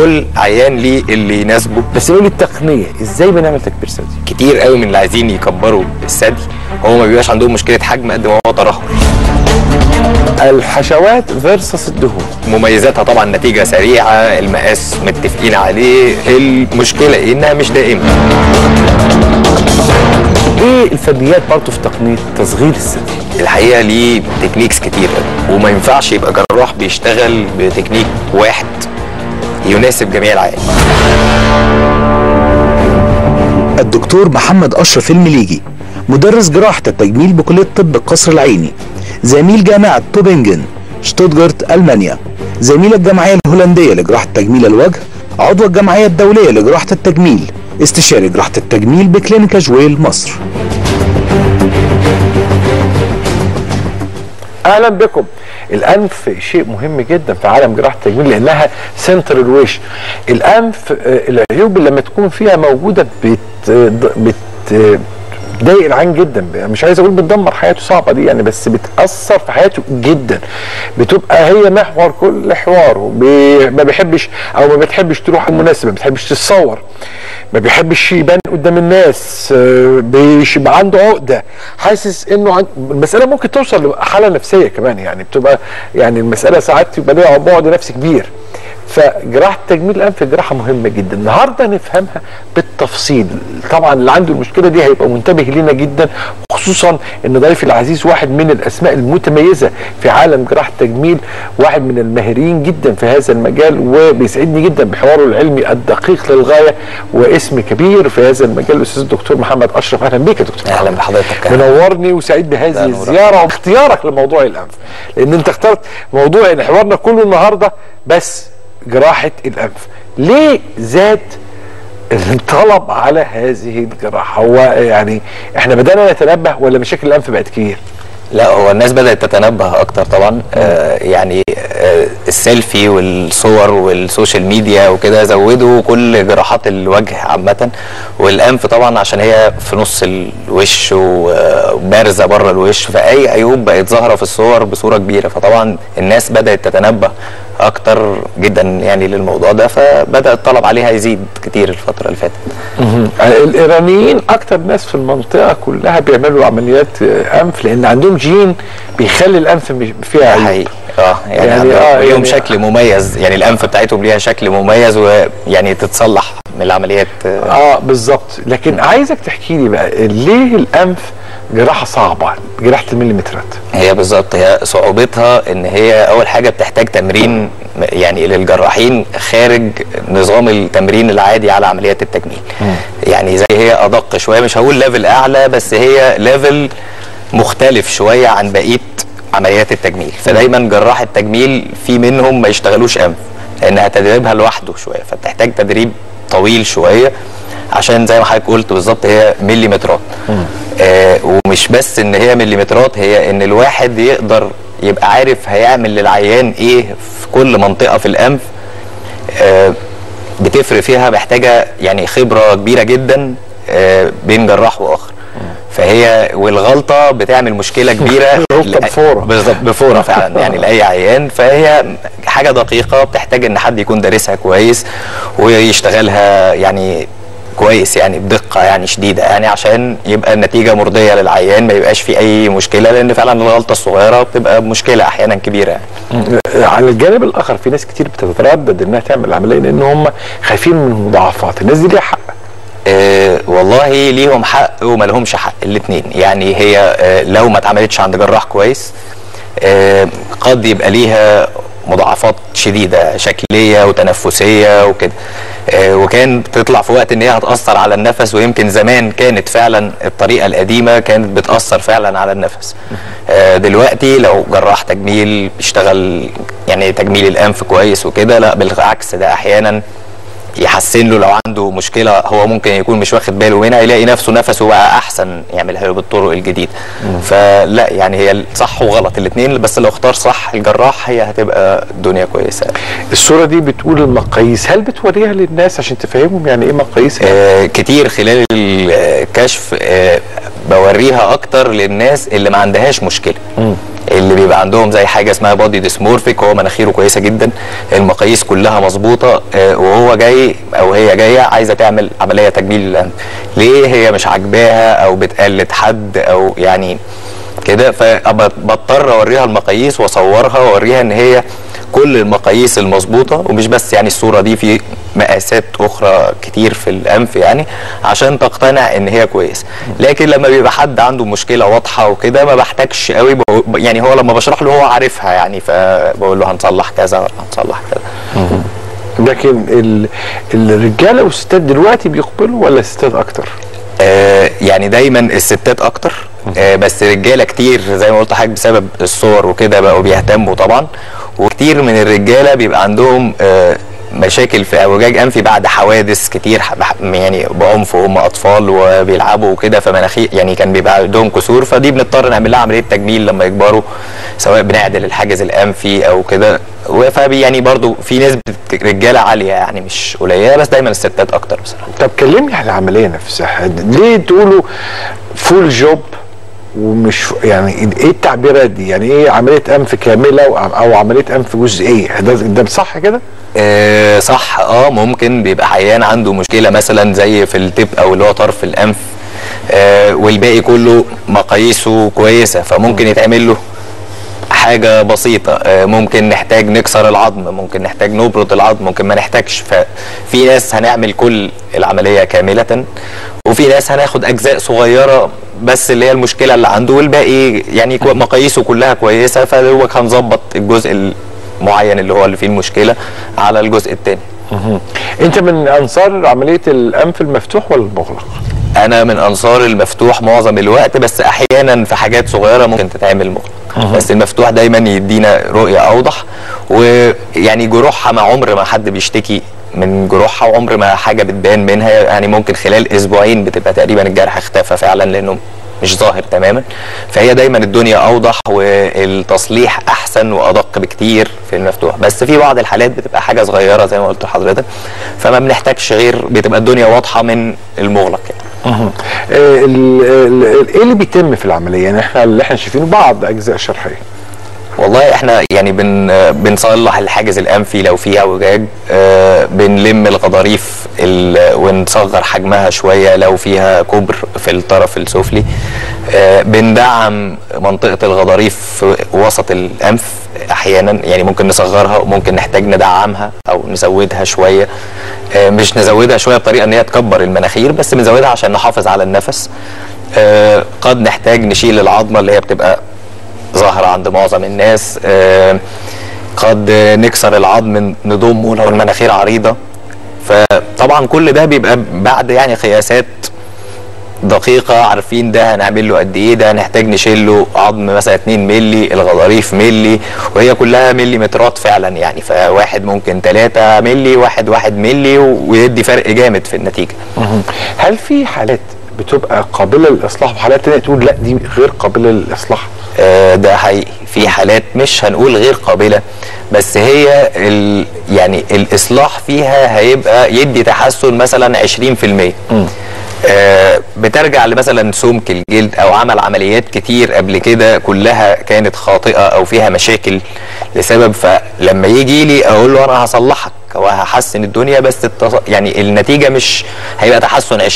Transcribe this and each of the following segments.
كل عيان ليه اللي يناسبه بس قولي التقنيه ازاي بنعمل تكبير ثدي كتير قوي من اللي عايزين يكبروا الثدي هو ما بيبقاش عندهم مشكله حجم قد ما هو ترهل الحشوات فيرسس الدهون مميزاتها طبعا نتيجه سريعه المقاس متفقين عليه المشكله إيه؟ انها مش دائمه ايه الفنيات برضه في تقنيه تصغير الثدي الحقيقه ليه تكنيكس كتير قوي وما ينفعش يبقى جراح بيشتغل بتكنيك واحد يناسب جميع العيان الدكتور محمد أشرف المليجي مدرس جراحة التجميل بكلية طب القصر العيني زميل جامعة توبنجن شتوتغارت ألمانيا زميل الجمعية الهولندية لجراحة تجميل الوجه عضو الجمعية الدولية لجراحة التجميل استشاري جراحة التجميل بكلينيكا جويل مصر اهلا بكم الانف شيء مهم جدا في عالم جراحه التجميل لانها سنتر الوش الانف آه، العيوب اللي لما تكون فيها موجوده بت بت بتضايق العين جدا مش عايز اقول بتدمر حياته صعبه دي يعني بس بتاثر في حياته جدا بتبقى هي محور كل حواره بي ما بيحبش او ما بتحبش تروح المناسبه ما بتحبش تتصور ما بيحبش يبان قدام الناس آه، بيبقى عنده عقده حاسس انه عن... المساله ممكن توصل لحاله نفسيه كمان يعني بتبقى يعني المساله ساعات يبقى ليها بعد نفسي كبير فجراحه تجميل الانف جراحه مهمه جدا النهارده نفهمها بالتفصيل طبعا اللي عنده المشكله دي هيبقى منتبه لينا جدا خصوصا ان ضيفي العزيز واحد من الاسماء المتميزه في عالم جراحه التجميل واحد من الماهرين جدا في هذا المجال وبيسعدني جدا بحواره العلمي الدقيق للغايه واسم كبير في هذا المجال الاستاذ الدكتور محمد اشرف اهلا بيك يا دكتور اهلا بحضرتك منورني وسعيد بهذه لا، نورك. الزياره واختيارك لموضوع الانف لان انت اخترت موضوع ان حوارنا كله النهارده بس جراحه الانف ليه زاد الطلب على هذه الجراحه هو يعني احنا بدانا نتنبه ولا مشاكل الانف بقت كتير لا هو الناس بدأت تتنبه أكتر طبعا آه يعني آه السيلفي والصور والسوشيال ميديا وكده زودوا كل جراحات الوجه عامة والأنف طبعا عشان هي في نص الوش وبارزة بره الوش فأي عيوب بقت ظاهرة في الصور بصورة كبيرة فطبعا الناس بدأت تتنبه أكتر جدا يعني للموضوع ده فبدأ الطلب عليها يزيد كتير الفترة اللي فاتت الايرانيين اكتر ناس في المنطقه كلها بيعملوا عمليات آه، انف لان عندهم جين بيخلي الانف مش فيها ده عيوب حقيقي اه يعني, يعني يعني آه، ليهم يعني- شكل مميز يعني الانف بتاعتهم ليها شكل مميز ويعني تتصلح من العمليات آه، اه بالظبط لكن عايزك تحكي لي بقى ليه الانف جراحه صعبه جراحه المليمترات هي بالظبط هي صعوبتها ان هي اول حاجه بتحتاج تمرين يعني للجراحين خارج نظام التمرين العادي على عمليات التجميل يعني زي هي ادق شويه مش هقول ليفل اعلى بس هي ليفل مختلف شويه عن بقيه عمليات التجميل فدايما جراح التجميل في منهم ما يشتغلوش انف لانها تدريبها لوحده شويه فبتحتاج تدريب طويل شويه عشان زي ما حضرتك قلت بالظبط هي مليمترات آه ومش بس ان هي مليمترات هي ان الواحد يقدر يبقى عارف هيعمل للعيان ايه في كل منطقه في الانف آه بتفرق فيها محتاجه يعني خبره كبيره جدا آه بين جراح واخر فهي والغلطه بتعمل مشكله كبيره غلطة بفورة. بالظبط بفوره فعلا يعني لاي عيان فهي حاجه دقيقه بتحتاج ان حد يكون دارسها كويس ويشتغلها يعني كويس يعني بدقه يعني شديده يعني عشان يبقى النتيجه مرضيه للعيان ما يبقاش في اي مشكله لان فعلا الغلطه الصغيره بتبقى مشكله احيانا كبيره يعني. على الجانب الاخر في ناس كتير بتتردد انها تعمل العمليه لان هم خايفين من المضاعفات الناس دي ليها حق آه والله ليهم حق وما لهمش حق الاثنين يعني هي آه لو ما اتعملتش عند جراح كويس آه قد يبقى ليها مضاعفات شديده شكليه وتنفسيه وكده آه وكان بتطلع في وقت ان هي هتاثر على النفس ويمكن زمان كانت فعلا الطريقه القديمه كانت بتاثر فعلا على النفس آه دلوقتي لو جراح تجميل بيشتغل يعني تجميل الانف كويس وكده لا بالعكس ده احيانا يحسن له لو عنده مشكله هو ممكن يكون مش واخد باله منها يلاقي نفسه نفسه بقى احسن يعملها له بالطرق الجديده فلا يعني هي صح وغلط الاثنين بس لو اختار صح الجراح هي هتبقى الدنيا كويسه الصوره دي بتقول المقاييس هل بتوريها للناس عشان تفهمهم يعني ايه مقاييس آه كتير خلال الكشف آه بوريها اكتر للناس اللي ما عندهاش مشكله اللي بيبقى عندهم زي حاجه اسمها بودي ديسمورفيك هو مناخيره كويسه جدا المقاييس كلها مظبوطه آه، وهو جاي او هي جايه عايزه تعمل عمليه تجميل للانف ليه هي مش عاجباها او بتقلد حد او يعني كده فبضطر اوريها المقاييس واصورها واوريها ان هي كل المقاييس المظبوطه ومش بس يعني الصوره دي في مقاسات اخرى كتير في الانف يعني عشان تقتنع ان هي كويس لكن لما بيبقى حد عنده مشكله واضحه وكده ما بحتاجش قوي بقو- يعني هو لما بشرح له هو عارفها يعني فبقول له هنصلح كذا هنصلح كذا لكن ال... الرجاله والستات دلوقتي بيقبلوا ولا الستات اكتر؟ آه، يعني دايما الستات اكتر آه، بس رجاله كتير زي ما قلت حضرتك بسبب الصور وكده بقوا بيهتموا طبعا وكتير من الرجاله بيبقى عندهم آه، مشاكل في اعوجاج انفي بعد حوادث كتير ح- بح- يعني بعنف وهم اطفال وبيلعبوا وكده فمناخير يعني كان بيبقى عندهم كسور فدي بنضطر نعمل لها عمليه تجميل لما يكبروا سواء بنعدل الحاجز الانفي او كده فبي يعني برضو في نسبه رجاله عاليه يعني مش قليله بس دايما الستات اكتر بصراحه طب كلمني عن العمليه نفسها ليه تقولوا فول جوب ومش يعني ايه التعبيرات دي يعني ايه عمليه انف كامله او, أو عمليه انف جزئيه ده ده صح كده آه صح اه ممكن بيبقى عيان عنده مشكله مثلا زي في التب او اللي هو طرف الانف آه والباقي كله مقاييسه كويسه فممكن يتعمل له حاجه بسيطه آه ممكن نحتاج نكسر العظم ممكن نحتاج نبرد العظم ممكن ما نحتاجش ففي ناس هنعمل كل العمليه كامله وفي ناس هناخد اجزاء صغيره بس اللي هي المشكله اللي عنده والباقي يعني كو- مقاييسه كلها كويسه فدوك هنظبط الجزء المعين اللي هو اللي فيه المشكله على الجزء الثاني انت من انصار عمليه الانف المفتوح ولا المغلق انا من انصار المفتوح معظم الوقت بس احيانا في حاجات صغيره ممكن تتعمل مغلق بس المفتوح دايما يدينا رؤيه اوضح ويعني جروحها ما عمر ما حد بيشتكي من جروحها وعمر ما حاجه بتبان منها يعني ممكن خلال اسبوعين بتبقى تقريبا الجرح اختفى فعلا لانه مش ظاهر تماما فهي دايما الدنيا اوضح والتصليح احسن وادق بكتير في المفتوح بس في بعض الحالات بتبقى حاجه صغيره زي ما قلت لحضرتك فما بنحتاجش غير بتبقى الدنيا واضحه من المغلق يعني آه، ال- ال- ايه اللي بيتم في العمليه يعني احنا اللي احنا شايفينه بعض اجزاء شرحيه والله احنا يعني بن بنصلح الحاجز الانفي لو فيه اعوجاج آه، بنلم الغضاريف ال- ونصغر حجمها شويه لو فيها كبر في الطرف السفلي آه، بندعم منطقه الغضاريف في وسط الانف احيانا يعني ممكن نصغرها وممكن نحتاج ندعمها او نزودها شويه آه، مش نزودها شويه بطريقه ان هي تكبر المناخير بس بنزودها عشان نحافظ على النفس آه، قد نحتاج نشيل العظمه اللي هي بتبقى ظاهرة عند معظم الناس آه، قد نكسر العظم نضمه لو المناخير عريضة فطبعا كل ده بيبقى بعد يعني قياسات دقيقة عارفين ده هنعمل له قد ايه ده هنحتاج نشيل له عظم مثلا 2 ملي الغضاريف ملي وهي كلها مليمترات فعلا يعني فواحد ممكن 3 ملي واحد واحد ملي ويدي فرق جامد في النتيجة هل في حالات بتبقى قابله للاصلاح وحالات تانية تقول لا دي غير قابله للاصلاح آه، ده حقيقي في حالات مش هنقول غير قابله بس هي ال يعني الاصلاح فيها هيبقى يدي تحسن مثلا 20% آه بترجع لمثلا سمك الجلد او عمل عمليات كتير قبل كده كلها كانت خاطئه او فيها مشاكل لسبب فلما يجي لي اقول له انا هصلحك وهحسن الدنيا بس التص... يعني النتيجه مش هيبقى تحسن 20% 30%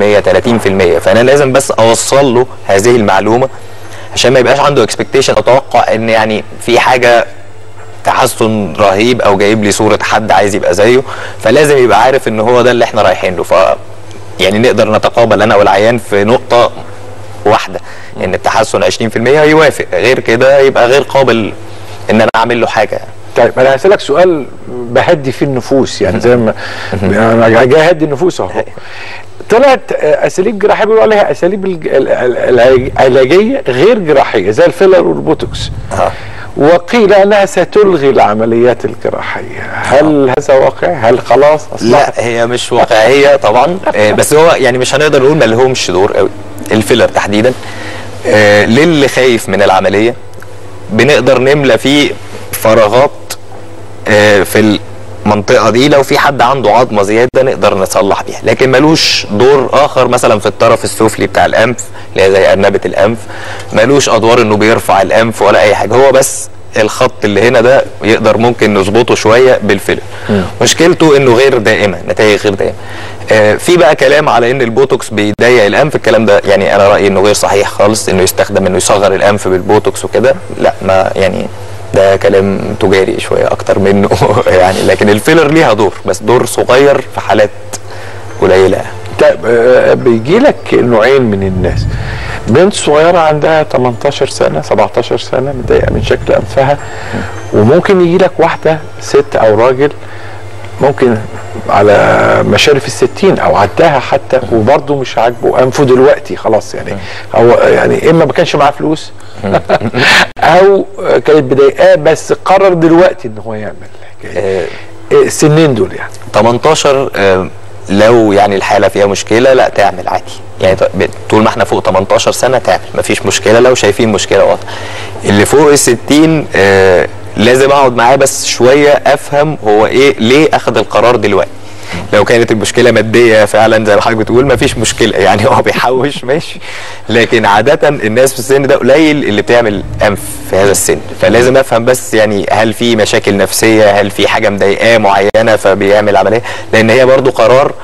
فانا لازم بس اوصل له هذه المعلومه عشان ما يبقاش عنده اكسبكتيشن او توقع ان يعني في حاجه تحسن رهيب او جايب لي صوره حد عايز يبقى زيه فلازم يبقى عارف ان هو ده اللي احنا رايحين له ف يعني نقدر نتقابل انا والعيان في نقطه واحده ان التحسن 20% يوافق غير كده يبقى غير قابل ان انا اعمل له حاجه طيب انا هسالك سؤال بهدي فيه النفوس يعني زي ما انا جاي اهدي النفوس اهو طلعت اساليب جراحيه بيقولوا عليها اساليب الج- ال- ال- العلاجيه غير جراحيه زي الفيلر والبوتوكس آه. وقيل انها ستلغي العمليات الجراحيه هل هذا واقع هل خلاص اصبحت لا هي مش واقعيه طبعا آه، بس هو يعني مش هنقدر نقول ما لهمش دور قوي الفيلر تحديدا آه، للي خايف من العمليه بنقدر نملى فيه فراغات آه، في ال المنطقه دي لو في حد عنده عظمه زياده نقدر نصلح بيها لكن ملوش دور اخر مثلا في الطرف السفلي بتاع الانف اللي هي زي ارنبه الانف ملوش ادوار انه بيرفع الانف ولا اي حاجه هو بس الخط اللي هنا ده يقدر ممكن نظبطه شويه بالفيلر مشكلته انه غير دائمه نتائج غير دائمه آه في بقى كلام على ان البوتوكس بيضيق الانف الكلام ده يعني انا رايي انه غير صحيح خالص انه يستخدم انه يصغر الانف بالبوتوكس وكده لا ما يعني ده كلام تجاري شويه اكتر منه يعني لكن الفيلر ليها دور بس دور صغير في حالات قليله طيب آه، بيجي لك نوعين من الناس بنت صغيرة عندها 18 سنة 17 سنة متضايقة من شكل أنفها وممكن يجي لك واحدة ست أو راجل ممكن على مشارف الستين أو عداها حتى وبرضه مش عاجبه أنفه دلوقتي خلاص يعني هو يعني إما ما كانش معاه فلوس أو كانت مضايقاه بس قرر دلوقتي إن هو يعمل الحكاية آه، السنين دول يعني 18 آه، لو يعني الحاله فيها مشكله لا تعمل عادي يعني ط- ب- طول ما احنا فوق 18 سنه تعمل مفيش مشكله لو شايفين مشكله واضحه اللي فوق ال 60 آه لازم اقعد معاه بس شويه افهم هو ايه ليه اخذ القرار دلوقتي لو كانت المشكله ماديه فعلا زي ما حضرتك بتقول مفيش مشكله يعني هو بيحوش ماشي لكن عاده الناس في السن ده قليل اللي بتعمل انف في هذا السن فلازم افهم بس يعني هل في مشاكل نفسيه هل في حاجه مضايقاه معينه فبيعمل عمليه لان هي برضو قرار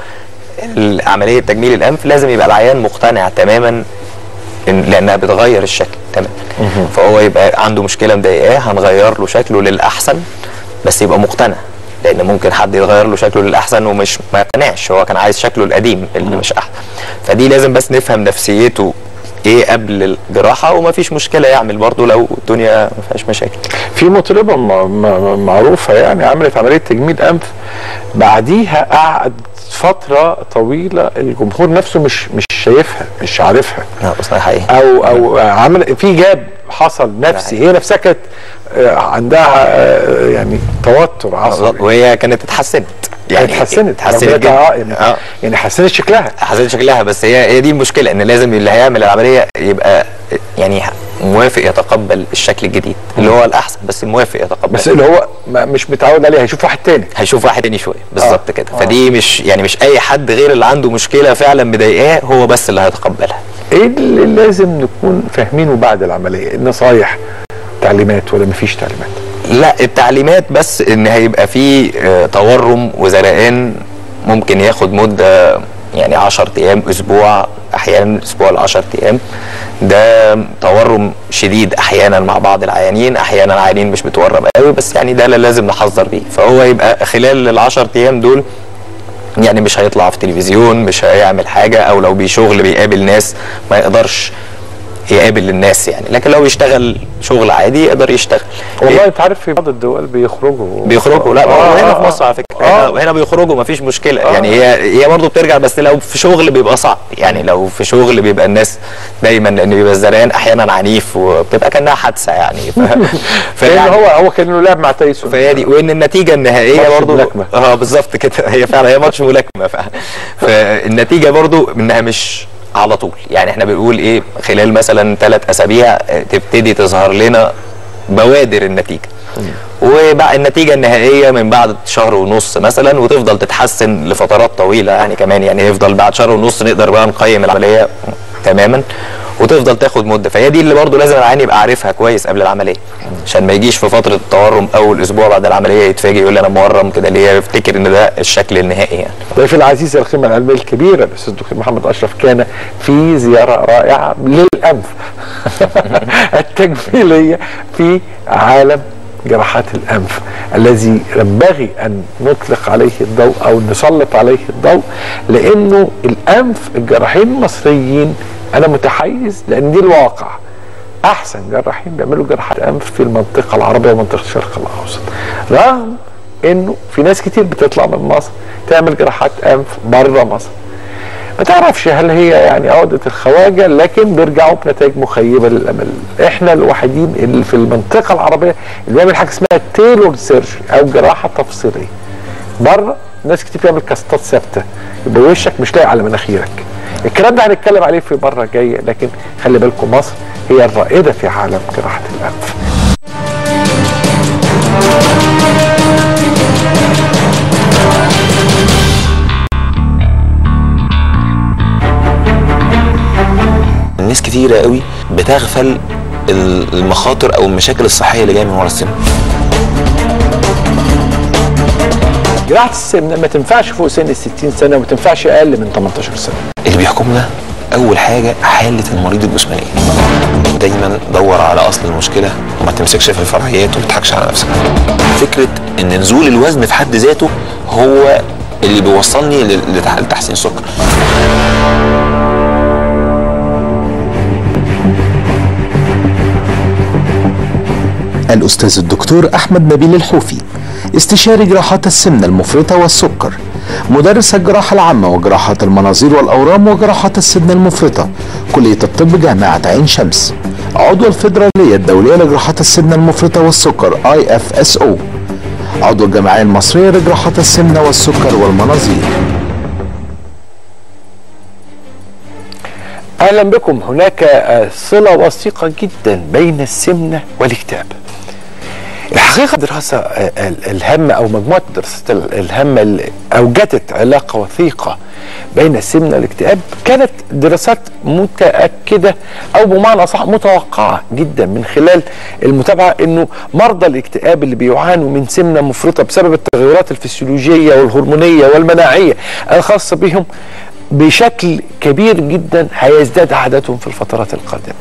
عمليه تجميل الانف لازم يبقى العيان مقتنع تماما إن- لانها بتغير الشكل تماما فهو يبقى عنده مشكله مضايقاه هنغير له شكله للاحسن بس يبقى مقتنع لان ممكن حد يغير له شكله للاحسن ومش ما يقتنعش هو كان عايز شكله القديم اللي مش احسن فدي لازم بس نفهم نفسيته ايه قبل الجراحه وما فيش مشكله يعمل برضه لو الدنيا ما فيهاش مشاكل في مطربه م- م- معروفه يعني عملت عمليه تجميل انف بعديها قعد فتره طويله الجمهور نفسه مش مش شايفها مش عارفها لا بس ده حقيقي او او عمل في جاب حصل نفسي هي نفسها كانت آه، عندها آه، يعني توتر عصبي وهي كانت اتحسنت يعني اتحسنت اتحسنت ربنا جدا يطلعها- يعني, اه يعني حسنت شكلها حسنت شكلها بس هي هي دي المشكله ان لازم اللي هيعمل العمليه يبقى يعني موافق يتقبل الشكل الجديد اللي هو الاحسن بس موافق يتقبل بس اللي هو ما- مش متعود عليه هيشوف واحد تاني هيشوف واحد تاني شويه بالظبط آه. كده آه. فدي مش يعني مش اي حد غير اللي عنده مشكله فعلا مضايقاه هو بس اللي هيتقبلها ايه اللي لازم نكون فاهمينه بعد العمليه النصايح تعليمات ولا مفيش تعليمات لا التعليمات بس ان هيبقى في آه، تورم وزرقان ممكن ياخد مده يعني 10 ايام اسبوع احيانا اسبوع ل 10 ايام ده تورم شديد احيانا مع بعض العيانين احيانا عيانين مش بتورم قوي بس يعني ده اللي لازم نحذر بيه فهو يبقى خلال ال 10 ايام دول يعني مش هيطلع في تلفزيون مش هيعمل حاجه او لو بيشغل بيقابل ناس ما يقدرش يقابل الناس يعني لكن لو يشتغل شغل عادي يقدر يشتغل والله انت عارف في بعض الدول بيخرجوا بيخرجوا لا آه، هنا آه، في مصر على فكره آه. هنا, هنا بيخرجوا مفيش مشكله يعني هي هي برضه بترجع بس لو في شغل بيبقى صعب يعني لو في شغل بيبقى الناس دايما لان بيبقى الزرقان احيانا عنيف وبتبقى كانها حادثه يعني ف... كان فيعني هو هو كانه لعب مع تايسون فهي دي وان النتيجه النهائيه ماتش برضو ملاكمة. اه بالظبط كده هي فعلا هي ماتش ملاكمه فعلا فالنتيجه برضو انها مش على طول يعني احنا بنقول ايه خلال مثلا ثلاث اسابيع آه، تبتدي تظهر لنا بوادر النتيجه وبقى النتيجه النهائيه من بعد شهر ونص مثلا وتفضل تتحسن لفترات طويله يعني كمان يعني يفضل بعد شهر ونص نقدر بقى نقيم العمليه تماما وتفضل تاخد مده فهي دي اللي برضو لازم العيان يبقى عارفها كويس قبل العمليه عشان ما يجيش في فتره التورم اول اسبوع بعد العمليه يتفاجئ يقول لي انا مورم كده ليه يفتكر ان ده الشكل النهائي يعني ضيفي العزيز القيمة العلمية الكبيرة الأستاذ الدكتور محمد أشرف كان في زيارة رائعة للأنف التجميلية في عالم جراحات الأنف الذي ينبغي أن نطلق عليه الضوء أو نسلط عليه الضوء لأنه الأنف الجراحين المصريين أنا متحيز لأن دي الواقع أحسن جراحين بيعملوا جراحات أنف في المنطقة العربية ومنطقة الشرق الأوسط رغم انه في ناس كتير بتطلع من مصر تعمل جراحات انف بره مصر ما تعرفش هل هي يعني عقدة الخواجة لكن بيرجعوا بنتائج مخيبة للأمل احنا الوحيدين اللي في المنطقة العربية اللي بيعمل حاجة اسمها تيلور سيرجري أو جراحة تفصيلية بره ناس كتير بتعمل كاستات ثابتة يبقى وشك مش لايق على مناخيرك الكلام ده هنتكلم عليه في مرة جاية لكن خلي بالكم مصر هي الرائدة في عالم جراحة الأنف كتيره قوي بتغفل المخاطر او المشاكل الصحيه اللي جايه من ورا السن جراحه السمنه ما تنفعش فوق سن ال 60 سنه وما تنفعش اقل من 18 سنه اللي بيحكمنا اول حاجه حاله المريض الجسمانيه دايما دور على اصل المشكله وما تمسكش في الفرعيات وما تضحكش على نفسك فكره ان نزول الوزن في حد ذاته هو اللي بيوصلني لتح- لتحسين السكر الأستاذ الدكتور أحمد نبيل الحوفي استشاري جراحات السمنة المفرطة والسكر مدرس الجراحة العامة وجراحات المناظير والأورام وجراحات السمنة المفرطة كلية الطب جامعة عين شمس عضو الفيدرالية الدولية لجراحات السمنة المفرطة والسكر IFSO عضو الجمعية المصرية لجراحات السمنة والسكر والمناظير اهلا بكم هناك آه، صله وثيقه جدا بين السمنه والاكتئاب الحقيقه دراسه آه، ال- الهامه او مجموعه الدراسات ال- الهامه اللي اوجدت علاقه وثيقه بين السمنه والاكتئاب كانت دراسات متاكده او بمعنى صح متوقعه جدا من خلال المتابعه انه مرضى الاكتئاب اللي بيعانوا من سمنه مفرطه بسبب التغيرات الفسيولوجيه والهرمونيه والمناعيه الخاصه بهم بشكل كبير جدا هيزداد عددهم في الفترات القادمه.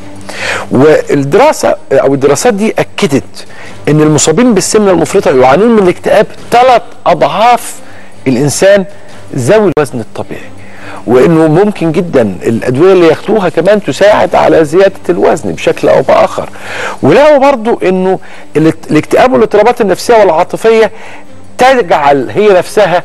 والدراسه او الدراسات دي اكدت ان المصابين بالسمنه المفرطه يعانون من الاكتئاب ثلاث اضعاف الانسان ذوي الوزن الطبيعي. وانه ممكن جدا الادويه اللي ياخدوها كمان تساعد على زياده الوزن بشكل او باخر. ولقوا برضو انه الاك- الاكتئاب والاضطرابات النفسيه والعاطفيه تجعل هي نفسها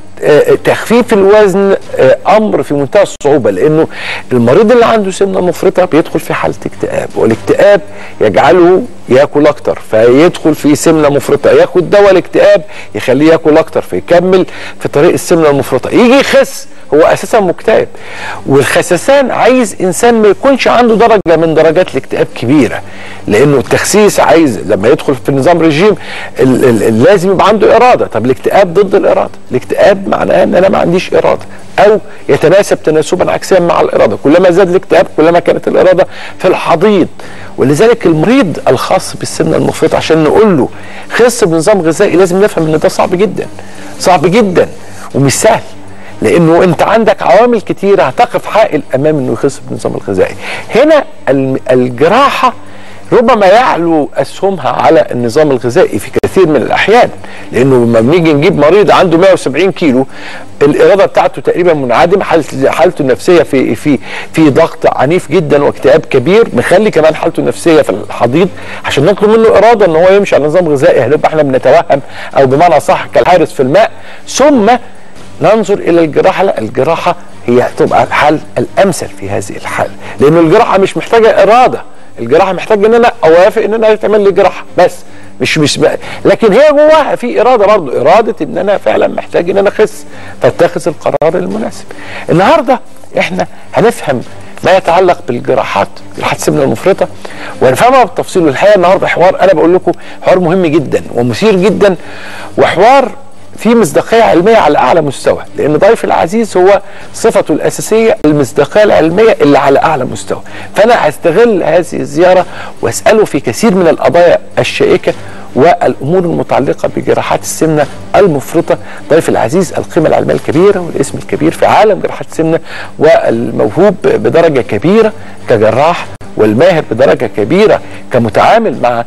آه، تخفيف الوزن آه، امر في منتهى الصعوبه لانه المريض اللي عنده سمنه مفرطه بيدخل في حاله اكتئاب والاكتئاب يجعله ياكل اكتر فيدخل في سمنه مفرطه ياخد دواء الاكتئاب يخليه ياكل اكتر فيكمل في طريق السمنه المفرطه يجي يخس هو اساسا مكتئب والخسسان عايز انسان ما يكونش عنده درجه من درجات الاكتئاب كبيره لانه التخسيس عايز لما يدخل في نظام رجيم ال- ال- ال- لازم يبقى عنده اراده طب الاكتئاب ضد الاراده الاكتئاب معناه ان انا ما عنديش اراده او يتناسب تناسبا عكسيا مع الاراده كلما زاد الاكتئاب كلما كانت الاراده في الحضيض ولذلك المريض الخاص بالسمنه المفرطه عشان نقول له خس بنظام غذائي لازم نفهم ان ده صعب جدا صعب جدا ومش سهل لانه انت عندك عوامل كتيره هتقف حائل امام انه يخس بالنظام الغذائي هنا الم- الجراحه ربما يعلو اسهمها على النظام الغذائي في كثير من الاحيان لانه لما بنيجي نجيب مريض عنده 170 كيلو الاراده بتاعته تقريبا منعدمه حالته حالته النفسيه في في في ضغط عنيف جدا واكتئاب كبير مخلي كمان حالته النفسيه في الحضيض عشان نطلب منه اراده ان هو يمشي على نظام غذائي هنبقى احنا بنتوهم او بمعنى صح كالحارس في الماء ثم ننظر الى الجراحه لا الجراحه هي تبقى الحل الامثل في هذه الحاله لانه الجراحه مش محتاجه اراده الجراحه محتاجه ان انا اوافق ان انا يتعمل لي جراحه بس مش مش بقى. لكن هي جواها في اراده برضه اراده ان انا فعلا محتاج ان انا اخس فاتخذ القرار المناسب النهارده احنا هنفهم ما يتعلق بالجراحات جراحات السمنه المفرطه ونفهمها بالتفصيل والحقيقه النهارده حوار انا بقول لكم حوار مهم جدا ومثير جدا وحوار في مصداقيه علميه على اعلى مستوى لان ضيف العزيز هو صفته الاساسيه المصداقيه العلميه اللي على اعلى مستوى فانا هستغل هذه الزياره واساله في كثير من القضايا الشائكه والامور المتعلقه بجراحات السمنه المفرطه ضيف العزيز القيمه العلميه الكبيره والاسم الكبير في عالم جراحات السمنه والموهوب بدرجه كبيره كجراح والماهر بدرجه كبيره كمتعامل مع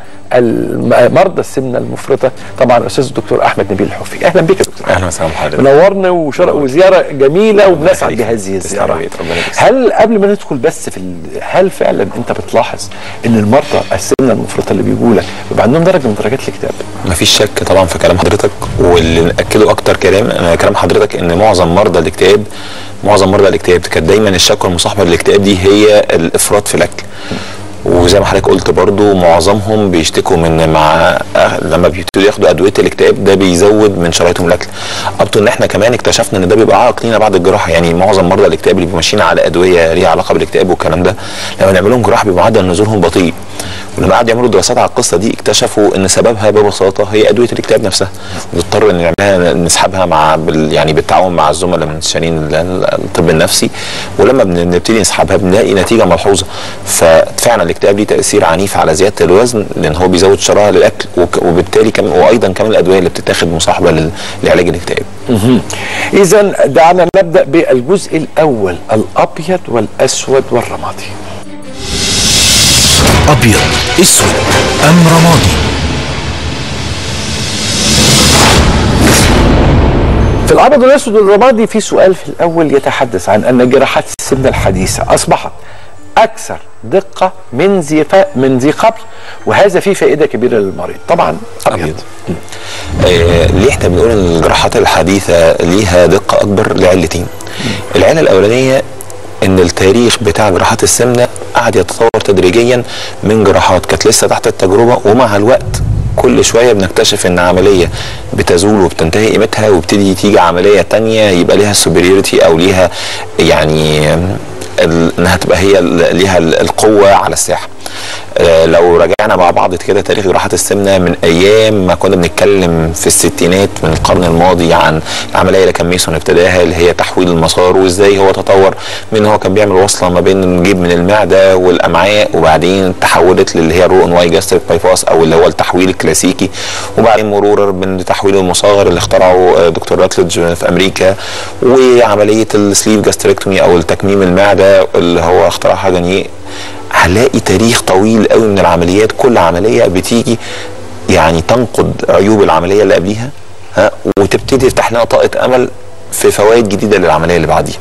الم- مرضى السمنه المفرطه طبعا الاستاذ الدكتور احمد نبيل الحفي اهلا بك يا دكتور اهلا وسهلا بحضرتك منورنا وشرق وزياره جميله وبنسعد يخليك. بهذه تسلم الزياره يا ريت، ربنا يبارك فيك. هل قبل ما ندخل بس في ال... هل فعلا انت بتلاحظ ان المرضى السمنه المفرطه اللي بيجوا لك بيبقى عندهم درجه من درجات الاكتئاب مفيش شك طبعا في كلام حضرتك واللي ناكده اكتر كلام أنا كلام حضرتك ان معظم مرضى الاكتئاب معظم مرضى الاكتئاب كانت دايما الشكوى المصاحبه للاكتئاب دي هي الافراط في الاكل وزي ما حضرتك قلت برضو معظمهم بيشتكوا من مع لما بيبتدوا ياخدوا ادويه الاكتئاب ده بيزود من شرايطهم الاكل ابطو ان احنا كمان اكتشفنا ان ده بيبقى عائق لينا بعد الجراحه يعني معظم مرضى الاكتئاب اللي بيبقوا ماشيين على ادويه ليها علاقه بالاكتئاب والكلام ده لما نعمل لهم جراحه بيبقى معدل نزولهم بطيء ولما قعدوا يعملوا دراسات على القصه دي اكتشفوا ان سببها ببساطه هي ادويه الاكتئاب نفسها نضطر ان نعملها نسحبها مع بال يعني بالتعاون مع الزملاء من مستشارين ال- ال- الطب النفسي ولما بنبتدي نسحبها بنلاقي نتيجه ملحوظه ففعلا الاكتئاب ليه تاثير عنيف على زياده الوزن لان هو بيزود شراهه للاكل وك- وبالتالي كمان وايضا كمان الادويه اللي بتتاخد مصاحبه لل- لعلاج الاكتئاب اذا دعنا نبدا بالجزء الاول الابيض والاسود والرمادي أبيض أسود أم رمادي في الابيض والاسود والرمادي في سؤال في الاول يتحدث عن ان جراحات السمنه الحديثه اصبحت اكثر دقه من ذي ف- من ذي قبل وهذا فيه فائده كبيره للمريض طبعا ابيض آه، ليه احنا بنقول ان الجراحات الحديثه ليها دقه اكبر لعلتين العله الاولانيه ان التاريخ بتاع جراحات السمنه قعد يتطور تدريجيا من جراحات كانت لسه تحت التجربه ومع الوقت كل شويه بنكتشف ان عمليه بتزول وبتنتهي قيمتها وبتدي تيجي عمليه تانية يبقى ليها سوبريورتي او ليها يعني ال- انها تبقى هي ال- ليها ال- القوه على الساحه آه، لو رجعنا مع بعض كده تاريخ جراحات السمنه من ايام ما كنا بنتكلم في الستينات من القرن الماضي عن العمليه اللي كان ميسون ابتداها اللي هي تحويل المسار وازاي هو تطور من إن هو كان بيعمل وصله ما بين الجيب من المعده والامعاء وبعدين تحولت للي هي الرو ان واي جاستريك بايباس او اللي هو التحويل الكلاسيكي وبعدين مرورا من تحويل المصاغر اللي اخترعه آه، دكتور راتلج في امريكا وعمليه السليف جاستريكتومي او التكميم المعده اللي هو اخترعها جانيه هنلاقي تاريخ طويل قوي من العمليات كل عمليه بتيجي يعني تنقض عيوب العمليه اللي قبليها ها وتبتدي تفتح لنا طاقه امل في فوائد جديده للعمليه اللي بعديها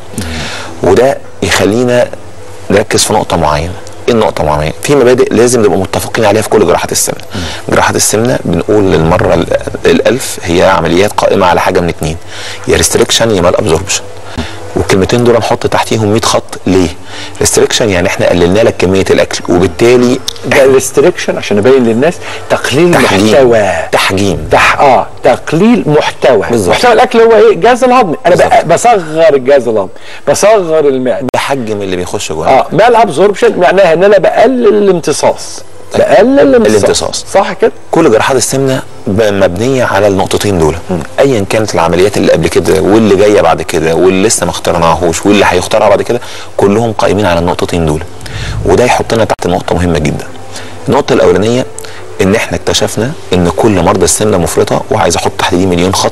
وده يخلينا نركز في نقطه معينه ايه النقطه معينه في مبادئ لازم نبقى متفقين عليها في كل جراحات السمنه جراحات السمنه بنقول للمره ال- الالف هي عمليات قائمه على حاجه من اتنين يا ريستريكشن يا مال ابزوربشن والكلمتين دول نحط تحتيهم 100 خط ليه؟ ريستريكشن يعني احنا قللنا لك كميه الاكل وبالتالي ده الريستريكشن عشان ابين للناس تقليل تحجيم محتوى تحجيم تح اه تقليل محتوى بالظبط. محتوى الاكل هو ايه الجهاز الهضمي انا بالظبط. بقى بصغر الجهاز الهضمي بصغر المعده بحجم اللي بيخش جوه اه مال ابزوربشن معناها ان انا بقلل الامتصاص بقلل الامتصاص الامتصاص. صح كده كل جراحات السمنه ب- مبنيه على النقطتين دول ايا كانت العمليات اللي قبل كده واللي جايه بعد كده واللي لسه ما اخترناهوش واللي هيخترع بعد كده كلهم قائمين على النقطتين دول وده يحطنا تحت نقطه مهمه جدا النقطه الاولانيه ان احنا اكتشفنا ان كل مرضى السمنه المفرطه وعايز احط تحت دي مليون خط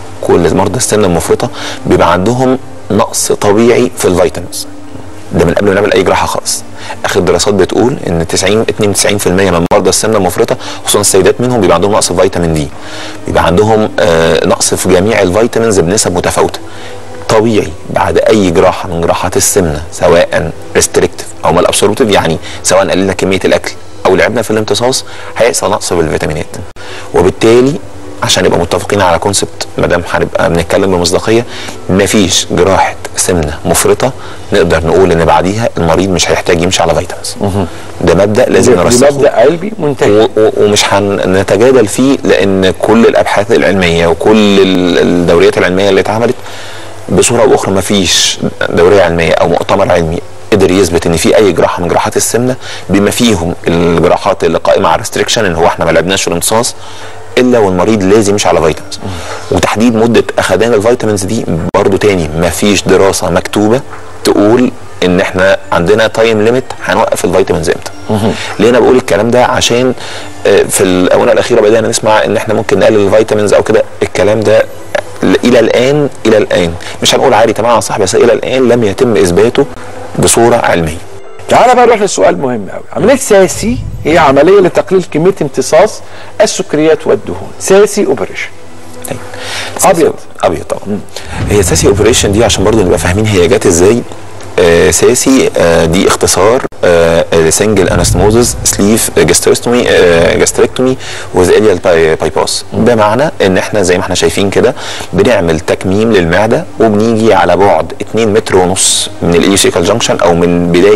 كل مرضى السمنه المفرطه بيبقى عندهم نقص طبيعي في الفيتامينز ده من قبل ما نعمل اي جراحه خالص اخر الدراسات بتقول ان 90 92% من مرضى السمنه المفرطه خصوصا السيدات منهم بيبقى عندهم نقص في فيتامين دي بيبقى عندهم آه نقص في جميع الفيتامينز بنسب متفاوته طبيعي بعد اي جراحه من جراحات السمنه سواء ريستريكتيف او مال ابسوربتيف يعني سواء قللنا كميه الاكل او لعبنا في الامتصاص هيحصل نقص في الفيتامينات وبالتالي عشان نبقى متفقين على كونسبت ما دام هنبقى بنتكلم بمصداقيه مفيش جراحه سمنه مفرطه نقدر نقول ان بعديها المريض مش هيحتاج يمشي على فيتامينز ده مبدا لازم دي نرسخه مبدا علمي منتهي و- و- ومش هنتجادل فيه لان كل الابحاث العلميه وكل ال- الدوريات العلميه اللي اتعملت بصوره او باخرى ما فيش دوريه علميه او مؤتمر علمي قدر يثبت ان في اي جراحه من جراحات السمنه بما فيهم الجراحات اللي قائمه على ريستريكشن ان هو احنا ما لعبناش في الامتصاص الا والمريض لازم يمشي على فيتامينز وتحديد مده اخدان الفيتامينز دي برضو تاني ما فيش دراسه مكتوبه تقول ان احنا عندنا تايم ليميت هنوقف الفيتامينز امتى ليه انا بقول الكلام ده عشان آه، في الاونه الاخيره بدانا نسمع ان احنا ممكن نقلل الفيتامينز او كده الكلام ده الى الان الى الان مش هنقول عادي تمام صح بس الى الان لم يتم اثباته بصوره علميه تعالى بقى نروح للسؤال مهم قوي عمليه ساسي هي عمليه لتقليل كميه امتصاص السكريات والدهون ساسي اوبريشن أيوة. أبيض. ابيض طبعا هي ساسي اوبريشن دي عشان برضو نبقى فاهمين هي جت ازاي آه ساسي آه دي اختصار آه سنجل انستموزز سليف جاستريكتومي جاستريكتومي وذ اليال باي باس بمعنى ان احنا زي ما احنا شايفين كده بنعمل تكميم للمعده وبنيجي على بعد 2 متر ونص من الايوسيكال جانكشن او من بدايه القناه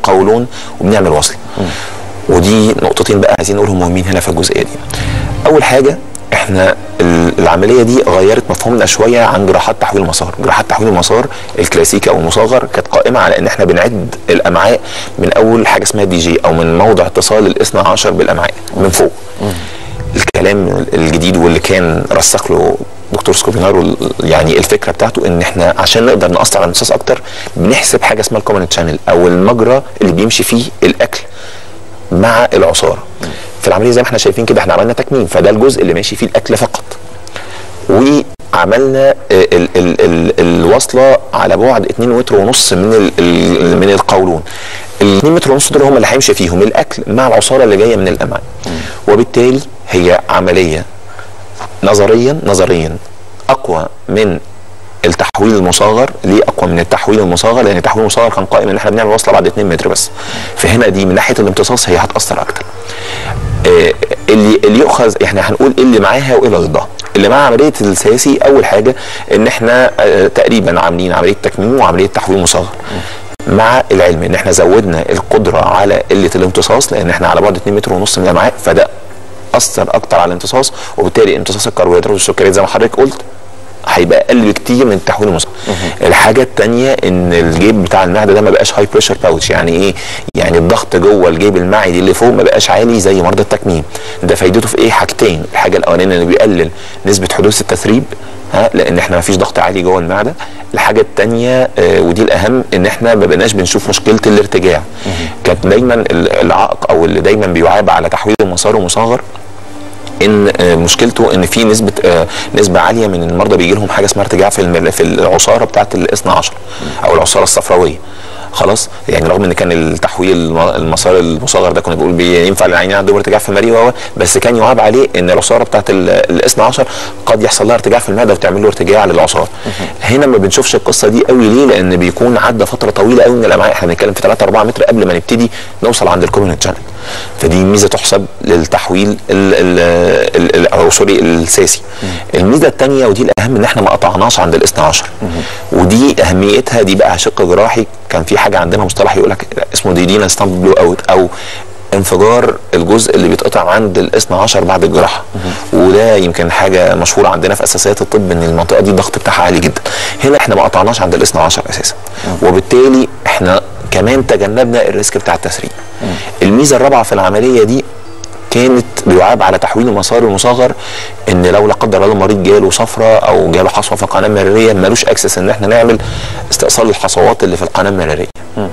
القولون وبنعمل وصل ودي نقطتين بقى عايزين نقولهم مهمين هنا في الجزئيه دي اول حاجه احنا ال- العمليه دي غيرت مفهومنا شويه عن جراحات تحويل المسار جراحات تحويل المسار الكلاسيكي او المصغر كانت قائمه على ان احنا بنعد الامعاء من اول حاجه اسمها دي جي او من موضع اتصال الاثنى عشر بالامعاء من فوق الكلام الجديد واللي كان رسخ له دكتور سكوبينارو ال- يعني الفكره بتاعته ان احنا عشان نقدر نأثر على الامتصاص اكتر بنحسب حاجه اسمها الكومن تشانل او المجرى اللي بيمشي فيه الاكل مع العصاره في العمليه زي ما احنا شايفين كده احنا عملنا تكميم فده الجزء اللي ماشي فيه الاكل فقط وعملنا ال ال ال الوصله على بعد 2 متر ونص من ال ال من القولون ال 2 متر ونص دول هم اللي هيمشي فيهم الاكل مع العصاره اللي جايه من الامعاء وبالتالي هي عمليه نظريا نظريا اقوى من التحويل المصغر ليه اقوى من التحويل المصغر لان التحويل المصغر كان قائم ان احنا بنعمل وصله بعد 2 متر بس فهنا دي من ناحيه الامتصاص هي هتاثر اكتر آه، اللي اللي يؤخذ احنا هنقول ايه اللي معاها وايه اللي ضدها اللي مع عمليه السياسي اول حاجه ان احنا آه، تقريبا عاملين عمليه تكميم وعمليه تحويل مصغر مع العلم ان احنا زودنا القدره على قله الامتصاص لان احنا على بعد 2 متر ونص من الامعاء فده اثر اكتر على الامتصاص وبالتالي امتصاص الكربوهيدرات والسكريات زي ما حضرتك قلت هيبقى اقل بكتير من التحويل المصغر الحاجه الثانيه ان الجيب بتاع المعده ده ما بقاش هاي بريشر باوتش يعني ايه يعني الضغط جوه الجيب المعدي اللي فوق ما بقاش عالي زي مرضى التكميم ده فايدته في ايه حاجتين الحاجه الاولانيه انه بيقلل نسبه حدوث التثريب ها لان احنا ما فيش ضغط عالي جوه المعده الحاجه الثانيه آه ودي الاهم ان احنا ما بقناش بنشوف مشكله الارتجاع كانت دايما ال- العائق او اللي دايما بيعاب على تحويل المسار ومصغر ان آه، مشكلته ان في نسبه آه، نسبه عاليه من المرضى بيجي لهم حاجه اسمها ارتجاع في الم- في العصاره بتاعه الاثنى عشر او العصاره الصفراويه خلاص يعني رغم ان كان التحويل الم- المسار المصغر ده كنا بنقول بي- ينفع للعينين عندهم ارتجاع في المريء وهو بس كان يعاب عليه ان العصاره بتاعه الاثنى عشر قد يحصل لها ارتجاع في المعده وتعمل له ارتجاع للعصاره هنا ما بنشوفش القصه دي قوي ليه لان بيكون عدى فتره طويله قوي من الامعاء احنا بنتكلم في 3 4 متر قبل ما نبتدي نوصل عند الكوميونت شانل فدي ميزه تحسب للتحويل ال ال ال ال او سوري الساسي الميزه الثانيه ودي الاهم ان احنا ما قطعناش عند الاثنى عشر ودي اهميتها دي بقى شق جراحي كان في حاجه عندنا مصطلح يقول لك اسمه ديدينا ستامب بلو اوت او انفجار الجزء اللي بيتقطع عند الاثنى عشر بعد الجراحه وده يمكن حاجه مشهوره عندنا في اساسيات الطب ان المنطقه دي الضغط بتاعها عالي جدا هنا احنا ما قطعناش عند الاثنى عشر اساسا وبالتالي احنا كمان تجنبنا الريسك بتاع التسريب الميزه الرابعه في العمليه دي كانت بيعاب على تحويل المسار المصغر ان لو لا قدر الله المريض جاله صفرة او جاله حصوه في القناه المراريه ملوش اكسس ان احنا نعمل استئصال الحصوات اللي في القناه المراريه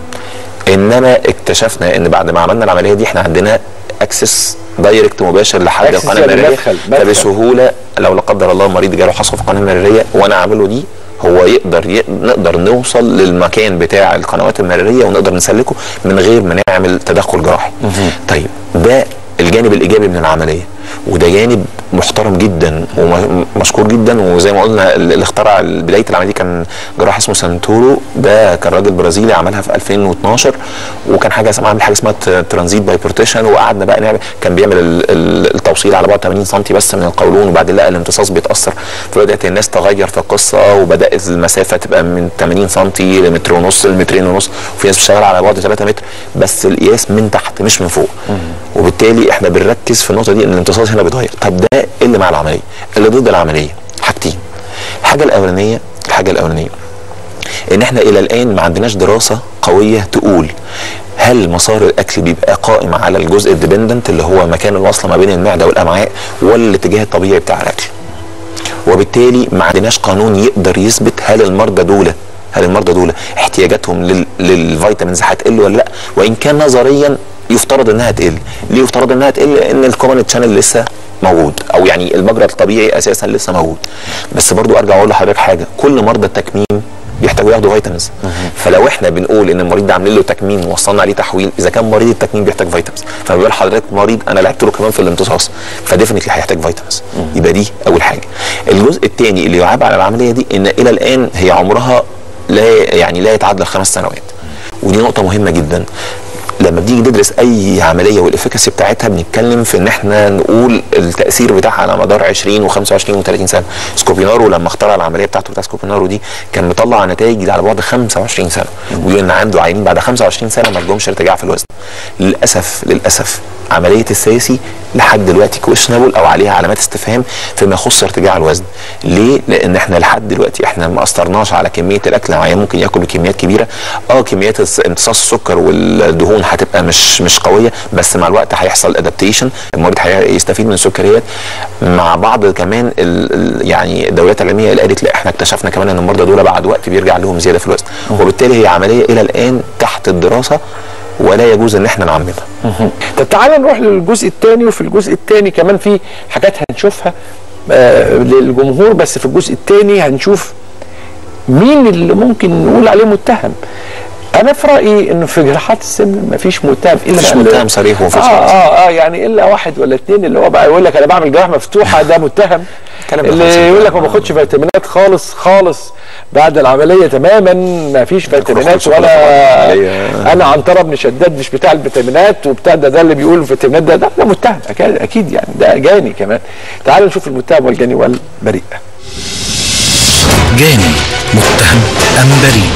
انما اكتشفنا ان بعد ما عملنا العمليه دي احنا عندنا اكسس دايركت مباشر لحد Access القناه يعني المراريه مدخل- مدخل. فبسهوله لو لا قدر الله المريض جاله حصوه في القناه المراريه وانا عامله دي هو يقدر ي... نقدر نوصل للمكان بتاع القنوات المراريه ونقدر نسلكه من غير ما نعمل تدخل جراحي. طيب ده الجانب الايجابي من العمليه وده جانب محترم جدا ومشكور جدا وزي ما قلنا ال- اللي اخترع بدايه العمليه دي كان جراح اسمه سانتورو ده كان راجل برازيلي عملها في 2012 وكان حاجه اسمها عامل حاجه اسمها ترانزيت بايبرتيشن وقعدنا بقى نعمل كان بيعمل ال- ال- التوصيل على بعد 80 سم بس من القولون وبعدين لقى الامتصاص بيتاثر فبدات الناس تغير في القصه وبدات المسافه تبقى من 80 سم لمتر ونص لمترين ونص وفي ناس بتشتغل على بعد 3 متر بس القياس من تحت مش من فوق وبالتالي احنا بنركز في النقطه دي ان الامتصاص هنا بيتغير طب ده إيه اللي مع العمليه اللي ضد العمليه حاجتين الحاجه الاولانيه الحاجه الاولانيه ان احنا الى الان ما عندناش دراسه قويه تقول هل مسار الاكل بيبقى قائم على الجزء الديبندنت اللي هو مكان الوصله ما بين المعده والامعاء ولا الاتجاه الطبيعي بتاع الاكل وبالتالي ما عندناش قانون يقدر يثبت هل المرضى دول هل المرضى دول احتياجاتهم لل... للفيتامينز هتقل ولا لا وان كان نظريا يفترض انها تقل ليه يفترض انها تقل لان الكومن تشانل لسه موجود او يعني المجرى الطبيعي اساسا لسه موجود بس برضو ارجع اقول لحضرتك حاجه كل مرضى التكميم بيحتاجوا ياخدوا فيتامينز فلو احنا بنقول ان المريض ده عاملين له تكميم ووصلنا عليه تحويل اذا كان مريض التكميم بيحتاج فيتامينز فما بال حضرتك مريض انا لعبت له كمان في الامتصاص فديفنتلي هيحتاج فيتامينز يبقى دي اول حاجه الجزء الثاني اللي يعاب على العمليه دي ان الى الان هي عمرها لا يعني لا يتعدى الخمس سنوات ودي نقطه مهمه جدا لما بنيجي ندرس اي عمليه والافكاسي بتاعتها بنتكلم في ان احنا نقول التاثير بتاعها على مدار 20 و25 و30 سنه سكوبينارو لما اخترع العمليه بتاعته بتاع سكوبينارو دي كان مطلع نتائج على بعد 25 سنه ويقول ان عنده عيانين بعد 25 سنه ما لهمش ارتجاع في الوزن للاسف للاسف عمليه السياسي لحد دلوقتي كويشنبل او عليها علامات استفهام فيما يخص ارتجاع الوزن ليه لان احنا لحد دلوقتي احنا ما اثرناش على كميه الاكل العيان ممكن ياكل بكميات كبيره اه كميات الس- امتصاص السكر والدهون هتبقى مش مش قويه بس مع الوقت هيحصل ادابتيشن المريض هيستفيد من السكريات مع بعض كمان ال ال يعني الدوريات العلميه اللي قالت لا احنا اكتشفنا كمان ان المرضى دول بعد وقت بيرجع لهم زياده في الوزن وبالتالي هي عمليه الى الان تحت الدراسه ولا يجوز ان احنا نعممها طب تعالى نروح للجزء الثاني وفي الجزء الثاني كمان في حاجات هنشوفها آه للجمهور بس في الجزء الثاني هنشوف مين اللي ممكن نقول عليه متهم انا في رايي انه في جراحات السن مفيش متهم الا مفيش اللي- متهم صريح ومفيش اه خلاص. اه اه يعني الا واحد ولا اثنين اللي هو بقى يقول لك انا بعمل جراحه مفتوحه ده متهم كلام ده خلاص اللي يقول لك ما انتهى. باخدش فيتامينات خالص خالص بعد العمليه تماما ما فيش فيتامينات شوكولاتة بعد ولا العملية. انا عنتره بن شداد مش بتاع الفيتامينات وبتاع ده ده اللي بيقول الفيتامينات ده ده, ده متهم اكيد اكيد يعني ده جاني كمان تعالوا نشوف المتهم والجاني والبريء جاني متهم أم بريء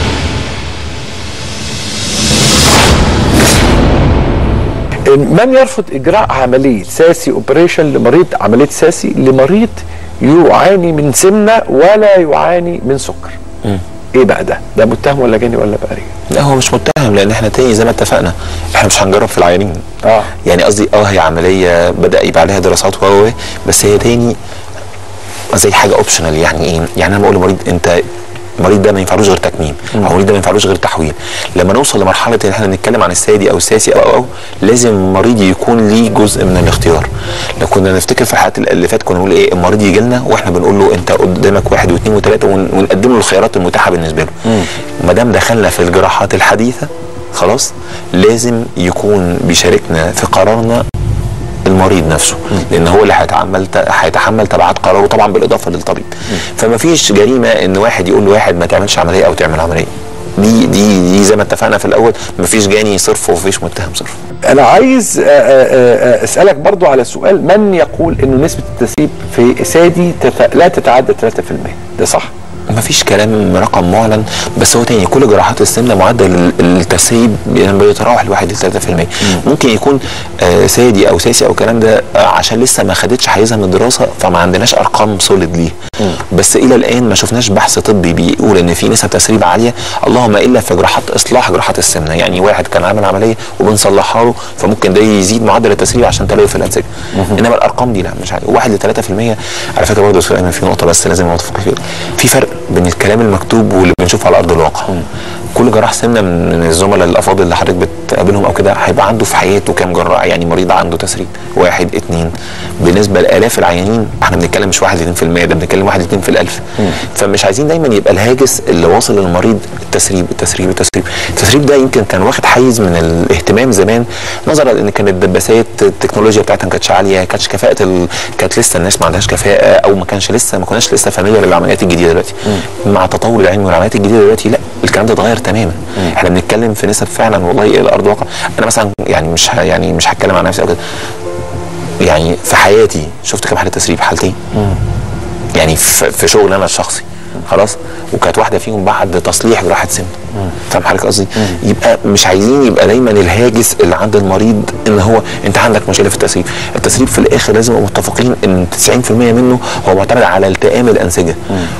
من يرفض اجراء عمليه ساسي اوبريشن لمريض عمليه ساسي لمريض يعاني من سمنه ولا يعاني من سكر ايه بقى ده ده متهم ولا جاني ولا بريء لا هو مش متهم لان احنا تاني زي ما اتفقنا احنا مش هنجرب في العيانين اه يعني قصدي اه هي عمليه بدا يبقى عليها دراسات و و- بس هي تاني زي حاجه اوبشنال يعني ايه؟ يعني انا بقول للمريض انت المريض ده ما ينفعلوش غير تكميم او المريض ده ما ينفعلوش غير تحويل لما نوصل لمرحله ان احنا نتكلم عن السادي او الساسي او او, أو لازم المريض يكون ليه جزء من الاختيار لو كنا نفتكر في الحلقات اللي فاتت كنا نقول ايه المريض يجي لنا واحنا بنقول له انت قدامك واحد واثنين وثلاثه ون- ونقدم له الخيارات المتاحه بالنسبه له ما دام دخلنا في الجراحات الحديثه خلاص لازم يكون بيشاركنا في قرارنا المريض نفسه لان هو اللي هيتعمل هيتحمل تبعات قراره طبعا بالاضافه للطبيب فما فيش جريمه ان واحد يقول لواحد ما تعملش عمليه او تعمل عمليه دي دي دي زي ما اتفقنا في الاول ما فيش جاني صرف ومفيش متهم صرف انا عايز آه، آه، آه، اسالك برضو على سؤال من يقول انه نسبه التسريب في سادي تت... لا تتعدى 3% ده صح ما فيش كلام رقم معلن بس هو تاني كل جراحات السمنه معدل ال- التسريب يعني بيتراوح لواحد ل 3% ممكن يكون آه سادي او ساسي او الكلام ده آه عشان لسه ما خدتش حيزها من الدراسه فما عندناش ارقام سوليد ليه بس الى الان ما شفناش بحث طبي بيقول ان في نسب تسريب عاليه اللهم الا في جراحات اصلاح جراحات السمنه يعني واحد كان عامل عمليه وبنصلحها له فممكن ده يزيد معدل التسريب عشان تلوث الانسجه انما الارقام دي لا مش عارف 1 ل 3% على فكره برضه يا استاذ ايمن في نقطه بس لازم نتفق فيها في فرق بين الكلام المكتوب واللي بنشوفه على ارض الواقع كل جراح سمنه من من الزملاء الافاضل اللي حضرتك بتقابلهم او كده هيبقى عنده في حياته كام جراح يعني مريض عنده تسريب واحد اتنين بالنسبه لالاف العيانين احنا بنتكلم مش 1 2% ده بنتكلم 1 2 في الالف فمش عايزين دايما يبقى الهاجس اللي واصل للمريض التسريب التسريب التسريب التسريب ده يمكن كان واخد حيز من الاهتمام زمان نظرا لان كانت الدباسات التكنولوجيا بتاعتها ما كانتش عاليه كانتش كفاءه ال... كانت لسه الناس ما عندهاش كفاءه او ما كانش لسه ما كناش لسه فاميليار بالعمليات الجديده دلوقتي مع تطور العلم والعمليات الجديده دلوقتي لا الكلام ده اتغير تماما احنا بنتكلم في نسب فعلا والله الى ارض الواقع انا مثلا يعني مش ه... يعني مش هتكلم عن نفسي او كده يعني في حياتي شفت كام حاله تسريب حالتين يعني في, في شغل انا الشخصي خلاص وكانت واحده فيهم بعد تصليح جراحه سمنه فاهم حضرتك قصدي يبقى مش عايزين يبقى دايما الهاجس اللي عند المريض ان هو انت عندك مشكله في التسريب التسريب في الاخر لازم نبقى متفقين ان 90% منه هو معتمد على التئام الانسجه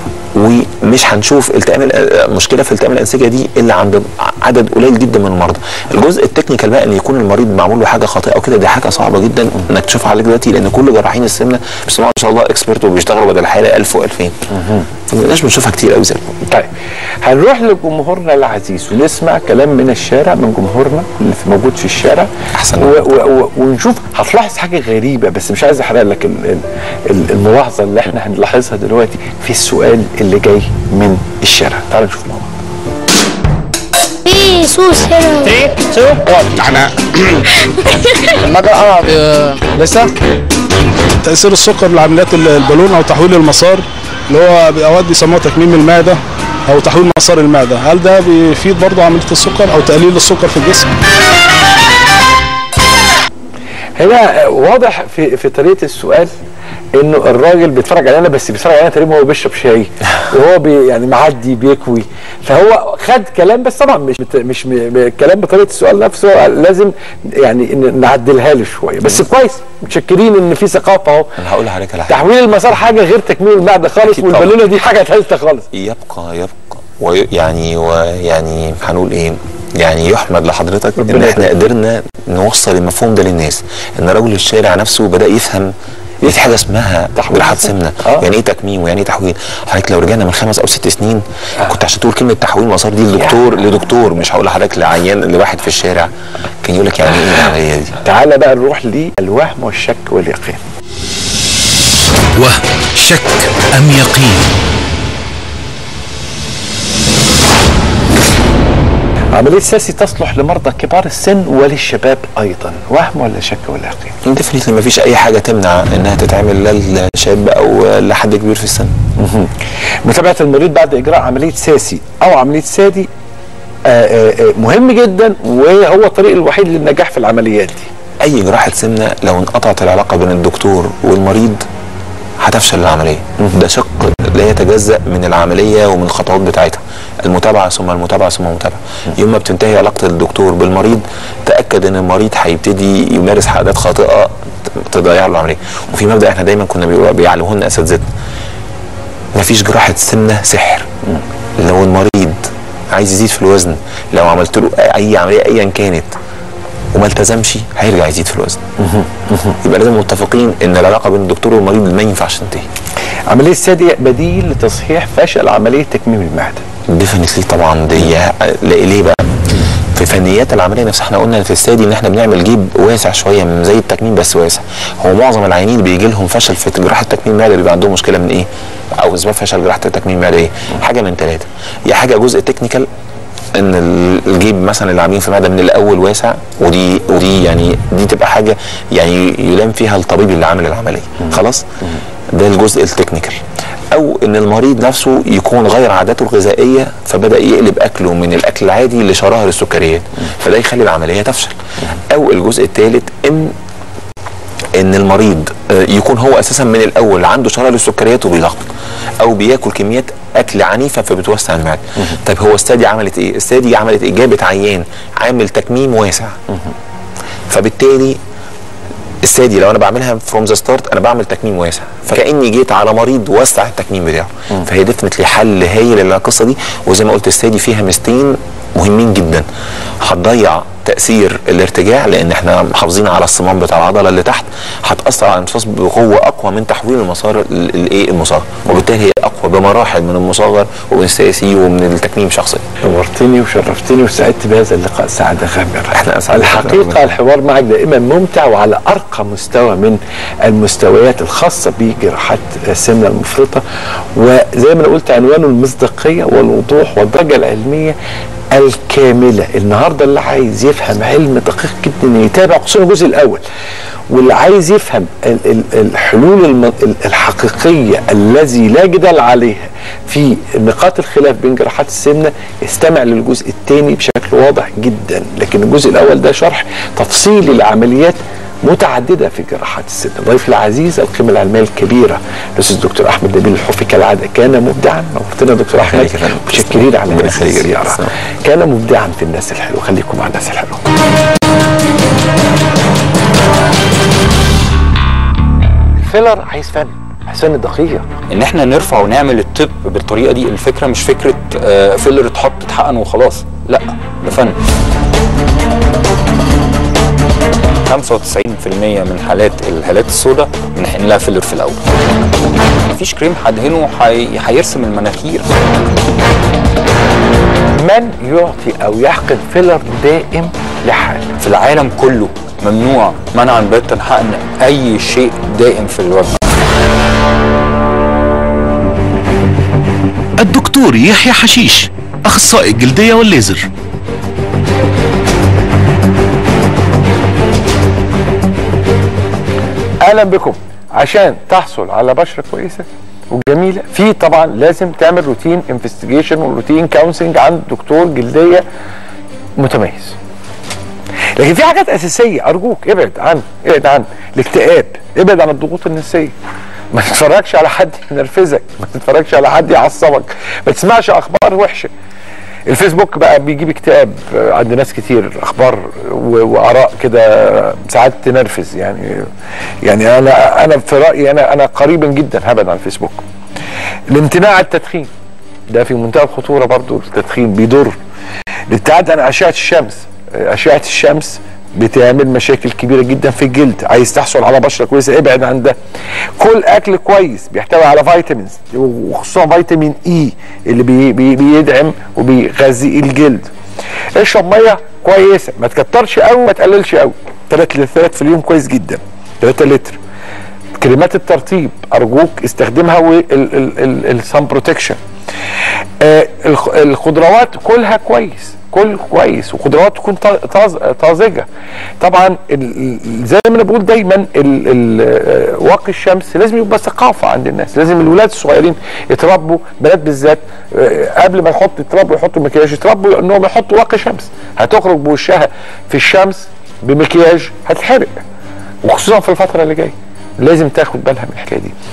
ومش هنشوف التئام ال- مشكله في التئام الانسجه دي الا عند عدد قليل جدا من المرضى الجزء التكنيكال بقى ان يكون المريض معمول له حاجه خاطئه او كده دي حاجه صعبه جدا انك تشوفها عليك دلوقتي لان كل جراحين السمنه بسم الله ما شاء الله اكسبرت وبيشتغلوا بدل الحاله 1000 و2000 فما بقناش بنشوفها كتير قوي زي الفل. طيب هنروح لجمهورنا العزيز ونسمع كلام من الشارع من جمهورنا اللي في- موجود في الشارع أحسن. و و و ونشوف هتلاحظ حاجه غريبه بس مش عايز احرق لك ال ال ال الملاحظه اللي احنا هنلاحظها دلوقتي في السؤال اللي جاي من الشارع تعال نشوف مع بعض في سوس هنا لسه تأثير السكر لعمليات ال- البالون أو تحويل المسار اللي هو أوقات بيسموه تكميم المعدة أو تحويل مسار المعدة هل ده بيفيد برضه عملية السكر أو تقليل السكر في الجسم؟ هنا واضح في في طريقه السؤال انه الراجل بيتفرج علينا بس بيتفرج علينا تقريبا وهو بيشرب شاي وهو بي يعني معدي بيكوي فهو خد كلام بس طبعا مش بت- مش م- م- كلام بطريقه السؤال نفسه لازم يعني إن نعدلها له شويه بس كويس متشكرين ان في ثقافه اهو انا هقول لحضرتك على حاجه تحويل المسار حاجه غير تكميل المعده خالص أكيد طبعا. والبالونه دي حاجه ثالثه خالص يبقى يبقى ويعني ويعني هنقول ايه يعني يحمد لحضرتك ان ربنا احنا يبارك. قدرنا نوصل المفهوم ده للناس ان رجل الشارع نفسه بدا يفهم في حاجه اسمها تحويل جراحات مثلا. سمنه آه. يعني ايه تكميم ويعني ايه تحويل حضرتك لو رجعنا من خمس او ست سنين كنت عشان تقول كلمه تحويل مسار دي لدكتور لدكتور مش هقول لحضرتك لعيان لواحد في الشارع كان يقول لك يعني ايه العمليه دي تعالى بقى نروح للوهم والشك واليقين وهم شك أم يقين عمليه ساسي تصلح لمرضى كبار السن وللشباب ايضا وهم ولا شك ولا يقين ديفنتلي ما فيش اي حاجه تمنع انها تتعمل لا لشاب او لحد كبير في السن متابعه المريض بعد اجراء عمليه ساسي او عمليه سادي آه، آه، آه، مهم جدا وهو الطريق الوحيد للنجاح في العمليات دي اي جراحه سمنه لو انقطعت العلاقه بين الدكتور والمريض هتفشل العمليه ده شق لا يتجزا من العمليه ومن الخطوات بتاعتها المتابعه ثم المتابعه ثم المتابعه يوم ما بتنتهي علاقه الدكتور بالمريض تاكد ان المريض هيبتدي يمارس عادات خاطئه تضيع له العمليه وفي مبدا احنا دايما كنا بيقولوا- بيعلموه لنا اساتذتنا مفيش جراحه سمنه سحر لو المريض عايز يزيد في الوزن لو عملت له اي عمليه ايا كانت وما التزمش هيرجع يزيد في الوزن يبقى لازم متفقين ان العلاقه بين الدكتور والمريض ما ينفعش تنتهي عمليه سادي بديل لتصحيح فشل عمليه تكميم المعده ديفنتلي طبعا دي لا- ليه بقى في فنيات العمليه نفسها احنا قلنا في الستادي ان احنا بنعمل جيب واسع شويه من زي التكميم بس واسع هو معظم العيانين اللي بيجي لهم فشل في جراحه تكميم المعده بيبقى عندهم مشكله من ايه او اسباب فشل جراحه تكميم المعده ايه حاجه من ثلاثه يا حاجه جزء تكنيكال ان ال- الجيب مثلا اللي عاملين في المعده من الاول واسع ودي ودي يعني دي تبقى حاجه يعني يلام فيها الطبيب اللي عامل العمليه خلاص ده الجزء التكنيكال او ان المريض نفسه يكون غير عاداته الغذائيه فبدا يقلب اكله من الاكل العادي لشراهه السكريات فده يخلي العمليه تفشل او الجزء الثالث ان ان المريض آه، يكون هو اساسا من الاول عنده شراهه للسكريات وبيلخبط او بياكل كميات اكل عنيفه فبتوسع المعده طيب هو السادي عملت ايه السادي عملت ايه جابت عيان عامل تكميم واسع فبالتالي السادي لو انا بعملها فروم ذا ستارت انا بعمل تكميم واسع فكاني جيت على مريض وسع التكميم بتاعه فهي ديفنتلي حل هايل للقصه دي وزي ما قلت السادي فيها ميزتين مهمين جدا هتضيع تاثير الارتجاع لان احنا محافظين على الصمام بتاع العضله اللي تحت هتاثر على الامتصاص بقوه اقوى من تحويل المسار ال- الايه المصغر وبالتالي هي اقوى بمراحل من المصغر ومن السياسي ومن التكميم شخصيا نورتني وشرفتني وسعدت بهذا اللقاء سعاده غامره احنا أسعد الحقيقه الحوار معك دائما ممتع وعلى ارقى مستوى من المستويات الخاصه بجراحات السمنه المفرطه وزي ما انا قلت عنوانه المصداقيه والوضوح والدرجه العلميه الكامله النهارده اللي عايز يفهم علم دقيق جدا يتابع خصوصا الجزء الاول واللي عايز يفهم ال- ال- الحلول الم- ال- الحقيقيه الذي لا جدال عليها في نقاط الخلاف بين جراحات السمنه استمع للجزء الثاني بشكل واضح جدا لكن الجزء الاول ده شرح تفصيلي لعمليات متعدده في جراحات السمنه ضيف العزيز القيمه العلميه الكبيره الاستاذ الدكتور احمد نبيل الحفي كالعاده كان مبدعا نورتنا يا دكتور احمد يخليك يا فندم. متشكرين على ربنا هذه يخليك. الزياره تسلم. كان مبدعا في الناس الحلوه خليكم مع الناس الحلوه الفيلر عايز فن عايز فن دقيق ان احنا نرفع ونعمل الطب بالطريقه دي الفكره مش فكره آه، فيلر اتحط اتحقن وخلاص لا ده فن 95% من حالات الهالات السوداء بنحقن لها فيلر في الاول مفيش كريم هدهنه هي- هيرسم المناخير من يعطي او يحقن فيلر دائم لحاله في العالم كله ممنوع منعا باتا حقن اي شيء دائم في الوجه الدكتور يحيى حشيش أخصائي الجلدية والليزر اهلا بكم عشان تحصل على بشره كويسه وجميله في طبعا لازم تعمل روتين انفستيجيشن وروتين كونسلنج عند دكتور جلديه متميز لكن في حاجات اساسيه ارجوك ابعد عن ابعد عن الاكتئاب ابعد عن الضغوط النفسيه ما تتفرجش على حد ينرفزك ما تتفرجش على حد يعصبك ما تسمعش اخبار وحشه الفيسبوك بقى بيجيب اكتئاب عند ناس كتير اخبار و- واراء كده ساعات تنرفز يعني يعني انا انا في رايي انا انا قريبا جدا هبعد عن الفيسبوك الامتناع عن التدخين ده في منتهى الخطوره برضو التدخين بيضر الابتعاد عن اشعه الشمس اشعه الشمس بتعمل مشاكل كبيره جدا في الجلد عايز تحصل على بشره كويسه ابعد عن ده كل اكل كويس بيحتوي على فيتامينز وخصوصا فيتامين اي اللي بي بي بيدعم وبيغذي الجلد اشرب ميه كويسه ما تكترش قوي ما تقللش قوي 3 لترات في اليوم كويس جدا 3 لتر كريمات الترطيب ارجوك استخدمها والسان بروتكشن آه الخ- الخضروات كلها كويس كل كويس وخضروات تكون طا- طاز- طازجه طبعا ال- ال- زي ما انا بقول دايما ال- ال- آه، واقي الشمس لازم يبقى ثقافه عند الناس لازم الولاد الصغيرين يتربوا بنات بالذات آه، قبل ما يحطوا يتربوا يحطوا مكياج يتربوا انهم يحطوا واقي شمس هتخرج بوشها في الشمس بمكياج هتتحرق وخصوصا في الفتره اللي جايه لازم تاخد بالها من الحكايه دي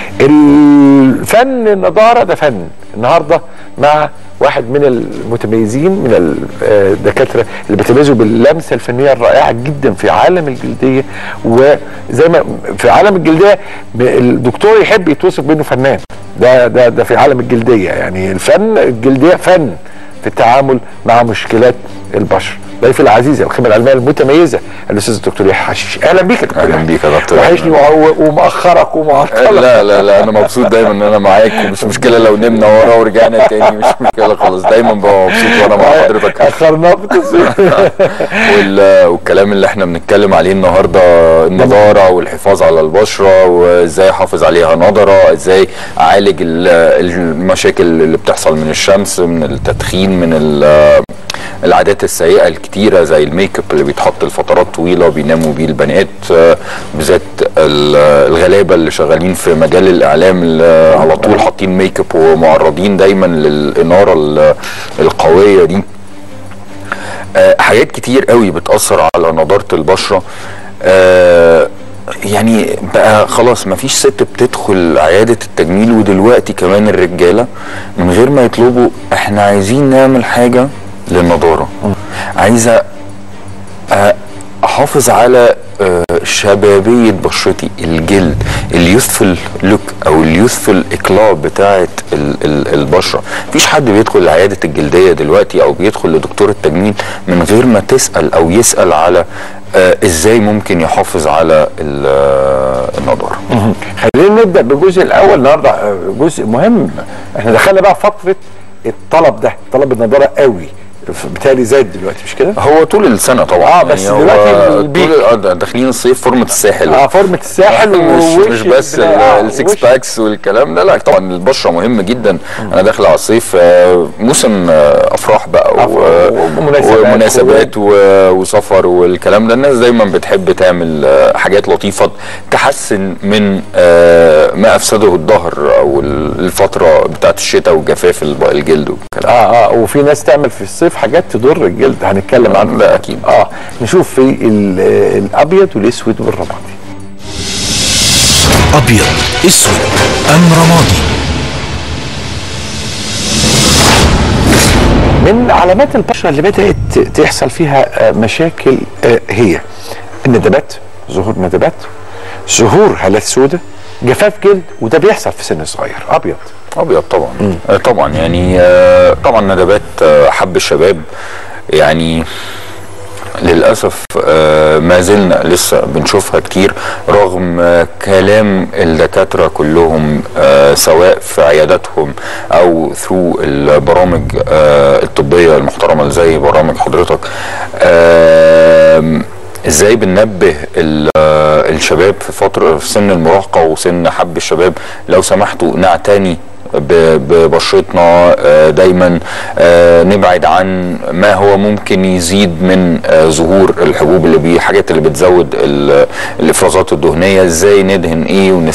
الفن النضاره ده فن النهارده مع واحد من المتميزين من الدكاتره اللي بيتميزوا باللمسه الفنيه الرائعه جدا في عالم الجلديه وزي ما في عالم الجلديه الدكتور يحب يتوصف بانه فنان ده ده ده في عالم الجلديه يعني الفن الجلديه فن في التعامل مع مشكلات البشر ضيفي العزيز الخبره العلميه المتميزه الاستاذ الدكتور يحيى حشيش اهلا بيك يا دكتور اهلا يحيى. بيك يا دكتور وحشني وع- ومأخرك ومعطلك لا لا لا انا مبسوط دايما ان انا معاك ومش مشكله لو نمنا ورا ورجعنا تاني مش مشكله خالص دايما ببقى مبسوط وانا مع حضرتك اخرناك في الصيف. وال- والكلام اللي احنا بنتكلم عليه النهارده النضاره والحفاظ على البشره وازاي احافظ عليها نضره ازاي اعالج ال- المشاكل اللي بتحصل من الشمس من التدخين من ال- العادات السيئه الكتيره زي الميك اب اللي بيتحط لفترات طويله بيناموا بيه البنات آه، بالذات ال- الغلابه اللي شغالين في مجال الاعلام اللي على طول حاطين ميك اب ومعرضين دايما للاناره ال- القويه دي آه، حاجات كتير قوي بتأثر على نضارة البشرة آه، يعني بقى خلاص مفيش ست بتدخل عيادة التجميل ودلوقتي كمان الرجالة من غير ما يطلبوا احنا عايزين نعمل حاجة للنضارة عايزة آه، احافظ على آه، شبابية بشرتي الجلد اليوثفل لوك او اليوثفل اكلاب بتاعه ال- ال- البشره مفيش حد بيدخل عياده الجلديه دلوقتي او بيدخل لدكتور التجميل من غير ما تسال او يسال على آه، ازاي ممكن يحافظ على ال- آه، النضاره خلينا نبدا بالجزء الاول النهارده آه، جزء مهم احنا دخلنا بقى فتره الطلب ده طلب النضاره قوي بالتالي زاد دلوقتي مش كده؟ هو طول السنه طبعا آه، بس هو دلوقتي البيك. طول آه، ده داخلين الصيف فورمه الساحل اه فورمه الساحل مش ووش مش بس ال- آه، السكس وش- باكس والكلام ده لا طبعا البشره مهمه جدا انا داخل على الصيف آه، موسم آه، افراح بقى و- أف- ومناسبات ومناسبات و- وسفر والكلام ده الناس دايما بتحب تعمل آه، حاجات لطيفه تحسن من آه، ما افسده الظهر او ال- الفتره بتاعت الشتاء وجفاف الب- الجلد والكلام اه اه وفي ناس تعمل في الصيف حاجات تضر الجلد هنتكلم عنه ده اكيد اه نشوف في ال- آه، الابيض والاسود والرمادي أبيض أسود أم رمادي من علامات البشره اللي بدات تحصل فيها آه، مشاكل آه، هي الندبات ظهور ندبات ظهور هالات سوداء جفاف جلد وده بيحصل في سن صغير ابيض ابيض طبعا آه، طبعا يعني آه، طبعا ندبات آه، حب الشباب يعني للاسف آه، ما زلنا لسه بنشوفها كتير رغم آه، كلام الدكاتره كلهم آه، سواء في عياداتهم او ثرو البرامج آه، الطبيه المحترمه زي برامج حضرتك آم، ازاي بننبه ال- آه، الشباب في فتره في سن المراهقه وسن حب الشباب لو سمحتوا نعتني ب- ببشرتنا آه، دايما آه، نبعد عن ما هو ممكن يزيد من آه، ظهور الحبوب اللي بيه حاجات اللي بتزود ال- الافرازات الدهنيه ازاي ندهن ايه ونستخدم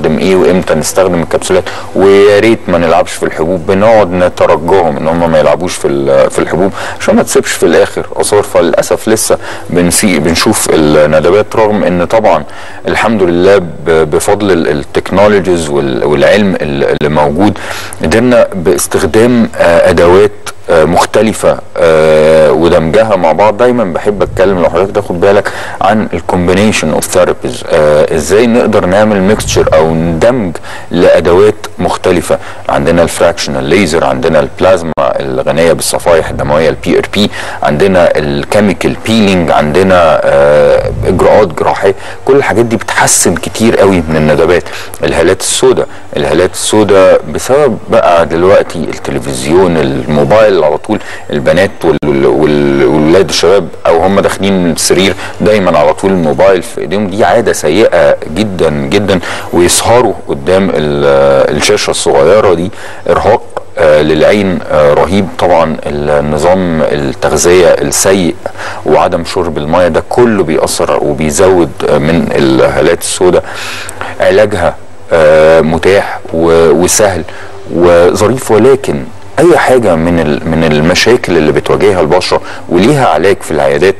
نستخدم ايه وامتى نستخدم الكبسولات ويا ريت ما نلعبش في الحبوب بنقعد نترجاهم ان هم ما يلعبوش في ال- في الحبوب عشان ما تسيبش في الاخر اثار فللاسف لسه بنسي بنشوف الندبات رغم ان طبعا الحمد لله ب- بفضل ال- التكنولوجيز وال- والعلم ال- اللي موجود قدرنا باستخدام آه، ادوات آه، مختلفة آه، ودمجها مع بعض دايما بحب اتكلم لو حضرتك تاخد بالك عن الكومبينيشن اوف ثيرابيز ازاي نقدر نعمل ميكستشر او ندمج لادوات مختلفة عندنا الفراكشنال ليزر عندنا البلازما الغنية بالصفائح الدموية البي ار بي عندنا الكيميكال بيلينج عندنا آه، اجراءات جراحية كل الحاجات دي بتحسن كتير قوي من الندبات الهالات السوداء الهالات السوداء بسبب بقى دلوقتي التلفزيون الموبايل على طول البنات وال- وال- وال- والولاد الشباب او هم داخلين السرير دايما على طول الموبايل في ايديهم دي عاده سيئه جدا جدا ويسهروا قدام ال- الشاشه الصغيره دي ارهاق آه، للعين آه، رهيب طبعا النظام التغذيه السيء وعدم شرب الميه ده كله بيأثر وبيزود آه، من الهالات السوداء علاجها آه، متاح و- وسهل وظريف ولكن اي حاجه من ال- من المشاكل اللي بتواجهها البشره وليها علاج في العيادات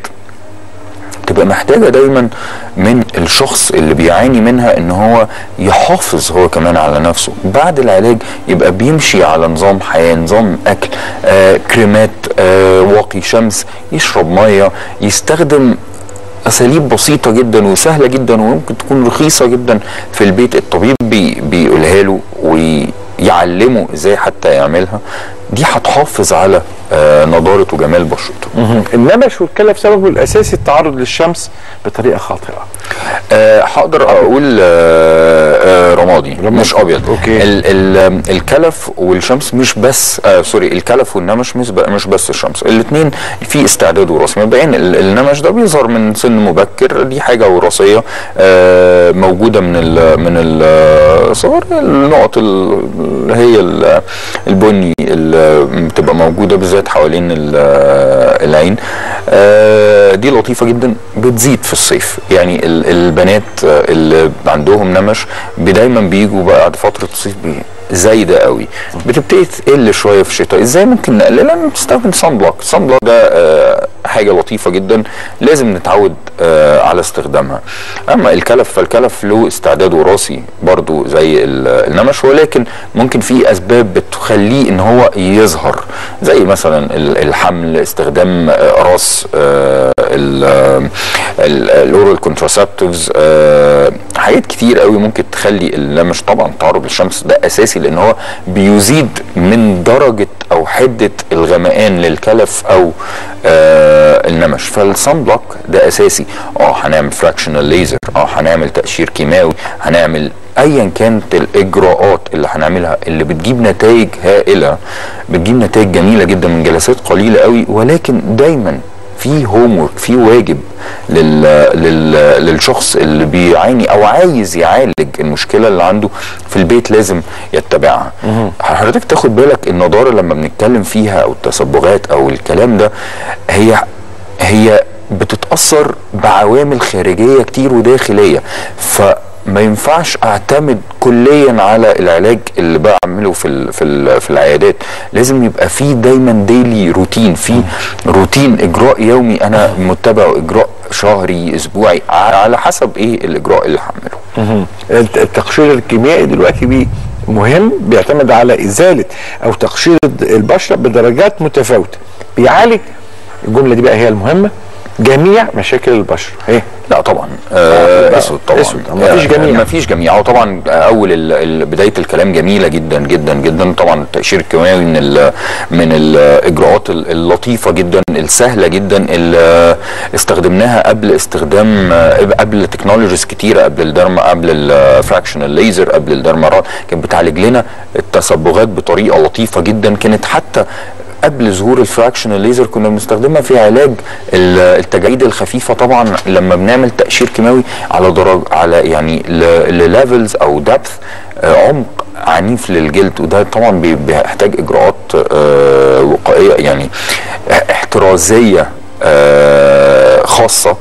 تبقى محتاجة دايما من الشخص اللي بيعاني منها ان هو يحافظ هو كمان على نفسه بعد العلاج يبقى بيمشي على نظام حياة نظام اكل آه كريمات آه واقي شمس يشرب مية يستخدم اساليب بسيطه جدا وسهله جدا وممكن تكون رخيصه جدا في البيت الطبيب بي بيقولها له ويعلمه ازاي حتى يعملها دي هتحافظ على آه نضاره وجمال بشرته النمش والكلف سببه الاساسي التعرض للشمس بطريقه خاطئه آه، هقدر اقول آه، آه، رمادي مش ابيض أوكي. ال ال الكلف والشمس مش بس آه سوري الكلف والنمش مش ب- مش بس الشمس الاثنين في استعداد وراثي مبدئيا ال- النمش ده بيظهر من سن مبكر دي حاجه وراثيه آه موجوده من ال من الصغر النقط ال- اللي هي ال- البني اللي بتبقى موجوده بالذات حوالين ال- العين آه دي لطيفه جدا بتزيد في الصيف يعني ال- البنات آه، اللي عندهم نمش بي- دايما بيجوا بعد فتره الصيف بي زايده قوي بتبتدي تقل شويه في الشتاء ازاي ممكن نقللها بنستخدم صن بلوك صن بلوك ده آه، حاجه لطيفه جدا لازم نتعود آه، على استخدامها اما الكلف فالكلف له استعداد وراثي برضو زي ال- النمش ولكن ممكن في اسباب بتخليه ان هو يظهر زي مثلا ال- الحمل استخدام آه، اقراص الاورال كونتراسبتيفز حاجات كتير قوي ممكن تخلي النمش طبعا التعرض للشمس ده اساسي لان هو بيزيد من درجه او حده الغمقان للكلف او آه النمش فالصن بلوك ده اساسي اه هنعمل فراكشنال ليزر اه هنعمل تقشير كيماوي هنعمل ايا كانت الاجراءات اللي هنعملها اللي بتجيب نتائج هائله بتجيب نتائج جميله جدا من جلسات قليله قوي ولكن دايما في هوم ورك في واجب لل... لل... للشخص اللي بيعاني او عايز يعالج المشكله اللي عنده في البيت لازم يتبعها حضرتك تاخد بالك النضاره لما بنتكلم فيها او التصبغات او الكلام ده هي هي بتتاثر بعوامل خارجيه كتير وداخليه فما ينفعش اعتمد كليا على العلاج اللي بعمله في ال في ال في العيادات لازم يبقى في دايما ديلي روتين في روتين اجراء يومي انا متبعه اجراء شهري اسبوعي على حسب ايه الاجراء اللي هعمله الت- التقشير الكيميائي دلوقتي بيه مهم بيعتمد على ازاله او تقشير الد- البشره بدرجات متفاوته بيعالج الجمله دي بقى هي المهمه جميع مشاكل البشره ايه لا طبعا آه لا، اسود طبعا أسود، مفيش جميع. ما فيش جميع هو طبعا اول ال- ال- بدايه الكلام جميله جدا جدا جدا طبعا التاشير الكيماوي من ال من الاجراءات ال- اللطيفه جدا السهله جدا اللي استخدمناها قبل استخدام آه، قبل تكنولوجيز كتيره قبل الدرما قبل الفراكشنال ليزر قبل الدرما كانت بتعالج لنا التصبغات بطريقه لطيفه جدا كانت حتى قبل ظهور الفراكشنال ليزر كنا بنستخدمها في علاج ال- التجاعيد الخفيفه طبعا لما بنعمل تقشير كيماوي على درج على يعني لليفلز او دبث عمق عنيف للجلد وده طبعا بي- بيحتاج اجراءات آه، وقائيه يعني احترازيه آه، خاصه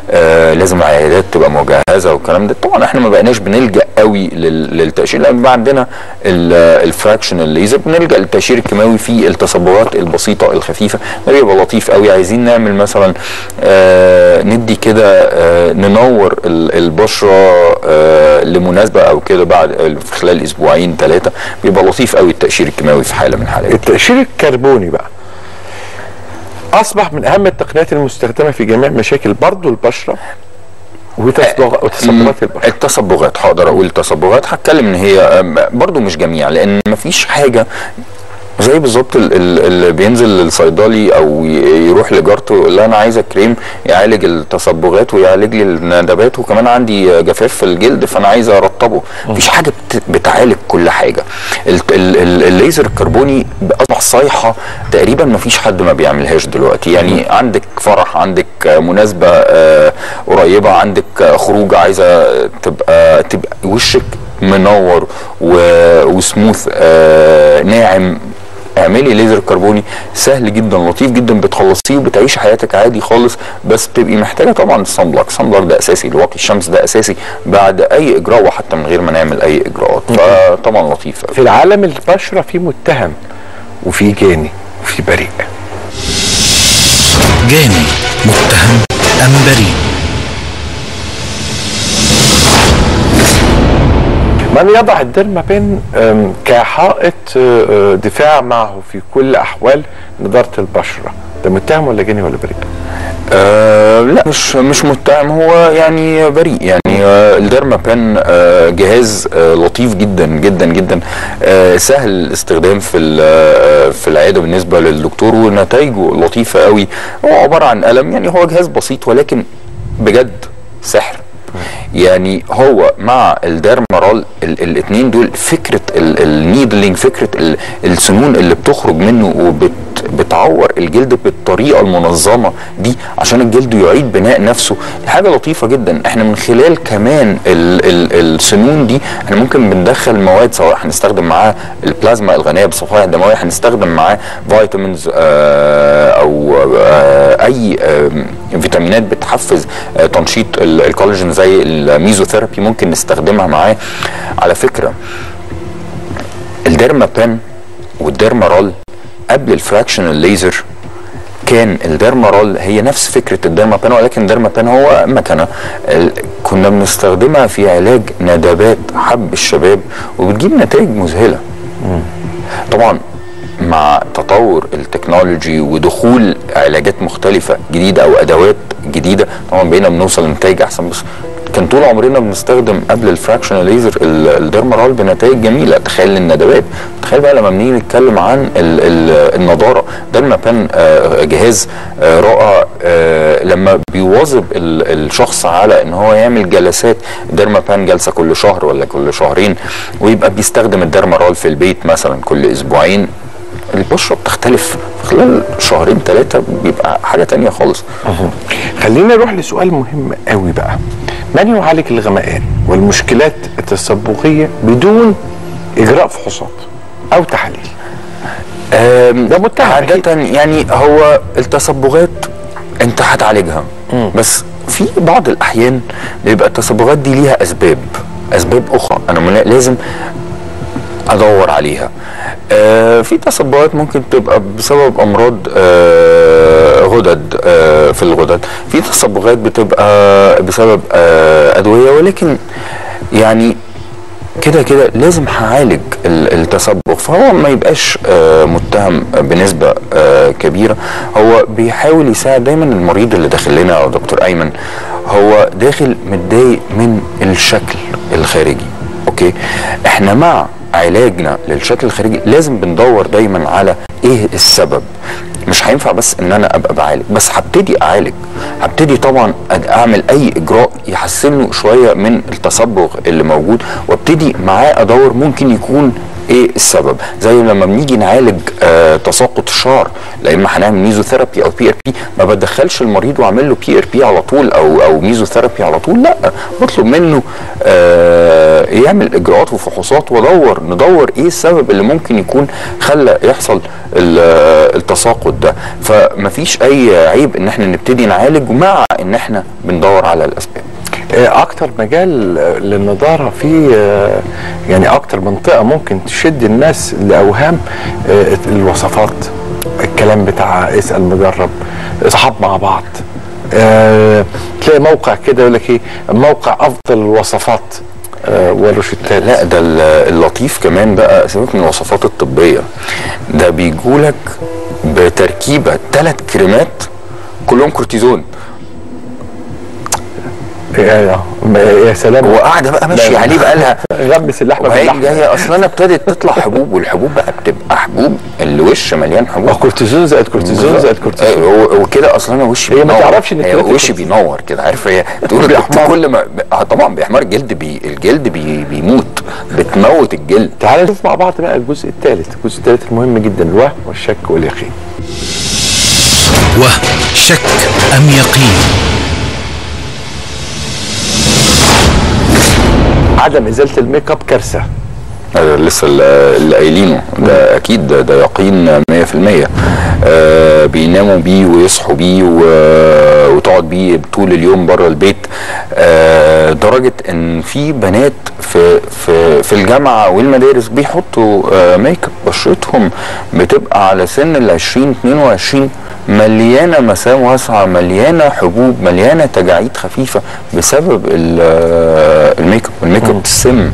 آه لازم العيادات تبقى مجهزه والكلام ده طبعا احنا ما بقيناش بنلجا قوي لل- للتاشير لان بقى عندنا الفراكشن الليزر بنلجا للتاشير الكيماوي في التصبغات البسيطه الخفيفه ده بيبقى لطيف قوي عايزين نعمل مثلا آه ندي كده آه ننور ال- البشره آه لمناسبه او كده بعد في خلال اسبوعين ثلاثه بيبقى لطيف قوي التاشير الكيماوي في حاله من الحالات دي. التأشير الكربوني بقى أصبح من أهم التقنيات المستخدمة في جميع مشاكل برضو البشرة وتصبغ- وتصبغات البشرة التصبغات هقدر اقول التصبغات هتكلم ان هي أم، برضو مش جميع لان مفيش حاجه زي بالظبط ال- ال- اللي بينزل للصيدلي او ي- يروح لجارته يقول لها انا عايزه كريم يعالج التصبغات ويعالج لي الندبات وكمان عندي جفاف في الجلد فانا عايز ارطبه مفيش حاجه بت- بتعالج كل حاجه ال- ال- ال- الليزر الكربوني اصبح صيحه تقريبا مفيش حد ما بيعملهاش دلوقتي يعني عندك فرح عندك مناسبه آه، قريبه عندك خروج عايزه تبقى تبقى وشك منور و- وسموث آه، ناعم اعملي ليزر كربوني سهل جدا لطيف جدا بتخلصيه وبتعيشي حياتك عادي خالص بس بتبقي محتاجه طبعا الصن بلاك الصن بلاك ده اساسي الواقي الشمس ده اساسي بعد اي اجراء وحتى من غير ما نعمل اي اجراءات فطبعا لطيف في العالم البشرة في متهم وفي جاني وفي بريء جاني متهم أم بريء من يضع الديرمابين أم، كحائط أه، أه، دفاع معه في كل أحوال نضارة البشرة ده متهم ولا جاني ولا بريء؟ آه لا مش مش متهم هو يعني بريء يعني آه الديرمابان آه جهاز آه لطيف جدا جدا جدا آه سهل الاستخدام في ال- آه في العياده بالنسبه للدكتور ونتائجه لطيفه قوي هو عباره عن قلم يعني هو جهاز بسيط ولكن بجد سحر يعني هو مع الديرمارال الاثنين دول فكره النيدلينج فكره ال- السنون اللي بتخرج منه وبت بتعور الجلد بالطريقه المنظمه دي عشان الجلد يعيد بناء نفسه دي حاجه لطيفه جدا احنا من خلال كمان ال ال السنون دي احنا ممكن بندخل مواد سواء هنستخدم معاه البلازما الغنيه بالصفائح الدمويه هنستخدم معاه فيتامينز آه او آه اي آه فيتامينات بتحفز آه تنشيط ال- الكولاجين زي الميزوثيرابي ممكن نستخدمها معاه على فكره الديرمابان والديرمارال قبل الفراكشن الليزر كان الديرمارال هي نفس فكره الديرمابان ولكن الديرمابان هو مكنه ال- كنا بنستخدمها في علاج ندبات حب الشباب وبتجيب نتائج مذهله طبعا مع تطور التكنولوجي ودخول علاجات مختلفة جديدة أو أدوات جديدة طبعا بقينا بنوصل لنتائج أحسن بس كان طول عمرنا بنستخدم قبل الفراكشن ليزر ال- الديرمارال بنتائج جميله تخيل الندبات تخيل بقى لما بنيجي نتكلم عن ال ال النضاره ديرمابان آه جهاز آه رائع آه لما بيواظب ال- الشخص على ان هو يعمل جلسات ديرمابان جلسه كل شهر ولا كل شهرين ويبقى بيستخدم الديرمارال في البيت مثلا كل اسبوعين البشره بتختلف في خلال شهرين ثلاثه بيبقى حاجه تانية خالص خلينا نروح لسؤال مهم قوي بقى من يعالج الغمقان والمشكلات التصبغيه بدون اجراء فحوصات او تحاليل ده متهم عادة يعني هو التصبغات انت هتعالجها بس في بعض الاحيان بيبقى التصبغات دي ليها اسباب اسباب اخرى انا ملا- لازم ادور عليها آه في تصبغات ممكن تبقى بسبب امراض آه غدد آه في الغدد في تصبغات بتبقى بسبب آه ادويه ولكن يعني كده كده لازم هعالج ال- التصبغ فهو ما يبقاش آه، متهم بنسبة آه، كبيرة هو بيحاول يساعد دايما المريض اللي داخل لنا او دكتور ايمن هو داخل متضايق من الشكل الخارجي اوكي احنا مع علاجنا للشكل الخارجي لازم بندور دايما على ايه السبب مش هينفع بس ان انا ابقى بعالج بس هبتدي اعالج هبتدي طبعا أد- اعمل اي اجراء يحسن له شويه من التصبغ اللي موجود وابتدي معاه ادور ممكن يكون ايه السبب زي لما بنيجي نعالج آه تساقط الشعر لا اما هنعمل ميزوثيرابي او بي ار بي ما بدخلش المريض واعمل له بي ار بي على طول او او ميزوثيرابي على طول لا بطلب منه آه ال- يعمل اجراءات وفحوصات وادور ندور ايه السبب اللي ممكن يكون خلى يحصل ال- التساقط ده فمفيش اي عيب ان احنا نبتدي نعالج مع ان احنا بندور على الاسباب آه، اكتر مجال آه، للنضاره فيه آه، يعني اكتر منطقه ممكن تشد الناس لاوهام آه، الوصفات الكلام بتاع اسال مجرب اصحاب مع بعض آه، تلاقي موقع كده يقول لك ايه موقع افضل الوصفات آه، والروشتات لا ده ال- اللطيف كمان بقى سيبك من الوصفات الطبيه ده بيجولك بتركيبه ثلاث كريمات كلهم كورتيزون يا, يا سلام وقاعده بقى ماشيه لا. عليه بقى لها غمس اللحمه وهي باللحمه جايه اصلا انا ابتدت تطلع حبوب والحبوب بقى بتبقى حبوب الوش مليان حبوب كورتيزون زائد كورتيزون زائد كورتيزون و- وكده اصلا انا وشي هي ما بينور. تعرفش إن هي التلاتة وشي كورتيزون. بينور كده عارف هي تقول بيحمر. كل ما آه طبعا بيحمر الجلد بي الجلد بي بيموت بتموت الجلد تعال نشوف مع بعض بقى الجزء الثالث الجزء الثالث المهم جدا الوهم والشك واليقين وهم شك أم يقين عدم ازاله الميك اب كارثه هذا لسه اللي اللي قايلينه ده اكيد ده, ده يقين 100% آه بيناموا بيه ويصحوا بيه و- وتقعد بيه طول اليوم بره البيت آه درجه ان في بنات في في في الجامعه والمدارس بيحطوا آه ميك اب بشرتهم بتبقى على سن ال 20 22 مليانه مسام واسعه مليانه حبوب مليانه تجاعيد خفيفه بسبب ال- آه، الميك اب الميك اب سم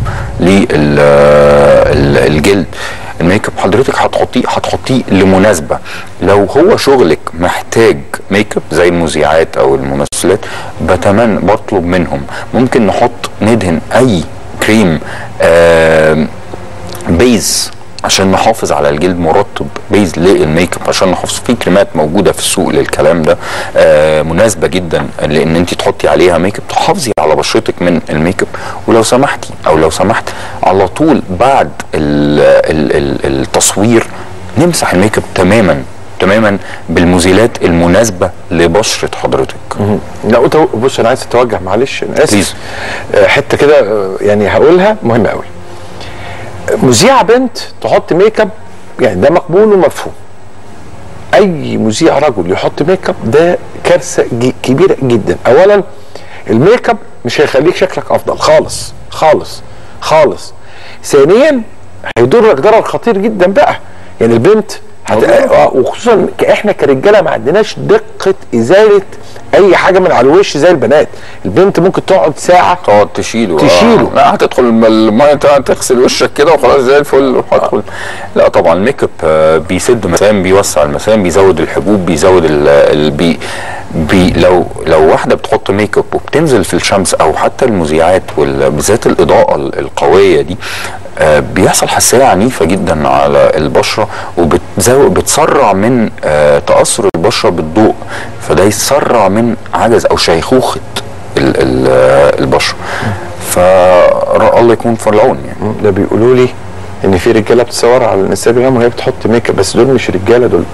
للجلد الميك اب حضرتك هتحطيه هتحطيه لمناسبه لو هو شغلك محتاج ميك اب زي المذيعات او الممثلات بتمنى بطلب منهم ممكن نحط ندهن اي كريم آه بيز عشان نحافظ على الجلد مرطب بيز للميك اب عشان نحافظ في كريمات موجوده في السوق للكلام ده آه مناسبه جدا لان انت تحطي عليها ميك اب تحافظي على بشرتك من الميك اب ولو سمحتي او لو سمحت على طول بعد ال ال ال التصوير نمسح الميك اب تماما تماما بالمزيلات المناسبه لبشره حضرتك لا قلت أهو، بص انا عايز اتوجه معلش انا اسف بليز. آه، حته كده آه، يعني هقولها مهمه قوي مذيعه بنت تحط ميك اب يعني ده مقبول ومفهوم اي مذيع رجل يحط ميك اب ده كارثه جي- كبيره جدا اولا الميك اب مش هيخليك شكلك افضل خالص خالص خالص ثانيا هيضرك ضرر خطير جدا بقى يعني البنت هت... آه، وخصوصا ك- احنا كرجاله ما عندناش دقه ازاله اي حاجه من على الوش زي البنات البنت ممكن تقعد ساعه تقعد تشيله تشيله. آه. لا هتدخل الم- الميه تع- تغسل وشك كده وخلاص زي الفل هتدخل لا طبعا الميك اب آه، بيسد مسام بيوسع المسام بيزود الحبوب بيزود ال ال- بي بي لو لو واحده بتحط ميك اب وبتنزل في الشمس او حتى المذيعات وبالذات الاضاءه ال- القويه دي آه، بيحصل حساسيه عنيفه جدا على البشره وبتسرع من آه، تاثر البشره بالضوء فده يسرع من عجز او شيخوخه ال- ال- آه، البشره فالله يكون في العون يعني ده بيقولوا لي ان في رجاله بتصور على الانستجرام وهي بتحط ميك اب بس دول مش رجاله دول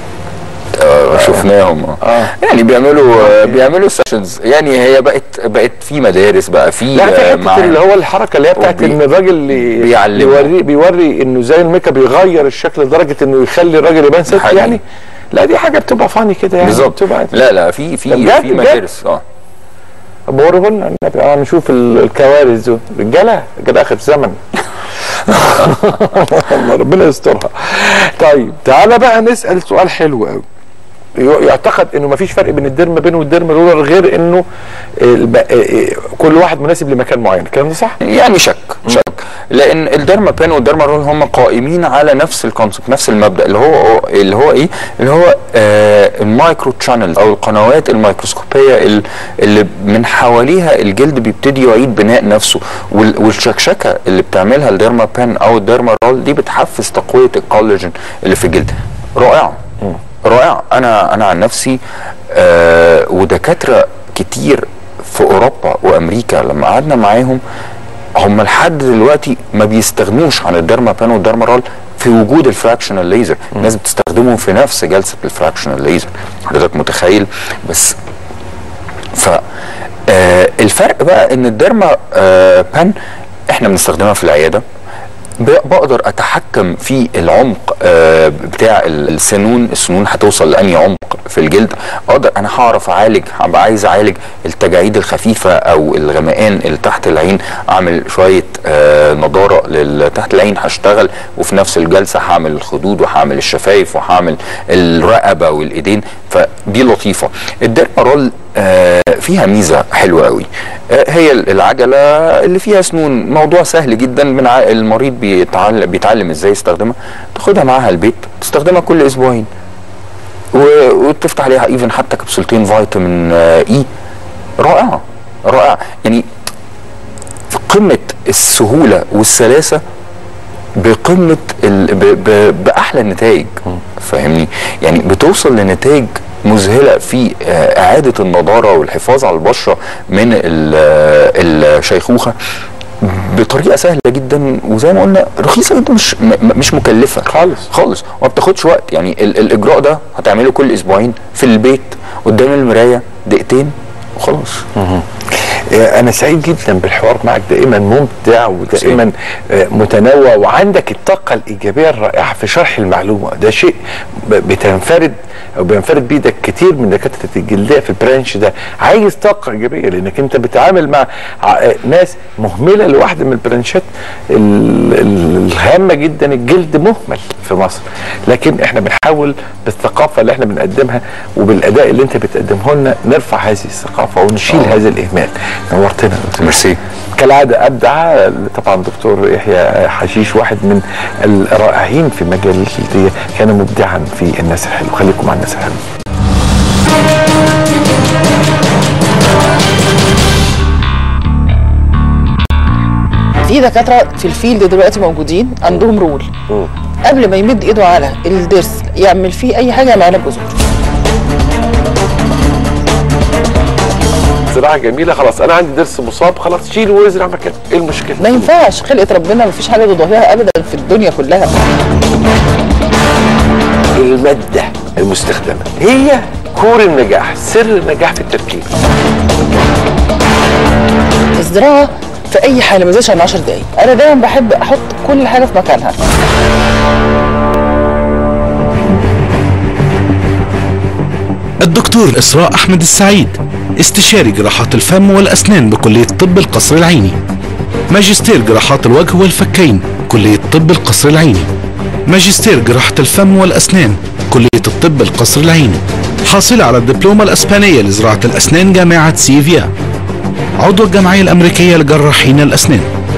آه، شفناهم آه. آه. يعني بيعملوا آه، بيعملوا سيشنز يعني هي بقت بقت في مدارس بقى في لا في آه، حته معاهد. اللي هو الحركه اللي هي بتاعت وبي- ان الراجل اللي بيعلمه. بيوري بيوري انه زي الميك اب يغير الشكل لدرجه انه يخلي الراجل يبان ست حقيقي. يعني لا دي حاجه بتبقى فاني كده يعني بالظبط بتبقى لا لا في في بجد- في بجد؟ مدارس اه بوريه لنا النبي اه نشوف ال- الكوارث دول رجاله رجاله اخر زمن الله ربنا يسترها طيب تعالى بقى نسال سؤال حلو قوي يعتقد انه مفيش فرق بين الديرما بين والديرما رولر غير انه الب- كل واحد مناسب لمكان معين الكلام ده صح؟ يعني شك شك لان الديرما بان والديرما رول هم قائمين على نفس الكونسبت نفس المبدا اللي هو اللي هو ايه اللي هو آه المايكرو تشانلز او القنوات الميكروسكوبيه ال- اللي من حواليها الجلد بيبتدي يعيد بناء نفسه وال- والشكشكه اللي بتعملها الديرما بان او الديرما رول دي بتحفز تقويه الكولاجين اللي في الجلد رائعه رائع انا انا عن نفسي آه ودكاتره كتير في اوروبا وامريكا لما قعدنا معاهم هم لحد دلوقتي ما بيستغنوش عن الديرما بان والديرما رول في وجود الفراكشنال ليزر الناس بتستخدمهم في نفس جلسه الفراكشنال ليزر حضرتك متخيل بس ف آه الفرق بقى ان الديرما آه بان احنا بنستخدمها في العياده ب- بقدر اتحكم في العمق آه، بتاع ال- السنون السنون هتوصل لاني عمق في الجلد اقدر انا هعرف اعالج هبقى عايز اعالج التجاعيد الخفيفه او الغمقان اللي تحت العين اعمل شويه آه، نضاره لل- تحت العين هشتغل وفي نفس الجلسه هعمل الخدود وهعمل الشفايف وهعمل الرقبه والايدين فدي لطيفه الديرمارول آه، فيها ميزه حلوه قوي آه، هي العجله اللي فيها سنون موضوع سهل جدا من ع- المريض بيتعلم بيتعلم ازاي يستخدمها تاخدها معاها البيت تستخدمها كل اسبوعين و- وتفتح عليها ايفن حتى كبسولتين فيتامين آه، اي رائعه رائعه يعني في قمه السهوله والسلاسه بقمه ال... ب... ب... باحلى النتائج فاهمني يعني بتوصل لنتائج مذهله في آه، اعاده النضاره والحفاظ على البشره من ال... آه، الشيخوخه بطريقه سهله جدا وزي ما قلنا رخيصه جدا مش م- م- مش مكلفه خالص. خالص وما بتاخدش وقت يعني ال... الاجراء ده هتعمله كل اسبوعين في البيت قدام المرايه دقيقتين وخلاص آه، انا سعيد جدا بالحوار معك دائما ممتع ودائما آه، متنوع وعندك الطاقه الايجابيه الرائعه في شرح المعلومه ده شيء ب- بتنفرد او بينفرد بيدك كتير من دكاتره الجلديه في البرانش ده عايز طاقه ايجابيه لانك انت بتتعامل مع ع- آه، ناس مهمله لواحده من البرانشات ال- ال- الهامه جدا الجلد مهمل في مصر لكن احنا بنحاول بالثقافه اللي احنا بنقدمها وبالاداء اللي انت بتقدمه لنا نرفع هذه الثقافه ونشيل آه. هذا الاهمال نورتنا يا دكتور. ميرسي كالعاده ابدع طبعا دكتور يحيى حشيش واحد من الرائعين في مجال الجلديه كان مبدعا في الناس الحلو خليكم مع الناس الحلو في دكاتره في الفيلد دلوقتي موجودين عندهم رول قبل ما يمد ايده على الضرس يعمل فيه اي حاجه يعمل على جذور زراعه جميله خلاص انا عندي ضرس مصاب خلاص شيله وازرع مكانه ايه المشكله ما ينفعش خلقه ربنا ما فيش حاجه تضاهيها ابدا في الدنيا كلها الماده المستخدمه هي كور النجاح سر النجاح في التركيب الزراعه في اي حاله ما يزيدش عن 10 دقايق انا دايما بحب احط كل حاجه في مكانها الدكتور إسراء أحمد السعيد استشاري جراحات الفم والأسنان بكلية طب القصر العيني ماجستير جراحات الوجه والفكين كلية طب القصر العيني ماجستير جراحة الفم والأسنان كلية الطب القصر العيني حاصلة على الدبلومة الأسبانية لزراعة الأسنان جامعة سيفيا عضو الجمعية الأمريكية لجراحين الأسنان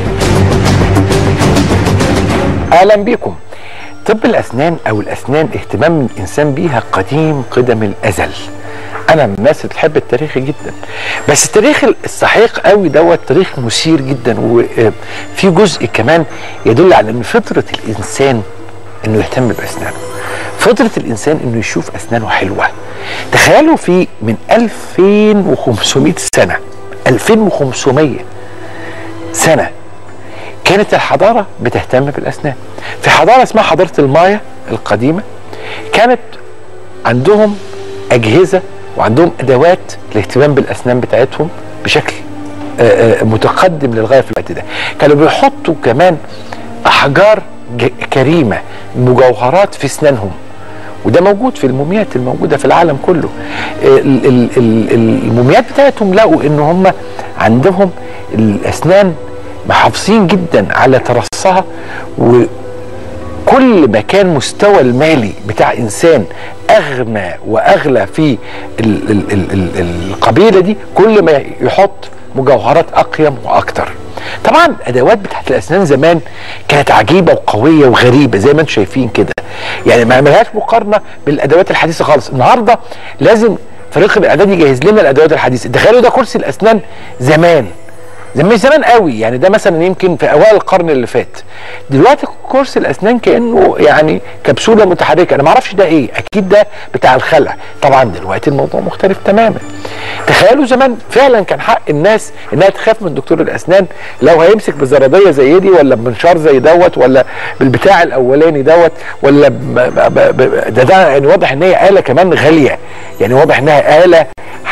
اهلا بكم طب الاسنان او الاسنان اهتمام الانسان بيها قديم قدم الازل انا من الناس اللي بتحب التاريخ جدا بس التاريخ الصحيح قوي دوت تاريخ مثير جدا وفي جزء كمان يدل على ان فطره الانسان انه يهتم باسنانه فطره الانسان انه يشوف اسنانه حلوه تخيلوا في من 2500 سنه 2500 سنه كانت الحضاره بتهتم بالاسنان في حضاره اسمها حضاره المايا القديمه كانت عندهم اجهزه وعندهم ادوات للاهتمام بالاسنان بتاعتهم بشكل آه، آه، متقدم للغايه في الوقت ده كانوا بيحطوا كمان احجار ج- كريمه مجوهرات في اسنانهم وده موجود في الموميات الموجوده في العالم كله ال- ال- ال- الموميات بتاعتهم لقوا ان هم عندهم الاسنان محافظين جدا على ترصها وكل ما كان مستوى المالي بتاع انسان اغنى واغلى في ال ال ال ال القبيله دي كل ما يحط مجوهرات اقيم واكتر طبعا الادوات بتاعت الاسنان زمان كانت عجيبه وقويه وغريبه زي ما انتم شايفين كده يعني ما ملهاش مقارنه بالادوات الحديثه خالص النهارده لازم فريق الاعداد يجهز لنا الادوات الحديثه تخيلوا ده كرسي الاسنان زمان زي مش زمان قوي يعني ده مثلا يمكن في اوائل القرن اللي فات دلوقتي كرسي الاسنان كانه يعني كبسوله متحركه انا ما اعرفش ده ايه اكيد ده بتاع الخلع طبعا دلوقتي الموضوع مختلف تماما تخيلوا زمان فعلا كان حق الناس انها تخاف من دكتور الاسنان لو هيمسك بزراديه زي دي ولا بمنشار زي دوت ولا بالبتاع الاولاني دوت ولا ب- ب- ب- ب- ده ده يعني واضح ان هي اله كمان غاليه يعني واضح انها اله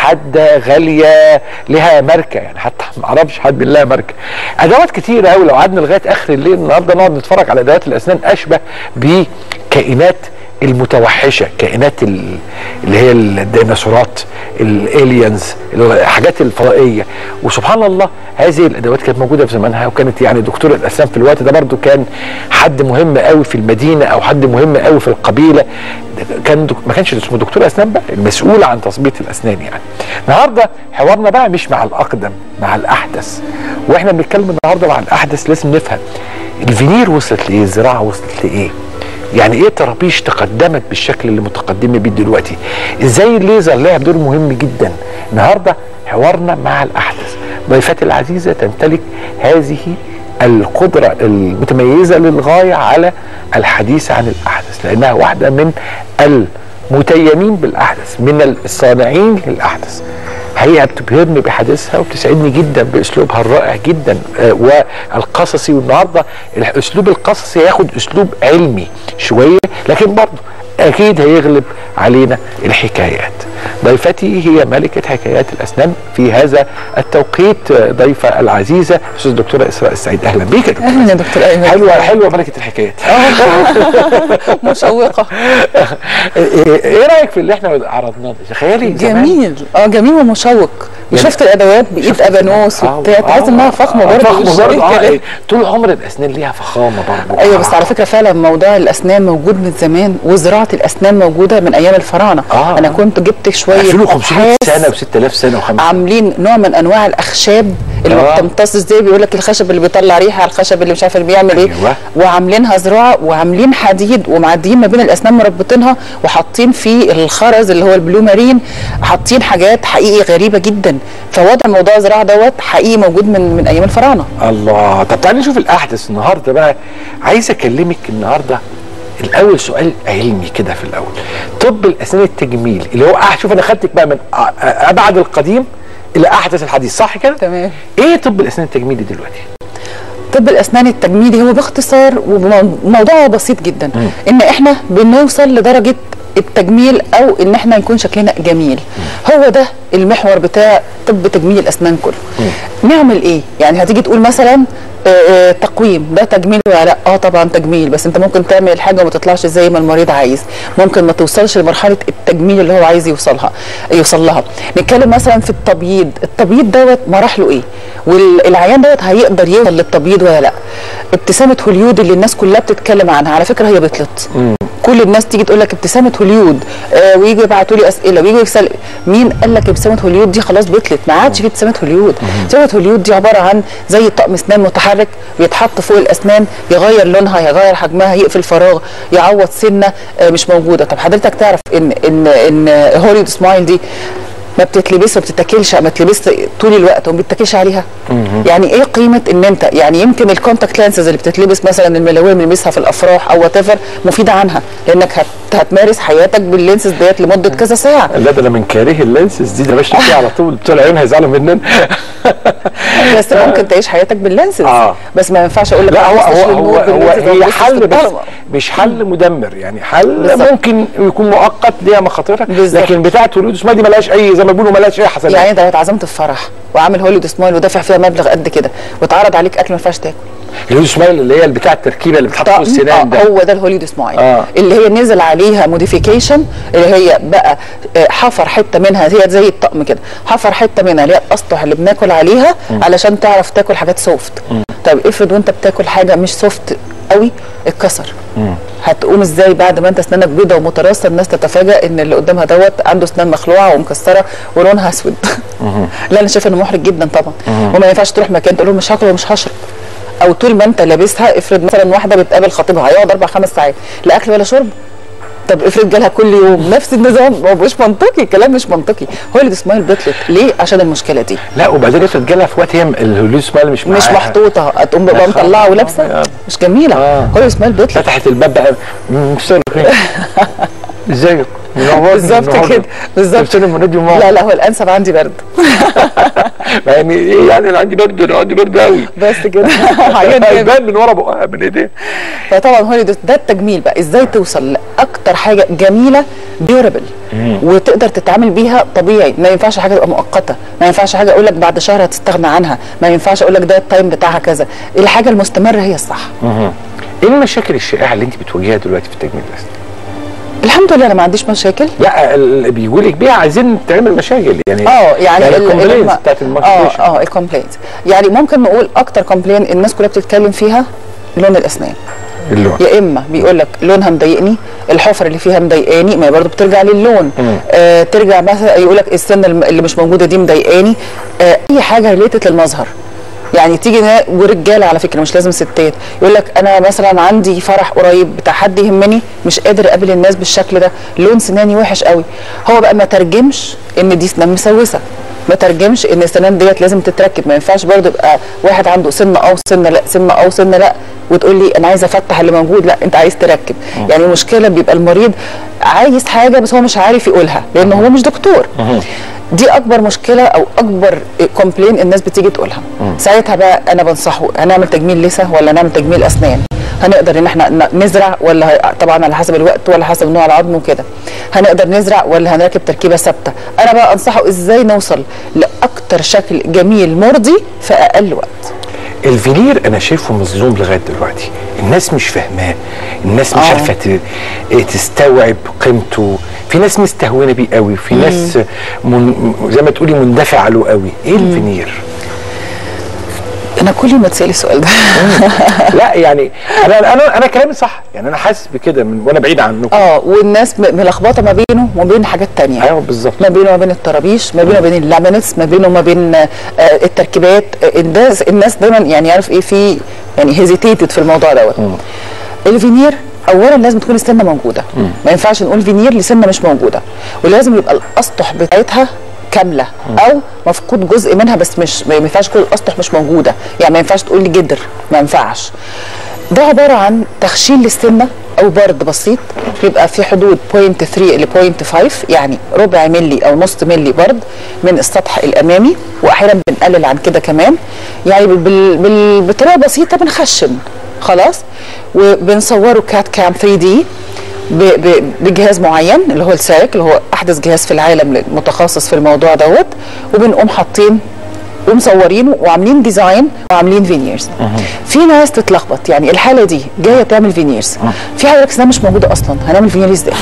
حاده غاليه لها ماركه يعني حتى ما اعرفش حد لها ماركه ادوات كتيره قوي لو قعدنا لغايه اخر الليل النهارده نقعد نتفرج على ادوات الاسنان اشبه بكائنات المتوحشه كائنات ال- اللي هي الديناصورات الالينز الحاجات الفضائيه وسبحان الله هذه الادوات كانت موجوده في زمانها وكانت يعني دكتور الاسنان في الوقت ده برضو كان حد مهم قوي في المدينه او حد مهم قوي في القبيله ده كان دك... ما كانش اسمه دكتور اسنان بقى المسؤول عن تظبيط الاسنان يعني النهارده حوارنا بقى مش مع الاقدم مع الاحدث واحنا بنتكلم النهارده مع الاحدث لازم نفهم الفينير وصلت لايه الزراعه وصلت لايه يعني ايه طرابيش تقدمت بالشكل اللي متقدمه بيه دلوقتي ازاي الليزر لعب دور مهم جدا النهارده حوارنا مع الاحدث ضيفتي العزيزه تمتلك هذه القدره المتميزه للغايه على الحديث عن الاحدث لانها واحده من المتيمين بالاحدث من الصانعين للاحدث هي بتبهرني بحديثها وبتسعدني جدا باسلوبها الرائع جدا آه، والقصصي والنهارده الاسلوب القصصي هياخد اسلوب علمي شويه لكن برضه اكيد هيغلب علينا الحكايات ضيفتي هي ملكة حكايات الأسنان في هذا التوقيت آه، ضيفة العزيزة أستاذ دكتورة إسراء السعيد أهلا بيك يا دكتورة اهلا يا دكتور ايمن حلوة حلوة ملكة الحكايات مشوقه ايه إيه رايك في اللي احنا عرضناه ده تخيلي زمان جميل اه جميل ومشوق وشفت الادوات بايد ابانوس وبتاع تحس انها فخمه برضه فخمه مش برضه أي آه، كلام. إيه، طول عمر الاسنان ليها فخامه برضه ايوه بس على فكره فعلا موضوع الاسنان موجود من زمان وزراعه الاسنان موجوده من ايام الفراعنه آه، انا آه. كنت جبت شويه 2500 أبحاث سنه و6000 سنه و5000 عاملين نوع من انواع الاخشاب اللي ما آه. بتمتصش زي بيقول لك الخشب اللي بيطلع ريحه على الخشب اللي مش عارف اللي بيعمل ايه أيوة. وعاملينها زراعه وعاملين حديد ومعديين ما بين الاسنان مربطينها وحاطين فيه الخرز اللي هو البلو مارين حاطين حاجات حقيقي غريبه جدا فوضع موضوع الزراعه دوت حقيقي موجود من من ايام الفراعنه الله طب تعالي نشوف الاحدث النهارده بقى عايز اكلمك النهارده الاول سؤال علمي كده في الاول طب الاسنان التجميل اللي هو أح- شوف انا خدتك بقى من أ- أ- ابعد القديم الى احدث الحديث صح كده تمام ايه طب الاسنان التجميلي دلوقتي طب الاسنان التجميلي هو باختصار وموضوع بسيط جدا ان احنا بنوصل لدرجه التجميل او ان احنا يكون شكلنا جميل هو ده المحور بتاع طب تجميل الاسنان كله نعمل ايه يعني هتيجي تقول مثلا آه، آه، تقويم ده تجميل ولا لا اه طبعا تجميل بس انت ممكن تعمل الحاجه وما تطلعش زي ما المريض عايز ممكن ما توصلش لمرحله التجميل اللي هو عايز يوصلها يوصل لها نتكلم مثلا في التبييض التبييض دوت مراحله ايه والعيان دوت هيقدر يوصل للتبييض ولا لا ابتسامه هوليود اللي الناس كلها بتتكلم عنها على فكره هي بطلت كل الناس تيجي تقول لك ابتسامه هوليود آه ويجوا يبعتوا لي اسئله ويجوا يسال مين قال لك ابتسامه هوليود دي خلاص بطلت ما عادش في ابتسامه هوليود ابتسامه هوليود دي عباره عن زي طقم اسنان متحرك بيتحط فوق الاسنان يغير لونها يغير حجمها يقفل فراغ يعوض سنه آه مش موجوده طب حضرتك تعرف ان ان ان هوليود سمايل دي ما بتتلبسش وما بتتاكلش ما تلبس طول الوقت وما بتتاكلش عليها يعني ايه قيمه ان انت يعني يمكن الكونتاكت لانسز اللي بتتلبس مثلا الملاويه اللي بنلبسها في الافراح او وات مفيده عنها لانك هت هتمارس حياتك باللينسز ديت لمده كذا ساعه لا ده انا من كاره اللينسز دي ده ماشي فيها على طول بتوع العيون هيزعلوا مننا بس ممكن تعيش حياتك باللينسز آه. بس ما ينفعش اقول لك لا هو ما تبصش هو هو, للنور هو باللينسز أو هي تبص حل في بس الضلمة. مش حل مدمر يعني حل بالظبط. ممكن يكون مؤقت ليها مخاطرها بالظبط. لكن بتاعه هوليود اسمها دي ملهاش اي زي ما بيقولوا ملهاش اي حسنات يعني انت لو اتعزمت في فرح وعامل هوليود سمايل ودافع فيها مبلغ قد كده واتعرض عليك اكل ما ينفعش تاكل الهوليود سمايل اللي هي بتاع التركيبه اللي بتحط فوق طقم- السنان ده آه هو ده الهوليود سمايل آه. اللي هي نزل عليها موديفيكيشن اللي هي بقى آه، حفر حته منها هي زي الطقم كده حفر حته منها اللي هي الاسطح اللي بناكل عليها علشان تعرف تاكل حاجات سوفت طب افرض وانت بتاكل حاجه مش سوفت قوي اتكسر هتقوم ازاي بعد ما انت اسنانك بيضه ومتراصه الناس تتفاجئ ان اللي قدامها دوت عنده اسنان مخلوعه ومكسره ولونها اسود لا انا شايفه انه محرج جدا طبعا وما ينفعش تروح مكان تقول له مش هاكل ومش هشرب او طول ما انت لابسها افرض مثلا واحده بتقابل خطيبها هيقعد اربع خمس ساعات لا اكل ولا شرب طب افرض جالها كل يوم نفس النظام ما هو مش منطقي الكلام مش منطقي هوليد سمايل بطلت ليه عشان المشكله دي لا وبعدين افرض جالها في وقت هي الهوليود سمايل مش مش معاها. محطوطه هتقوم يا بقى خبر مطلعه أبيض. ولابسه مش جميله آه. هوليد سمايل بطلت فتحت الباب بقى مساء الخير ازيك منورني بالظبط منورني. كده بالظبط لابسين المنادي وماما. لا لا هو الانسب عندي برد يعني ايه يعني انا عندي برد انا عندي برد قوي بس كده حاجات جامد. الباب من ورا بقها من ايديه فطبعا هوليود ده التجميل بقى ازاي توصل لاكتر حاجه جميله ديورابل وتقدر تتعامل بيها طبيعي ما ينفعش حاجه تبقى مؤقته ما ينفعش حاجه اقول لك بعد شهر هتستغنى عنها ما ينفعش اقول لك ده التايم بتاعها كذا الحاجه المستمره هي الصح ايه المشاكل الشائعه اللي انت بتواجهها دلوقتي في التجميل الاسنان؟ الحمد لله انا ما عنديش مشاكل لا اللي بيقول لك بيها عايزين تعمل مشاكل يعني اه يعني ال- الكومبلينز الم- بتاعت اه الماركتيشن اه الكومبلينت يعني ممكن نقول اكتر كومبلين الناس كلها بتتكلم فيها لون الاسنان اللون يا اما بيقول لك لونها مضايقني الحفر اللي فيها مضايقاني ما هي برضه بترجع للون آه ترجع مثلا يقول لك السنه الم- اللي مش موجوده دي مضايقاني آه اي حاجه ريليتد للمظهر يعني تيجي نا- ورجاله على فكره مش لازم ستات يقول لك انا مثلا عندي فرح قريب بتاع حد يهمني مش قادر اقابل الناس بالشكل ده لون سناني وحش قوي هو بقى ما ترجمش ان دي سنان مسوسه ما ترجمش ان السنان ديت لازم تتركب ما ينفعش برضه يبقى واحد عنده سنه او سنه لا سنه او سنه لا وتقول لي انا عايزه افتح اللي موجود لا انت عايز تركب يعني المشكله بيبقى المريض عايز حاجه بس هو مش عارف يقولها لان هو مش دكتور دي اكبر مشكله او اكبر كومبلين الناس بتيجي تقولها ساعتها بقى انا بنصحه هنعمل تجميل لسه ولا نعمل تجميل اسنان هنقدر ان احنا ن- نزرع ولا ه- طبعا على حسب الوقت ولا حسب نوع العظم وكده هنقدر نزرع ولا هنركب تركيبه ثابته انا بقى انصحه ازاي نوصل لاكتر شكل جميل مرضي في اقل وقت الفينير انا شايفه مظلوم لغايه دلوقتي الناس مش فاهماه الناس مش آه. عارفه ت- إيه تستوعب قيمته في ناس مستهونه بيه قوي في ناس من زي ما تقولي مندفعه له قوي ايه الفينير انا كل ما اتسال السؤال ده لا يعني انا انا انا كلامي صح يعني انا حاسس بكده من وانا بعيد عنكم اه والناس م- ملخبطه ما بينه وما بين حاجات تانية ايوه بالظبط ما بينه وما بين الطرابيش ما بينه وما بين اللامينتس ما بينه وما بين آه، التركيبات آه، الناس الناس دايما يعني عارف ايه في يعني هيزيتيتد في الموضوع دوت الفينير اولا لازم تكون السنه موجوده ما ينفعش نقول فينير لسنه مش موجوده ولازم يبقى الاسطح بتاعتها كامله او مفقود جزء منها بس مش ما ينفعش كل الاسطح مش موجوده يعني ما ينفعش تقول لي جدر ما ينفعش ده عباره عن تخشين للسنه او برد بسيط بيبقى في حدود 0.3 ل 0.5 يعني ربع ملي او نص ملي برد من السطح الامامي واحيانا بنقلل عن كده كمان يعني بال بال بطريقه بسيطه بنخشن خلاص وبنصوره كات كام 3 دي ب- ب- بجهاز معين اللي هو السايك اللي هو احدث جهاز في العالم متخصص في الموضوع دوت وبنقوم حاطين ومصورينه وعاملين ديزاين وعاملين فينيرز في ناس تتلخبط يعني الحاله دي جايه تعمل فينيرز في حضرتك سنه مش موجوده اصلا هنعمل فينيرز ازاي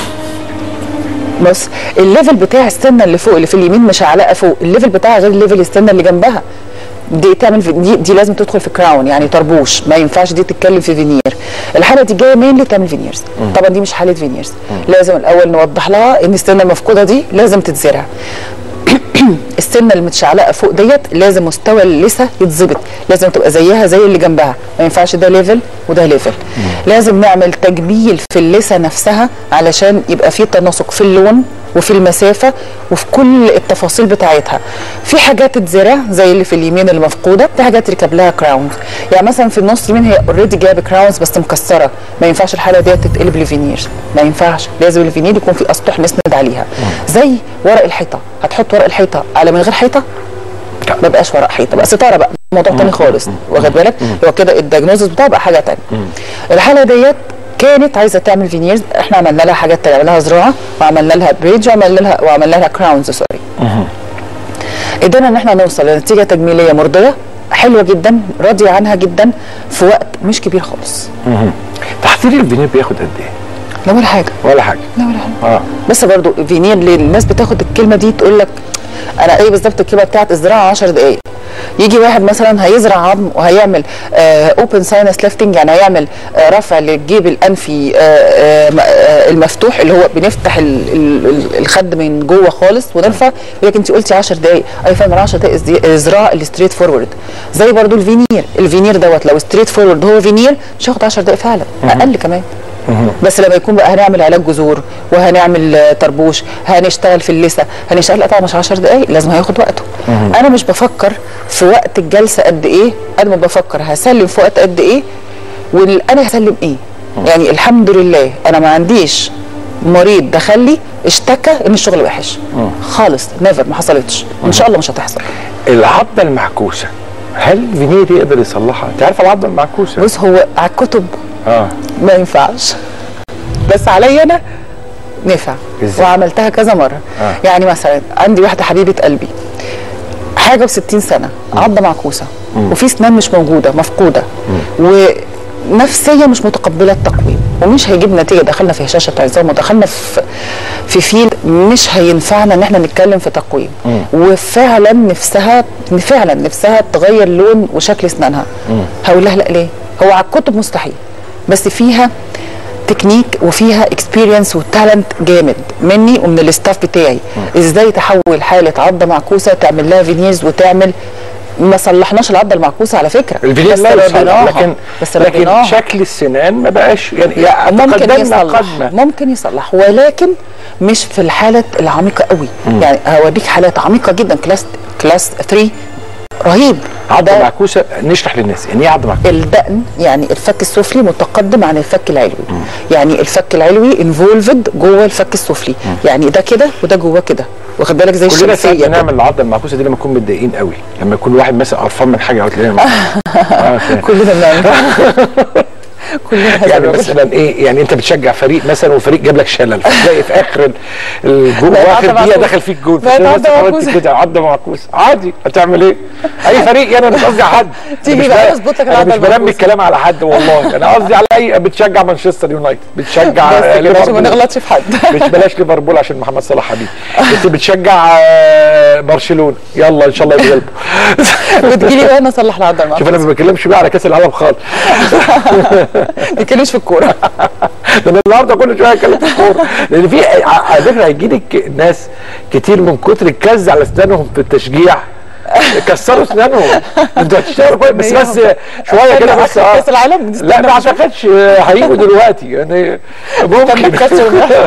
بس الليفل بتاع السنه اللي فوق اللي في اليمين مش علاقه فوق الليفل بتاعها غير الليفل السنه اللي جنبها دي تعمل في دي, دي لازم تدخل في كراون يعني طربوش ما ينفعش دي تتكلم في فينير الحاله دي جايه مين تعمل فينيرز طبعا دي مش حاله فينيرز لازم الاول نوضح لها ان السنه المفقوده دي لازم تتزرع السنه المتشعلقه فوق ديت لازم مستوى اللثه يتظبط لازم تبقى زيها زي اللي جنبها ما ينفعش ده ليفل وده ليفل لازم نعمل تجميل في اللثه نفسها علشان يبقى في تناسق في اللون وفي المسافه وفي كل التفاصيل بتاعتها في حاجات تتزرع زي اللي في اليمين المفقوده في حاجات يركب لها كراونز يعني مثلا في النص اليمين هي اوريدي جايبه كراونز بس مكسره ما ينفعش الحاله ديت تتقلب لفينير ما ينفعش لازم الفينير يكون في اسطح نسند عليها زي ورق الحيطه هتحط ورق الحيطه على من غير حيطه ما بقاش ورق حيطه بقى ستاره بقى موضوع تاني خالص واخد بالك هو كده الدياجنوزس بتاعه بقى حاجه تانية الحاله ديت كانت عايزه تعمل فينيرز احنا عملنا لها حاجات تانية عملنا لها زراعه وعملنا لها بريدج وعملنا لها وعملنا لها كراونز سوري قدرنا ان احنا نوصل لنتيجه تجميليه مرضيه حلوه جدا راضيه عنها جدا في وقت مش كبير خالص تحضير الفينير بياخد قد ايه؟ لا ولا حاجه ولا حاجه لا ولا حاجه اه بس برضو فينير ليه الناس بتاخد الكلمه دي تقول لك انا ايه بالظبط الكلمه بتاعت الزراعه 10 دقائق يجي واحد مثلا هيزرع عظم وهيعمل اوبن ساينس ليفتنج يعني هيعمل آه رفع للجيب الانفي آه آه م- آه المفتوح اللي هو بنفتح ال- ال- ال- الخد من جوه خالص ونرفع يقول لك انت قلتي 10 دقائق اي فاهم 10 دقائق ازدي- ازراع الستريت فورورد زي برضو الفينير الفينير دوت لو ستريت فورورد هو فينير مش هياخد 10 دقائق فعلا اقل كمان بس لما يكون بقى هنعمل علاج جذور وهنعمل آه، طربوش هنشتغل في اللثه هنشتغل لا طبعا مش 10 دقائق لازم هياخد وقته انا مش بفكر في وقت الجلسه قد ايه انا ما بفكر هسلم في وقت قد ايه وانا هسلم ايه يعني الحمد لله انا ما عنديش مريض دخل لي اشتكى ان الشغل وحش خالص نيفر ما حصلتش ان شاء الله مش هتحصل العضه المعكوسه هل فينير يقدر يصلحها؟ انت عارفه العضه المعكوسه؟ بص هو على الكتب اه ما ينفعش بس عليا انا نفع إزاي؟ وعملتها كذا مره آه. يعني مثلا عندي واحده حبيبه قلبي حاجه و60 سنه عضه معكوسه وفي اسنان مش موجوده مفقوده ونفسيه مش متقبله التقويم ومش هيجيب نتيجه دخلنا في هشاشه عظام ودخلنا في في فيلد مش هينفعنا ان احنا نتكلم في تقويم وفعلا نفسها فعلا نفسها تغير لون وشكل اسنانها هقول لها لا ليه هو على الكتب مستحيل بس فيها تكنيك وفيها اكسبيرينس وتالنت جامد مني ومن الاستاف بتاعي ازاي تحول حاله عضه معكوسه تعمل لها فينيرز وتعمل ما صلحناش العضه المعكوسه على فكره الفينير بس لا يصلح رضيناها. لكن بس لكن رضيناها. شكل السنان ما بقاش يعني يعني ممكن تقدمنا يصلح قدمة. ممكن يصلح ولكن مش في الحالات العميقه قوي يعني هوريك حالات عميقه جدا كلاس كلاس 3 رهيب عضه ده معكوسه نشرح للناس يعني ايه عضه معكوسه؟ الدقن يعني الفك السفلي متقدم عن الفك العلوي يعني الفك العلوي انفولفد جوه الفك السفلي يعني ده كده وده جوه كده واخد بالك زي كلنا ساعات الشمسيه كده. بنعمل العضه المعكوسه دي لما نكون متضايقين قوي لما يكون واحد مثلا قرفان من حاجه او تلاقينا آه، فاهم. كلنا بنعمل كلنا هذا يعني الرجل. مثلا ايه يعني انت بتشجع فريق مثلا وفريق جاب لك شلل فتلاقي في اخر ال- الجول بقت واخر عضة دقيقه معكوسة. دخل فيك جول بقت فتلاقي عضة نفسك عملت معكوسة. كده عضه معكوسه عادي هتعمل ايه؟ اي فريق يعني مش قصدي على حد تيجي أنا مش بقى بقى- يظبط لك انا العضة مش برمي المعكوسة. الكلام على حد والله انا قصدي على اي بتشجع مانشستر يونايتد بتشجع بس آه، كده عشان ما ليفربول نغلطش في حد مش بلاش ليفربول عشان محمد صلاح حبيبي بس بتشجع آه، برشلونه يلا ان شاء الله يتغلبوا وتجيلي بقى انا اصلح العضه شوف المعكوسه انا ما بتكلمش بقى على كاس العالم خالص ما تتكلمش في الكوره ده انا النهارده كل شويه اتكلم في الكوره لان في على فكره هيجي لك ناس كتير من كتر الكز على اسنانهم في التشجيع كسروا اسنانهم انتوا هتشتغلوا كويس بس بس شويه كده بس اه كاس العالم لا ما اعتقدش آه، هيجوا دلوقتي يعني ممكن كسر الواحد.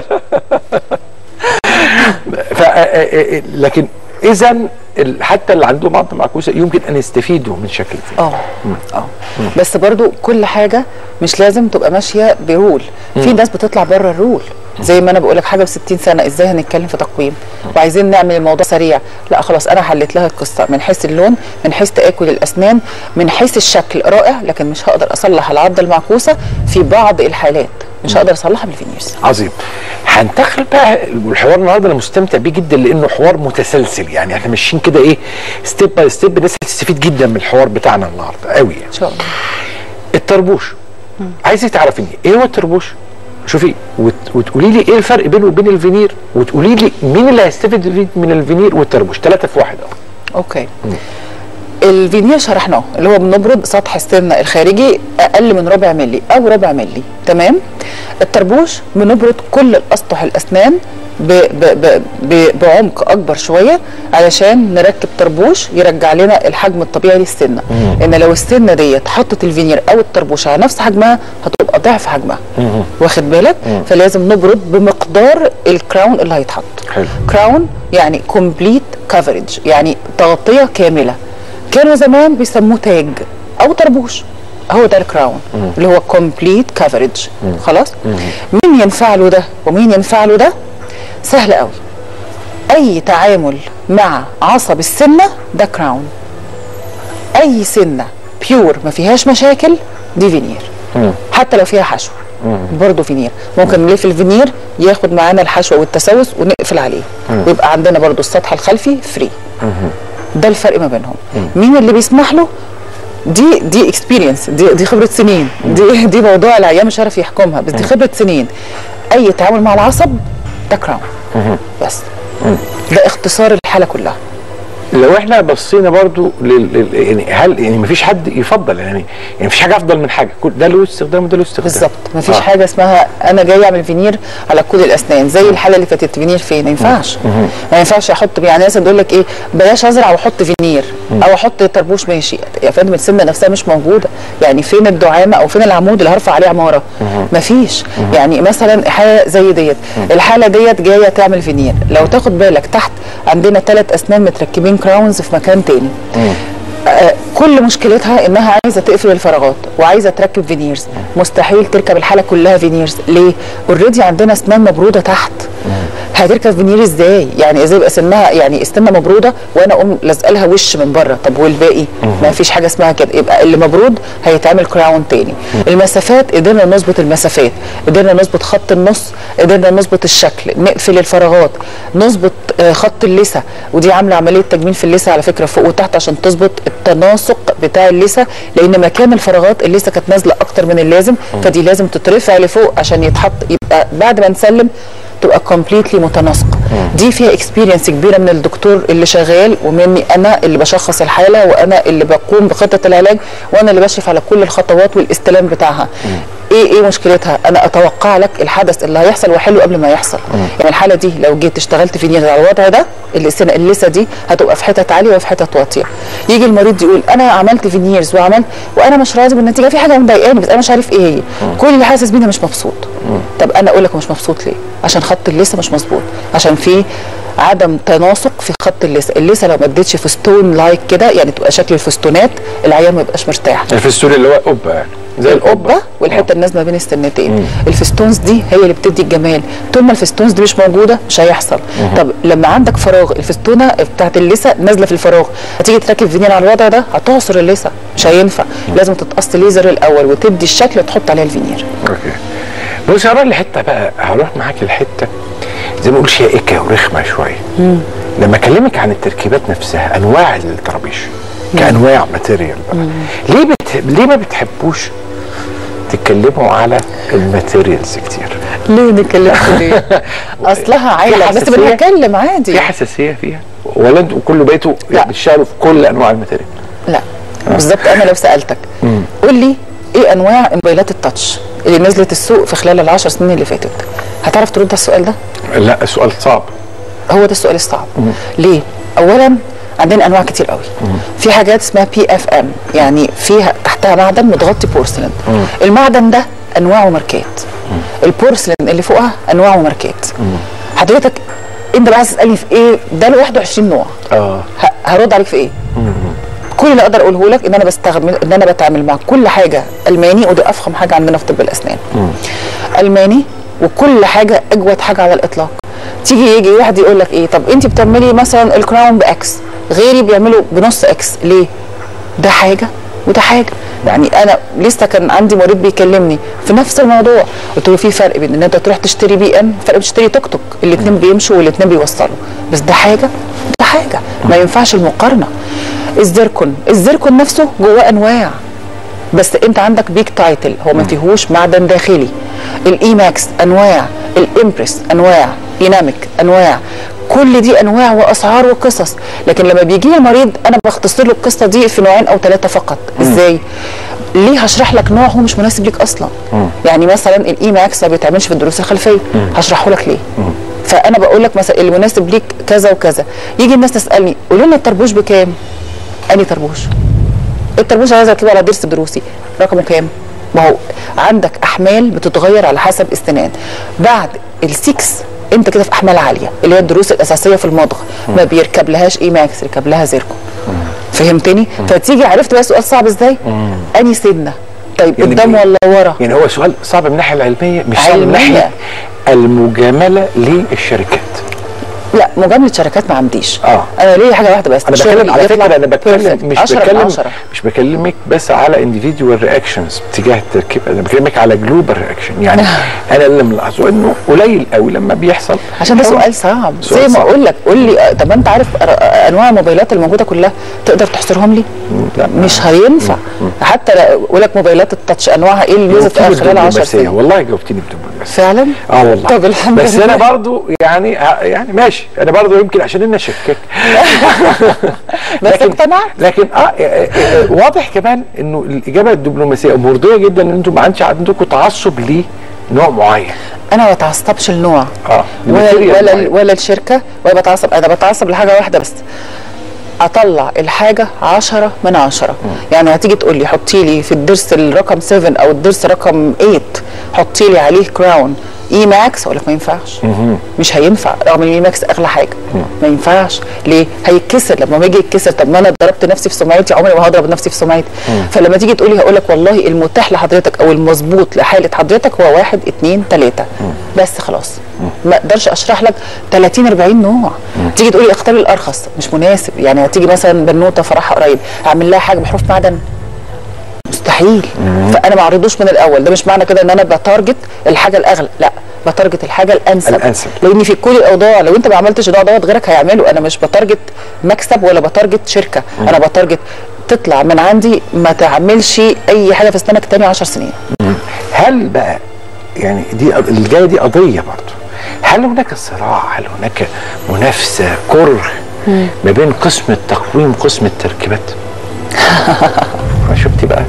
ف آه، آه، آه، لكن اذا ال- حتى اللي عندهم عضه معكوسه يمكن ان يستفيدوا من شكل الفيلم اه اه بس برضو كل حاجه مش لازم تبقى ماشيه برول في ناس بتطلع بره الرول زي ما انا بقول لك حاجه ب 60 سنه ازاي هنتكلم في تقويم وعايزين نعمل الموضوع سريع لا خلاص انا حليت لها القصه من حيث اللون من حيث تاكل الاسنان من حيث الشكل رائع لكن مش هقدر اصلح العضه المعكوسه في بعض الحالات مش هقدر اصلحها بالفينيرز عظيم هندخل بقى والحوار النهارده انا مستمتع بيه جدا لانه حوار متسلسل يعني احنا ماشيين كده ايه ستيب باي ستيب الناس هتستفيد جدا من الحوار بتاعنا النهارده قوي يعني ان شاء الله الطربوش عايزك تعرفيني ايه هو الطربوش شوفي وت... وتقولي لي ايه الفرق بينه وبين الفينير وتقولي لي مين اللي هيستفيد من الفينير والطربوش ثلاثه في واحد اهو اوكي الفينير شرحناه اللي هو بنبرد سطح السنه الخارجي اقل من ربع ملي او ربع ملي تمام الطربوش بنبرد كل الاسطح الاسنان ب ب ب ب بعمق اكبر شويه علشان نركب طربوش يرجع لنا الحجم الطبيعي للسنه ان لو السنه ديت حطت الفينير او الطربوش على نفس حجمها هتبقى ضعف حجمها واخد بالك فلازم نبرد بمقدار الكراون اللي هيتحط حلو. كراون يعني كومبليت كفرج يعني تغطيه كامله كانوا زمان بيسموه تاج او طربوش هو ده الكراون اللي هو كومبليت كفرج خلاص مين ينفع له ده ومين ينفع له ده سهل قوي اي تعامل مع عصب السنه ده كراون اي سنه بيور ما فيهاش مشاكل دي فينير حتى لو فيها حشو برضه فينير ممكن نلف الفينير ياخد معانا الحشوه والتسوس ونقفل عليه ويبقى عندنا برضه السطح الخلفي فري ده الفرق ما بينهم مين اللي بيسمح له دي دي اكسبيرينس دي دي خبره سنين دي دي موضوع العيان مش عارف يحكمها بس دي خبره سنين اي تعامل مع العصب ده كراون بس ده اختصار الحاله كلها لو احنا بصينا برضو لل... لل... يعني هل يعني مفيش حد يفضل يعني يعني مفيش حاجه افضل من حاجه كل ده له استخدام وده له استخدام بالظبط مفيش آه. آه. حاجه اسمها انا جاي اعمل فينير على كل الاسنان زي الحاله اللي فاتت فينير فين ما ينفعش ما ينفعش احط يعني ناس تقول لك ايه بلاش ازرع واحط فينير او احط طربوش ماشي يا فندم السنه نفسها مش موجوده يعني فين الدعامه او فين العمود اللي هرفع عليه عماره مفيش يعني مثلا حاله زي ديت الحاله ديت جايه تعمل فينير لو تاخد بالك تحت عندنا ثلاث اسنان متركبين كراونز في مكان تاني آه، كل مشكلتها انها عايزه تقفل الفراغات وعايزه تركب فينيرز مستحيل تركب الحاله كلها فينيرز ليه اوريدي عندنا اسنان مبروده تحت هتركب فينير ازاي يعني ازاي يبقى سنها يعني السنه مبروده وانا اقوم لازقه لها وش من بره طب والباقي ما فيش حاجه اسمها كده يبقى اللي مبرود هيتعمل كراون تاني المسافات قدرنا نظبط المسافات قدرنا نظبط خط النص قدرنا نظبط الشكل نقفل الفراغات نظبط آه، خط اللثه ودي عامله عمليه تجميل في اللثه على فكره فوق وتحت عشان تظبط التناسق بتاع اللثه لان مكان الفراغات اللثه كانت نازله اكتر من اللازم فدي لازم تترفع لفوق عشان يتحط يبقى بعد ما نسلم تبقى كومبليتلي متناسقه دي فيها اكسبيرينس كبيره من الدكتور اللي شغال ومني انا اللي بشخص الحاله وانا اللي بقوم بخطه العلاج وانا اللي بشرف على كل الخطوات والاستلام بتاعها ايه ايه مشكلتها انا اتوقع لك الحدث اللي هيحصل واحله قبل ما يحصل يعني الحاله دي لو جيت اشتغلت في نير على الوضع ده اللسه اللثه دي هتبقى في حتت عاليه وفي حتت واطيه يجي المريض يقول انا عملت فينيرز وعملت وانا مش راضي بالنتيجه في حاجه مضايقاني بس انا مش عارف ايه هي كل اللي حاسس بيه إني مش مبسوط طب انا اقول لك مش مبسوط ليه عشان خط اللثه مش مظبوط عشان في عدم تناسق في خط اللثه اللثه لو ما اديتش فستون لايك كده يعني تبقى شكل الفستونات العيان ما يبقاش مرتاح الفستون اللي هو قبه يعني زي القبه والحته النازله بين السنتين الفستونز دي هي اللي بتدي الجمال طول ما الفستونز دي مش موجوده مش هيحصل طب لما عندك فراغ الفستونه بتاعت اللثه نازله في الفراغ هتيجي تركب فينير على الوضع ده هتعصر اللثه مش هينفع لازم تتقص ليزر الاول وتدي الشكل وتحط عليها الفينير اوكي بص هروح لحته بقى هروح معاك لحته زي ما نقول شائكه ورخمه شويه لما اكلمك عن التركيبات نفسها انواع الطرابيش كانواع ماتيريال بقى ليه بت... ليه ما بتحبوش تتكلموا على الماتيريالز كتير ليه نتكلم ليه اصلها عايله بس حساسية؟ بنتكلم عادي في حساسيه فيها ولا انتوا كله بقيتوا لا. بتشتغلوا في كل انواع الماتيريال لا بالظبط انا لو سالتك قول لي ايه انواع موبايلات التاتش اللي نزلت السوق في خلال العشر سنين اللي فاتت هتعرف ترد على السؤال ده لا سؤال صعب هو ده السؤال الصعب ليه اولا عندنا انواع كتير قوي في حاجات اسمها بي اف ام يعني فيها تحتها معدن متغطي بورسلين المعدن ده انواع وماركات البورسلين اللي فوقها انواع وماركات حضرتك انت بقى عايز تسالني في ايه ده لوحده 20 نوع اه ه- هرد عليك في ايه كل اللي اقدر اقوله لك ان انا بستخدم ان انا بتعامل مع كل حاجه الماني ودي افخم حاجه عندنا في طب الاسنان الماني وكل حاجه اجود حاجه على الاطلاق تيجي يجي واحد يقول لك ايه طب انت بتعملي مثلا الكراون باكس غيري بيعملوا بنص اكس ليه ده حاجه وده حاجه يعني انا لسه كان عندي مريض بيكلمني في نفس الموضوع قلت له في فرق بين ان انت تروح تشتري بي ام فرق تشتري توك توك الاثنين بيمشوا والاثنين بيوصلوا بس ده حاجه ده حاجه ما ينفعش المقارنه الزيركون الزيركون نفسه جواه انواع بس انت عندك بيك تايتل هو ما فيهوش معدن داخلي الاي ماكس انواع الامبرس انواع ايناميك انواع كل دي انواع واسعار وقصص لكن لما بيجي لي مريض انا بختصر له القصه دي في نوعين او ثلاثه فقط ازاي ليه هشرح لك نوع هو مش مناسب ليك اصلا يعني مثلا الاي ماكس ما بيتعملش في الدروس الخلفيه هشرحه لك ليه فانا بقول لك مثلا المناسب ليك كذا وكذا يجي الناس تسالني قولوا لنا الطربوش بكام اني طربوش الطربوش عايزه اطلبه على ضرس دروسي رقمه كام ما هو عندك احمال بتتغير على حسب السنان بعد السكس انت كده في احمال عاليه اللي هي الدروس الاساسيه في المضغ ما بيركب لهاش اي ماكس يركب لها زيركو فهمتني فتيجي عرفت بقى السؤال صعب ازاي اني سنه طيب يعني قدام بي- ولا ورا يعني هو سؤال صعب من الناحيه العلميه مش صعب من علمية. ناحيه المجامله للشركات لا مجامله شركات ما عنديش اه انا ليا حاجه واحده بس انا شغلي بتكلم على يطلع فكره انا بتكلم perfect. مش 10 من بتكلم 10. مش بكلمك بس على individual رياكشنز تجاه التركيب انا بكلمك على جلوبال رياكشن يعني انا اللي ملاحظه انه قليل قوي لما بيحصل عشان ده هو- سؤال صعب سؤال زي ما صعب. اقول لك قول لي آه، طب انت عارف أر- انواع الموبايلات الموجوده كلها تقدر تحصرهم لي لا مش هينفع حتى لو اقول لك موبايلات التاتش انواعها ايه اللي نزلت جاوبتيني خلال 10 بدبلوماسية، سنين والله جاوبتني بدبلوماسية فعلا اه والله طب الحمد بس لله انا برضو يعني يعني ماشي انا برضو يمكن عشان انا شكك بس اقتنعت لكن اه, آه, آه واضح كمان انه الاجابه الدبلوماسيه مرضيه جدا ان انتم ما عادش عندكم تعصب لنوع معين انا ما بتعصبش النوع اه ولا لماتيريال ولا معين. ولا الشركه ولا بتعصب انا بتعصب لحاجه واحده بس اطلع الحاجه عشرة من عشرة يعني هتيجي تقول لي حطي لي في الضرس الرقم 7 او الضرس رقم 8 حطي لي عليه كراون اي ماكس اقول لك ما ينفعش مش هينفع رغم ان الاي ماكس اغلى حاجه ما ينفعش ليه هيتكسر لما يجي يتكسر طب ما انا ضربت نفسي في سمعتي عمري ما هضرب نفسي في سمعتي فلما تيجي تقولي هقول لك والله المتاح لحضرتك او المظبوط لحاله حضرتك هو واحد اتنين تلاته بس خلاص ما اقدرش اشرح لك 30 40 نوع تيجي تقولي اختار الارخص مش مناسب يعني هتيجي مثلا بنوته فرحها قريب اعمل لها حاجه بحروف معدن مستحيل فانا ما اعرضوش من الاول ده مش معنى كده ان انا بتارجت الحاجه الاغلى لا بتارجت الحاجه الانسب الأنسب. لان في كل الاوضاع لو انت ما عملتش النوع دوت غيرك هيعمله انا مش بتارجت مكسب ولا بتارجت شركه انا بتارجت تطلع من عندي ما تعملش اي حاجه في اسنانك تاني 10 سنين هل بقى يعني دي الجايه دي قضيه برضه هل هناك صراع هل هناك منافسه كره ما بين قسم التقويم وقسم التركيبات شفتي بقى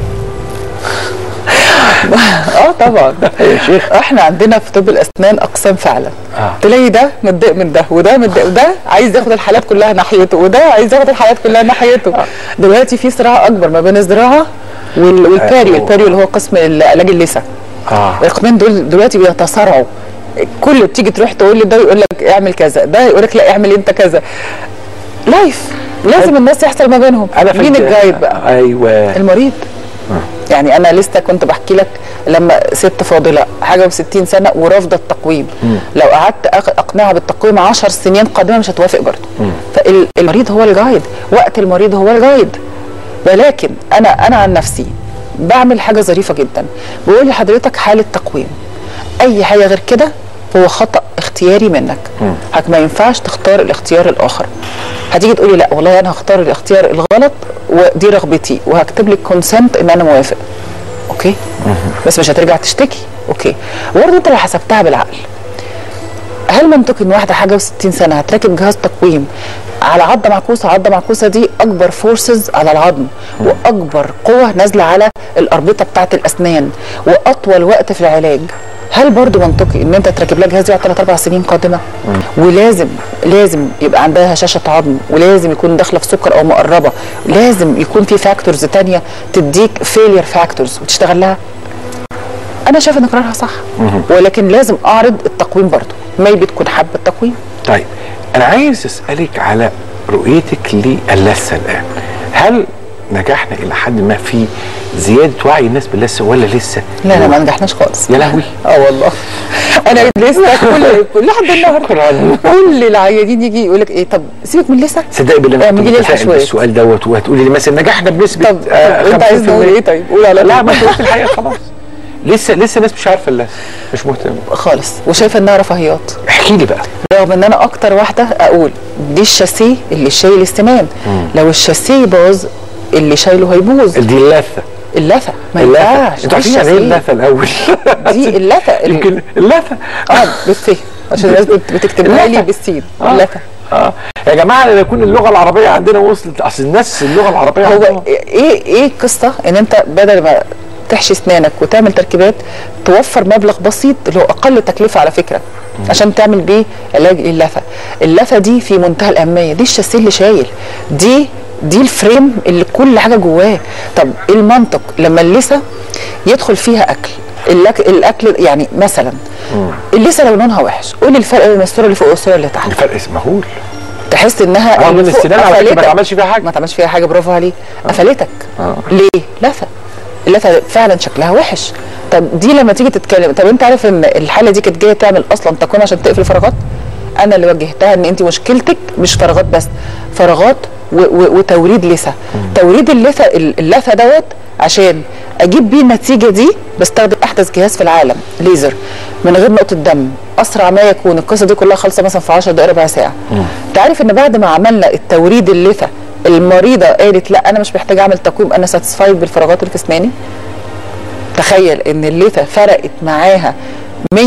اه طبعا يا شيخ احنا عندنا في طب الاسنان اقسام فعلا آه. تلاقي ده متضايق من ده وده متضايق وده عايز ياخد الحالات كلها ناحيته وده عايز ياخد الحالات كلها ناحيته دلوقتي في صراع اكبر ما بين الزراعه وال- والباريو آه. الباريو اللي هو قسم علاج اللثه اه القسمين دول دلوقتي بيتصارعوا كل تيجي تروح تقول لي ده يقول لك اعمل كذا ده يقول لك لا اعمل انت كذا لايف لازم الناس يحصل ما بينهم انا مين فهمت. الجايد بقى ايوه المريض يعني انا لسه كنت بحكي لك لما ست فاضله حاجه و60 سنه ورافضه التقويم لو قعدت أق- اقنعها بالتقويم 10 سنين قادمه مش هتوافق برضه فالمريض هو الجايد وقت المريض هو الجايد ولكن انا انا عن نفسي بعمل حاجه ظريفه جدا بقول لحضرتك حاله تقويم اي حاجه غير كده هو خطا اختياري منك حضرتك ما ينفعش تختار الاختيار الاخر هتيجي تقولي لا والله انا هختار الاختيار الغلط ودي رغبتي وهكتب لك كونسنت ان انا موافق اوكي بس مش هترجع تشتكي اوكي برضه انت لو حسبتها بالعقل هل منطقي ان واحده حاجه و60 سنه هتركب جهاز تقويم على عضه معكوسه عضه معكوسه دي اكبر فورسز على العظم واكبر قوه نازله على الاربطه بتاعه الاسنان واطول وقت في العلاج هل برضو منطقي ان انت تركب لها جهاز يقعد 3 4 سنين قادمه ولازم لازم يبقى عندها هشاشه عظم ولازم يكون داخله في سكر او مقربه لازم يكون في فاكتورز تانية تديك فيلير فاكتورز وتشتغل لها انا شايفه ان قرارها صح ولكن لازم اعرض التقويم برضو ميبي تكون حابه التقويم طيب انا عايز اسالك على رؤيتك للثه الان هل نجحنا الى حد ما في زياده وعي الناس باللثه ولا لسه لا لا ما نجحناش خالص يا لهوي اه والله انا لسه كل كل لحد النهارده كل العيانين يجي يقول لك ايه طب سيبك من لسه صدقي بالله انا اعملي كنت لي متفائل الحشوات. بالسؤال دوت وهتقولي لي مثلا نجحنا بنسبه طب, طب انت عايز نقول ايه طيب قول على لا طول. ما انت قلت الحقيقه خلاص لسه لسه الناس مش عارفه اللثه مش مهتمه خالص وشايفه انها رفاهيات احكي لي بقى رغم ان انا اكتر واحده اقول دي الشاسيه اللي شايل السمان لو الشاسيه باظ اللي شايله هيبوظ دي اللثه اللثه ما اللثه ينفعش انتوا دي عارفين يعني ايه الشاسيه. اللثه الاول دي اللثه ال- يمكن اللثه اه بالفه عشان الناس بت- بتكتبها لي اللثة. بالسين آه. اللثه اه يا جماعه لما يكون اللغه العربيه عندنا وصلت اصل الناس اللغه العربيه هو عندهم- ايه ايه القصه ان انت بدل ما تحشي اسنانك وتعمل تركيبات توفر مبلغ بسيط اللي هو اقل تكلفه على فكره عشان تعمل بيه علاج اللثه اللثه دي في منتهى الاهميه دي الشاسيه اللي شايل دي دي الفريم اللي كل حاجه جواه طب ايه المنطق لما اللثه يدخل فيها اكل الأك... الاكل يعني مثلا اللثه لو لونها وحش قولي الفرق بين الصوره اللي فوق والصوره اللي تحت الفرق مهول تحس انها رغم اللي ان فوق السنان على فكره ما قفلتك. تعملش فيها حاجه ما تعملش فيها حاجه برافو عليك قفلتك ليه لثه اللثه فعلا شكلها وحش طب دي لما تيجي تتكلم طب انت عارف ان الحاله دي كانت جايه تعمل اصلا تقويم عشان تقفل فراغات انا اللي وجهتها ان انت مشكلتك مش فراغات بس فراغات و و وتوريد لثه توريد اللثه اللثه دوت عشان اجيب بيه النتيجه دي بستخدم احدث جهاز في العالم ليزر من غير نقطه دم اسرع ما يكون القصه دي كلها خالصه مثلا في 10 دقائق ربع ساعه انت عارف ان بعد ما عملنا التوريد اللثه المريضه قالت لا انا مش محتاجه اعمل تقويم انا ساتسفايد بالفراغات اللي في اسناني تخيل ان اللثه فرقت معاها 100%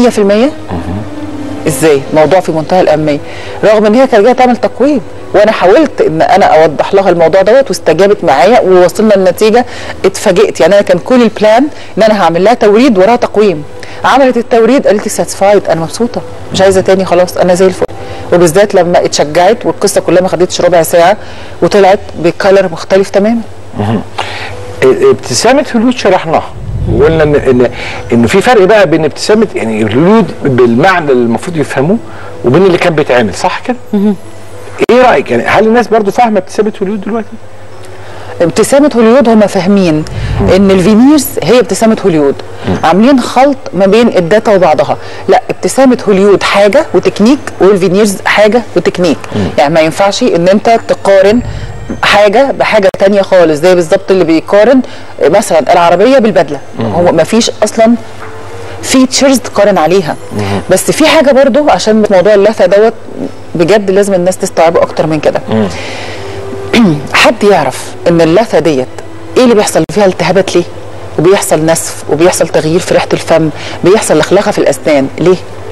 ازاي موضوع في منتهى الاهميه رغم ان هي كانت جايه تعمل تقويم وانا حاولت ان انا اوضح لها الموضوع دوت واستجابت معايا ووصلنا لنتيجه اتفاجئت يعني انا كان كل البلان ان انا هعمل لها توريد وراها تقويم عملت التوريد قالت لي ساتسفايد انا مبسوطه مش عايزه تاني خلاص انا زي الفل وبالذات لما اتشجعت والقصه كلها ما خدتش ربع ساعه وطلعت بكالر مختلف تماما ابتسامه هلود شرحناها وقلنا ان ان ان في فرق بقى بين ابتسامه يعني الولود بالمعنى اللي المفروض يفهموه وبين اللي كان بيتعمل صح كده؟ ايه رايك يعني هل الناس برضو فاهمه ابتسامه هوليود دلوقتي؟ ابتسامه هوليود هم فاهمين ان الفينيرز هي ابتسامه هوليود عاملين خلط ما بين الداتا وبعضها لا ابتسامه هوليود حاجه وتكنيك والفينيرز حاجه وتكنيك يعني ما ينفعش ان انت تقارن حاجه بحاجه تانية خالص زي بالظبط اللي بيقارن مثلا العربيه بالبدله هو ما فيش اصلا فيتشرز تقارن عليها بس في حاجه برضو عشان موضوع اللثه دوت بجد لازم الناس تستوعبه اكتر من كده حد يعرف ان اللثه ديت ايه اللي بيحصل فيها التهابات ليه وبيحصل نسف وبيحصل تغيير في ريحه الفم بيحصل لخلخه في الاسنان ليه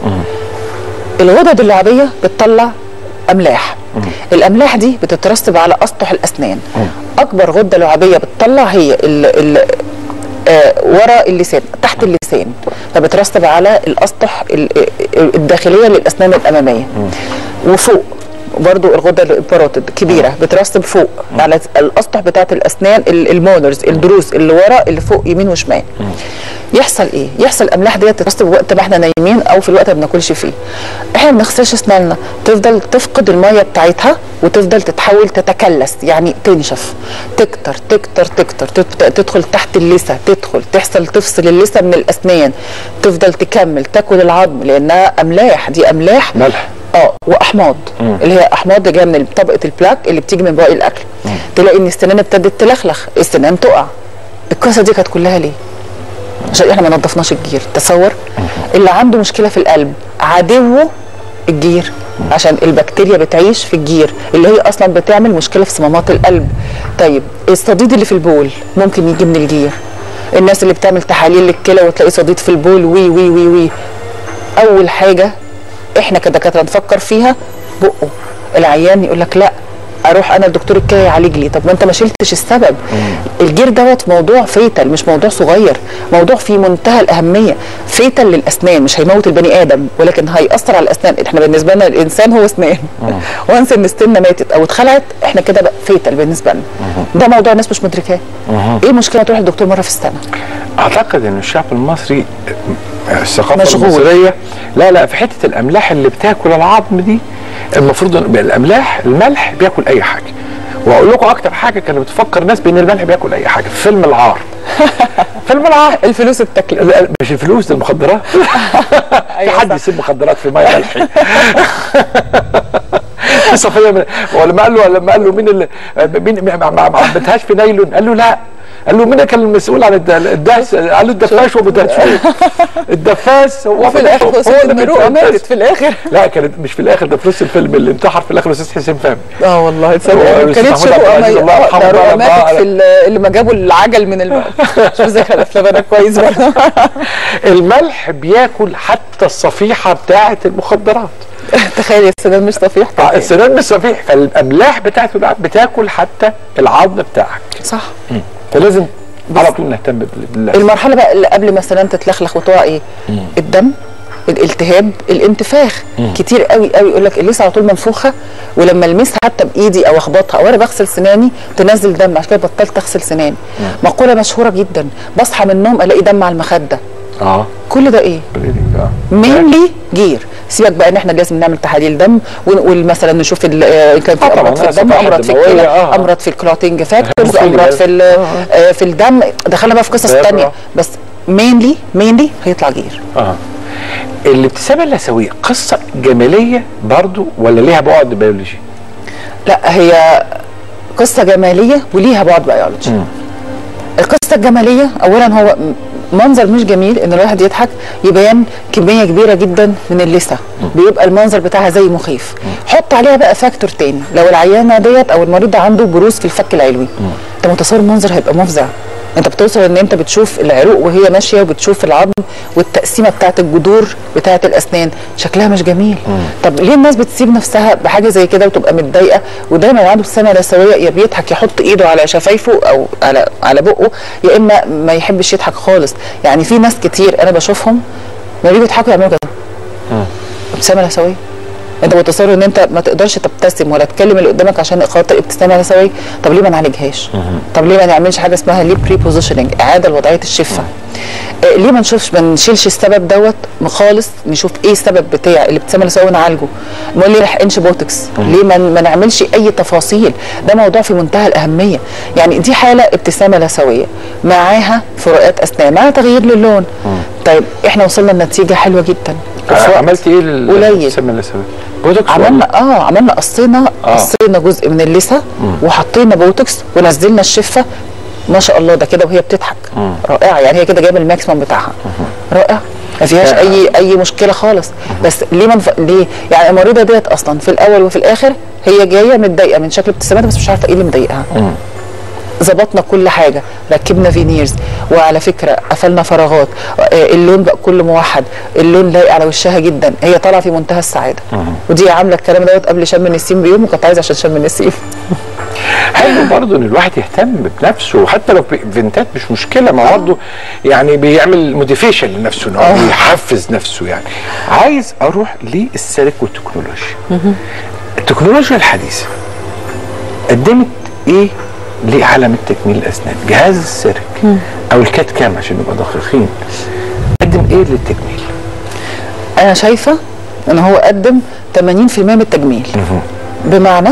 الغدد اللعابيه بتطلع املاح الاملاح دي بتترسب على اسطح الاسنان اكبر غده لعابيه بتطلع هي ال ال آه ورا اللسان تحت اللسان فبترسب على الاسطح ال- الداخليه للاسنان الاماميه وفوق برضو الغده الباروتيد كبيره بترسب فوق على الاسطح بتاعه الاسنان ال- المونرز الضروس اللي ورا اللي فوق يمين وشمال يحصل ايه يحصل الاملاح ديت تترسب وقت ما احنا نايمين او في الوقت اللي ما بناكلش فيه احنا ما بنغسلش اسناننا تفضل تفقد الميه بتاعتها وتفضل تتحول تتكلس يعني تنشف تكتر تكتر تكتر تت- تدخل تحت اللثه تدخل تحصل تفصل اللثه من الاسنان تفضل تكمل تاكل العظم لانها املاح دي املاح ملح اه واحماض اللي هي احماض جايه من طبقه البلاك اللي بتيجي من باقي الاكل تلاقي ان السنان ابتدت تلخلخ السنان تقع القصه دي كانت كلها ليه عشان احنا ما نظفناش الجير تصور اللي عنده مشكله في القلب عدوه الجير عشان البكتيريا بتعيش في الجير اللي هي اصلا بتعمل مشكله في صمامات القلب طيب الصديد اللي في البول ممكن يجي من الجير الناس اللي بتعمل تحاليل للكلى وتلاقي صديد في البول وي وي وي وي اول حاجه احنا كدكاتره نفكر فيها بقه العيان يقول لك لا اروح انا الدكتور الكلى يعالج لي طب ما انت ما شلتش السبب الجير دوت موضوع فيتال مش موضوع صغير موضوع في منتهى الاهميه فيتال للاسنان مش هيموت البني ادم ولكن هياثر على الاسنان احنا بالنسبه لنا الانسان هو اسنان وانس ان السنه ماتت او اتخلعت احنا كده بقى فيتال بالنسبه لنا ده موضوع الناس مش مدركاه ايه المشكله تروح للدكتور مره في السنه اعتقد ان الشعب المصري آه، الثقافه مشغول. المصريه لا لا في حته الاملاح اللي بتاكل العظم دي المفروض إن الاملاح الملح بياكل اي حاجه واقول لكم اكتر حاجه كانت بتفكر الناس بان الملح بياكل اي حاجه في فيلم العار فيلم العار الفلوس بتاكل لا، مش الفلوس ده المخدرات في حد يسيب مخدرات في ميه ملحي في صفيه من ولما قال له لما قال له مين اللي مين ما ما- ما عبتهاش في نايلون قال له لا قال له مين كان المسؤول عن الد- الدهس قال له الدفاش وابو دهشوش الدفاس هو وفي الاخر هو خلصت اللي ان رؤى بيتفلسف. ماتت في الاخر لا كانت مش في الاخر ده في نص الفيلم اللي انتحر في الاخر الاستاذ حسين فهمي اه والله هو تصدق ما الأستاذ كانتش محمود عبد رؤى العزيز مي- الله آه، يرحمه ده بقى رؤى لما ماتت قال- في ال- اللي ما جابوا العجل من الم... مش فاكره الافلام انا كويس برضه الملح بياكل حتى الصفيحه بتاعه المخدرات تخيل يا السنان مش صفيح آه، السنان مش صفيح فالاملاح بتاعته بقى بتاكل حتى العظم بتاعك صح فلازم على طول نهتم بال- بالله المرحله بقى اللي قبل ما السنان تتلخلخ وتقع ايه الدم الالتهاب الانتفاخ كتير قوي قوي يقول لك اللثه على طول منفوخه ولما المسها حتى بايدي او اخبطها او انا بغسل سناني تنزل دم عشان كده بطلت اغسل سناني مقوله مشهوره جدا بصحى من النوم الاقي دم على المخده اه كل ده ايه bleeding، اه مينلي جير سيبك بقى ان احنا لازم نعمل تحاليل دم ونقول مثلا نشوف ال- آه، إن كان في آه طبعاً، امراض في آه، الدم صفائح امراض في دموية، الكلى آه. امراض في الكلوتنج فاكتورز هيموفيليا. امراض في ال- آه، في الدم دخلنا بقى في قصص بره. تانية بس مينلي مينلي هيطلع جير اه الابتسامه اللثويه قصه جماليه برضو ولا ليها بعد بيولوجي؟ لا هي قصه جماليه وليها بعد بيولوجي القصه الجماليه اولا هو م- منظر مش جميل ان الواحد يضحك يبان كميه كبيره جدا من اللثه بيبقى المنظر بتاعها زي مخيف حط عليها بقى فاكتور تاني لو العيانه ديت او المريض ده عنده بروز في الفك العلوي انت متصور المنظر هيبقى مفزع انت بتوصل ان انت بتشوف العروق وهي ماشيه وبتشوف العظم والتقسيمه بتاعت الجذور بتاعت الاسنان شكلها مش جميل طب ليه الناس بتسيب نفسها بحاجه زي كده وتبقى متضايقه ودايما اللي عنده ابتسامه لثويه يا بيضحك يحط ايده على شفايفه او على على بقه يا اما ما يحبش يضحك خالص يعني في ناس كتير انا بشوفهم لما بيجوا يضحكوا يعملوا كده ابتسامه لثويه انت متصور ان انت ما تقدرش تبتسم ولا تكلم اللي قدامك عشان خاطر ابتسامه نسويه طب ليه ما نعالجهاش طب ليه ما نعملش حاجه اسمها ليب بري بوزيشننج اعاده لوضعيه الشفه آه، ليه ما نشوفش ما نشيلش السبب دوت خالص نشوف ايه السبب بتاع الابتسامه النسويه ونعالجه امال ليه نحقنش بوتوكس ليه ما, ما نعملش اي تفاصيل ده موضوع في منتهى الاهميه يعني دي حاله ابتسامه نسويه معاها فروقات اسنان معاها تغيير للون طيب احنا وصلنا لنتيجه حلوه جدا وفي وقت عملت ايه لل- قليل. للابتسامه النسويه؟ بوتوكس عملنا اه عملنا قصينا آه. قصينا جزء من اللثه وحطينا بوتوكس ونزلنا الشفه ما شاء الله ده كده وهي بتضحك رائعه يعني هي كده جايبه الماكسيمم بتاعها رائع ما فيهاش لا. اي اي مشكله خالص بس ليه منف... ليه يعني المريضه ديت اصلا في الاول وفي الاخر هي جايه متضايقه من شكل ابتسامتها بس مش عارفه ايه اللي مضايقها ظبطنا كل حاجه ركبنا فينيرز وعلى فكره قفلنا فراغات آه، اللون بقى كله موحد اللون لايق على وشها جدا هي طالعه في منتهى السعاده ودي عامله الكلام دوت قبل شم النسيم بيوم وكانت عايزه عشان شم النسيم حلو برضه ان الواحد يهتم بنفسه وحتى لو في ايفنتات مش مشكله ما برضه يعني بيعمل موديفيشن لنفسه إن هو بيحفز نفسه يعني عايز اروح للسلك والتكنولوجيا التكنولوجيا الحديثه قدمت ايه لعالم التجميل الاسنان جهاز السيرك او الكات كام عشان نبقى دقيقين قدم ايه للتجميل انا شايفه ان هو قدم 80% من التجميل بمعنى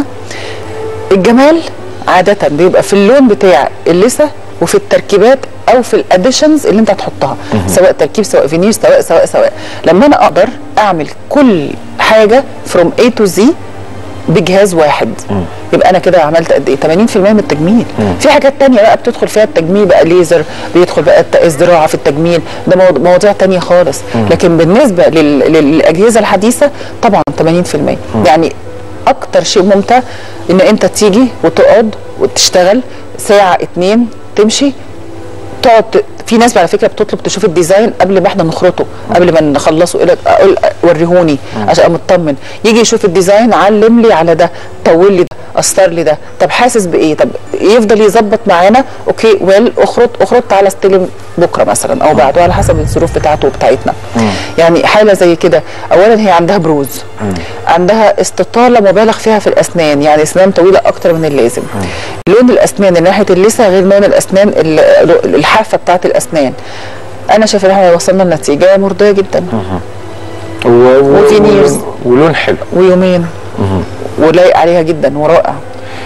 الجمال عاده بيبقى في اللون بتاع اللثه وفي التركيبات او في الاديشنز اللي انت هتحطها سواء تركيب سواء فينير سواء سواء سواء لما انا اقدر اعمل كل حاجه فروم A تو Z بجهاز واحد يبقى انا كده عملت قد ايه 80% من التجميل في حاجات تانية بقى بتدخل فيها التجميل بقى ليزر بيدخل بقى الت- الزراعه في التجميل ده مواض- مواضيع تانية خالص لكن بالنسبه لل- للاجهزه الحديثه طبعا 80% يعني اكتر شيء ممتع ان انت تيجي وتقعد وتشتغل ساعه اتنين تمشي تقعد ت- في ناس على فكره بتطلب تشوف الديزاين قبل ما احنا نخرطه قبل ما نخلصه يقول لك اقول وريهوني عشان ابقى مطمن يجي يشوف الديزاين علم لي على ده طول لي ده قصر لي ده طب حاسس بايه طب يفضل يظبط معانا اوكي ويل اخرط اخرط تعالى استلم بكره مثلا او بعده على حسب الظروف بتاعته وبتاعتنا يعني حاله زي كده اولا هي عندها بروز عندها استطاله مبالغ فيها في الاسنان يعني اسنان طويله اكتر من اللازم لون الاسنان اللي ناحيه اللثه غير لون الاسنان ال- الحافه بتاعت الاسنان انا شايفه ان احنا وصلنا لنتيجه مرضيه جدا و- و- وفينيرز. ولون- ولون حلو ويومين ولايق عليها جدا ورائع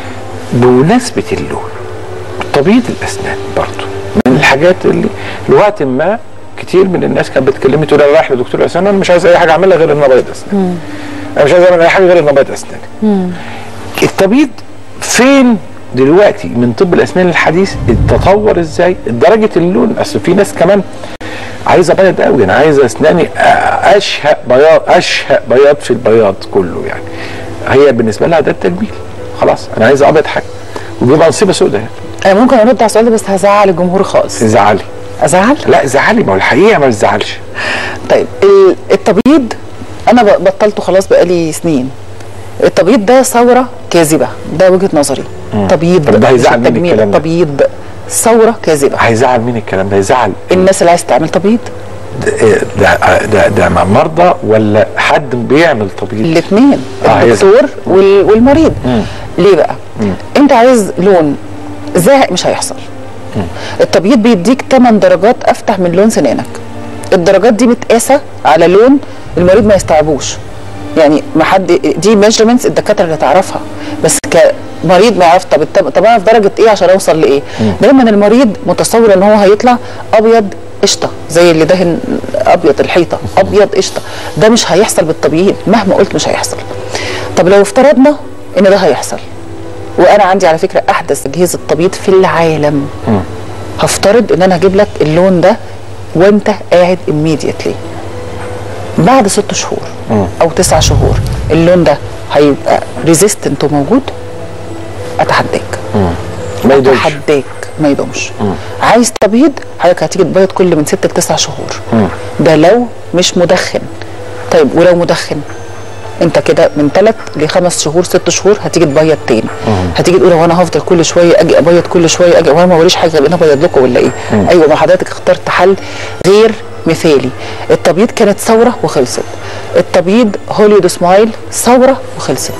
بمناسبة اللون تبييض الأسنان برضو من الحاجات اللي لوقت ما كتير من الناس كانت بتكلمني تقول انا رايح لدكتور اسنان انا مش عايز اي حاجه اعملها غير ان ابيض اسنان انا مش عايز اعمل اي حاجه غير ان ابيض اسناني التبييض فين دلوقتي من طب الاسنان الحديث اتطور ازاي درجه اللون اصل في ناس كمان عايزه ابيض قوي انا عايزه اسناني اشهق بياض اشهق بياض في البياض كله يعني هي بالنسبه لها ده التجميل خلاص انا عايز ابيض حاجه وبيبقى نصيبه سوداء انا ممكن ارد على السؤال ده بس هزعل الجمهور خالص زعلي ازعل لا زعلي ما هو الحقيقه ما تزعلش طيب ال- التبييض انا ب- بطلته خلاص بقالي سنين التبييض ده ثوره كاذبه ده وجهه نظري تبييض طب ده مش هيزعل مين التجميل، الكلام ده؟ تبييض ثوره كاذبه هيزعل مين الكلام ده هيزعل الناس اللي عايز تعمل تبييض ده ده ده, ده مع مرضى ولا حد بيعمل تبييض الاثنين آه، هي- الدكتور وال- والمريض ليه بقى انت عايز لون زاهق مش هيحصل التبييض بيديك 8 درجات افتح من لون سنانك الدرجات دي متقاسه على لون المريض ما يستوعبوش يعني ما حد دي ميجرمنتس الدكاتره اللي تعرفها بس كمريض ما يعرف طب الت- طب انا في درجه ايه عشان اوصل لايه دايما المريض متصور ان هو هيطلع ابيض قشطه زي اللي دهن ابيض الحيطه ابيض قشطه ده مش هيحصل بالتبييض مهما قلت مش هيحصل طب لو افترضنا ان ده هيحصل وانا عندي على فكره احدث اجهزه تبييض في العالم هفترض ان انا هجيب لك اللون ده وانت قاعد immediately بعد ست شهور او تسع شهور اللون ده هيبقى ريزيستنت وموجود اتحداك ما يدومش اتحداك ما يدومش عايز تبييض حضرتك هتيجي تبيض كل من ست لتسع شهور ده لو مش مدخن طيب ولو مدخن انت كده من ثلاث لخمس شهور ست شهور هتيجي تبيض تاني هتيجي تقول هو انا هفضل كل شويه اجي ابيض كل شويه اجي وانا ما وريش حاجه غير ان أنا ابيض لكم ولا ايه ايوه ما حضرتك اخترت حل غير مثالي التبييض كانت ثوره وخلصت التبييض هوليود سمايل ثوره وخلصت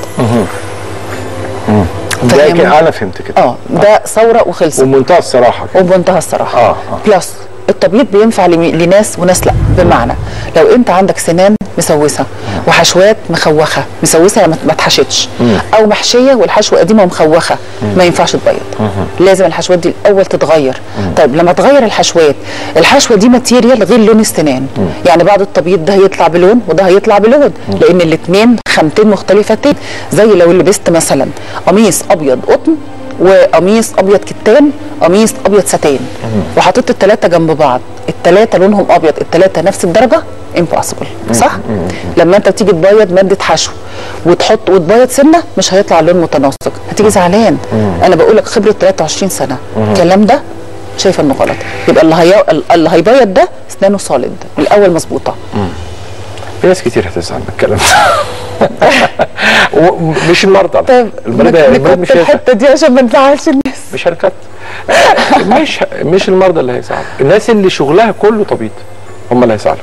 ده فاهم؟ كده انا فهمت كده اه ده ثوره وخلصت وبمنتهى الصراحه كده وبمنتهى الصراحه آه، آه. بلس التبييض بينفع لمي- لناس وناس لا بمعنى لو انت عندك سنان مسوسه وحشوات مخوخه مسوسه ما ما اتحشتش او محشيه والحشوه قديمه ومخوخه ما ينفعش تبيض لازم الحشوات دي الاول تتغير طيب لما تغير الحشوات الحشوه دي ماتيريال غير لون السنان يعني بعد التبييض ده هيطلع بلون وده هيطلع بلون لان الاثنين خامتين مختلفتين زي لو لبست مثلا قميص ابيض قطن وقميص ابيض كتان قميص ابيض ستان وحطيت الثلاثه جنب بعض الثلاثه لونهم ابيض الثلاثه نفس الدرجه امبوسيبل صح لما انت تيجي تبيض ماده حشو وتحط وتبيض سنه مش هيطلع اللون متناسق هتيجي زعلان انا بقول لك خبره 23 سنه الكلام ده شايفه انه غلط يبقى اللي هي... اللي هيبيض ده اسنانه صالد من الاول مظبوطه في ناس كتير هتزعل من الكلام ده ومش المرضى طيب المريض المريض مش نكت هيزعل الحته دي عشان ما نزعلش الناس مش هنكت مش مش المرضى اللي هيزعلوا الناس اللي شغلها كله تبييض هم اللي هيزعلوا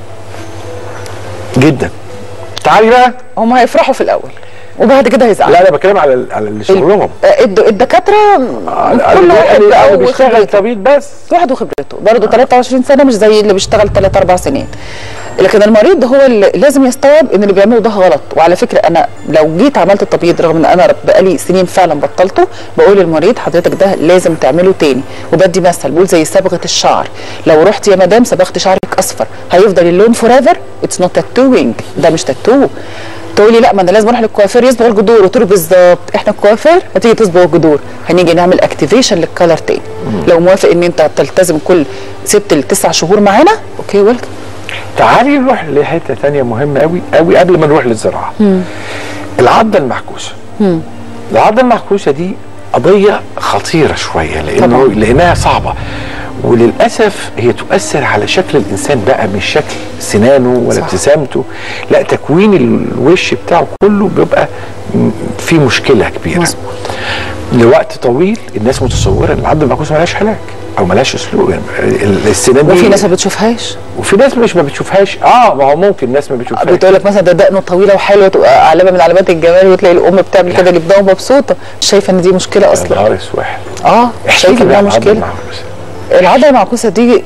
جدا تعالي بقى هم هيفرحوا في الاول وبعد كده هيزعلوا لا انا بتكلم على ال- على اللي شغلهم آه، الد- الدكاتره كل واحد اللي بقى بيشتغل وخبرته تبييض بس واحد وخبرته برضه 23 سنه مش زي اللي بيشتغل 3 4 سنين لكن المريض هو اللي لازم يستوعب ان اللي بيعمله ده غلط وعلى فكره انا لو جيت عملت التبييض رغم ان انا بقالي سنين فعلا بطلته بقول للمريض حضرتك ده لازم تعمله تاني وبدي مثل بقول زي صبغه الشعر لو رحت يا مدام صبغت شعرك اصفر هيفضل اللون فور ايفر اتس نوت تاتوينج ده مش تاتو تقول لي لا ما انا لازم اروح للكوافير يصبغ الجذور قلت له بالظبط احنا الكوافير هتيجي تصبغ الجذور هنيجي نعمل اكتيفيشن للكلر تاني لو موافق ان انت تلتزم كل ست لتسع شهور معانا اوكي ويلكم تعالي نروح لحته ثانيه مهمه قوي قوي قبل ما نروح للزراعه العضه المعكوسه العضه المعكوسه دي قضيه خطيره شويه لانه طبعاً. لانها صعبه وللاسف هي تؤثر على شكل الانسان بقى مش شكل سنانه ولا صح. ابتسامته لا تكوين الوش بتاعه كله بيبقى م- في مشكله كبيره مظبوط. لوقت طويل الناس متصوره ان العضه المعكوسه ملهاش علاج او ملهاش اسلوب يعني ال- السنان دي وفي ناس ما بتشوفهاش وفي ناس مش ما بتشوفهاش اه ما هو ممكن ناس ما بتشوفهاش بتقول لك مثلا ده دقنه طويله وحلوه تبقى علامه من علامات الجمال وتلاقي الام بتعمل كده لابنها ومبسوطه مش شايفه ان دي مشكله اصلا نهار اسواح اه شايفه انها مشكله العضله المعكوسه دي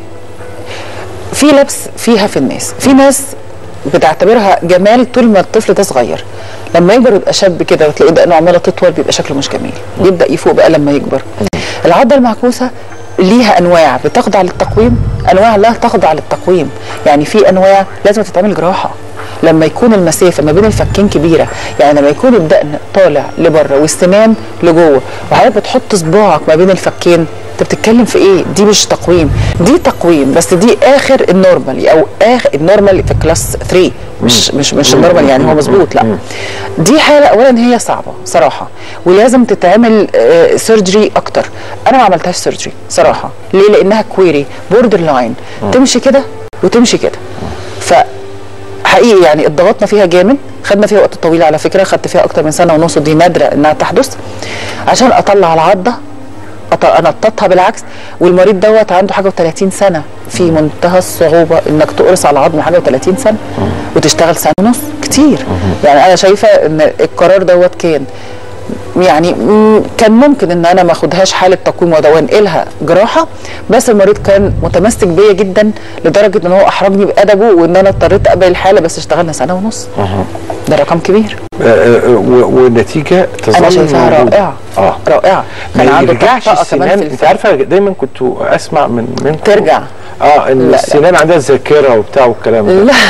في لبس فيها في الناس في ناس بتعتبرها جمال طول ما الطفل ده صغير لما يكبر يبقى شاب كده وتلاقي دقنه عماله تطول بيبقى شكله مش جميل يبدا يفوق بقى لما يكبر العضله المعكوسه ليها انواع بتخضع للتقويم انواع لا تخضع للتقويم يعني في انواع لازم تتعمل جراحه لما يكون المسافه ما بين الفكين كبيره يعني لما يكون الدقن طالع لبره والسنان لجوه وحضرتك بتحط صباعك ما بين الفكين انت بتتكلم في ايه دي مش تقويم دي تقويم بس دي اخر النورمال او اخر النورمال في كلاس 3 مش مش مش النورمال يعني هو مظبوط لا دي حاله اولا هي صعبه صراحه ولازم تتعمل سيرجري اكتر انا ما عملتهاش سيرجري صراحه ليه لانها كويري بوردر لاين تمشي كده وتمشي كده ف حقيقي يعني اتضغطنا فيها جامد خدنا فيها وقت طويل على فكره خدت فيها اكتر من سنه ونص ودي نادره انها تحدث عشان اطلع العضه أط- انططها بالعكس والمريض دوت عنده حاجه و30 سنه في منتهى الصعوبه انك تقرص على العظم حاجه و30 سنه وتشتغل سنه ونص كتير يعني انا شايفه ان القرار دوت كان يعني مم، كان ممكن ان انا ما اخدهاش حاله تقويم وده وانقلها جراحه بس المريض كان متمسك بيا جدا لدرجه ان هو احرجني بادبه وان انا اضطريت اقبل الحاله بس اشتغلنا سنه ونص ده رقم كبير آه، آه، و- والنتيجه تظل انا شايفاها موجودة. رائعه اه رائعه ما كان عنده يرجعش طاقة كمان السنان في انت الفم. عارفه دايما كنت اسمع من من ترجع اه ان لا، لا. السنان عندها ذاكره وبتاع والكلام ده لا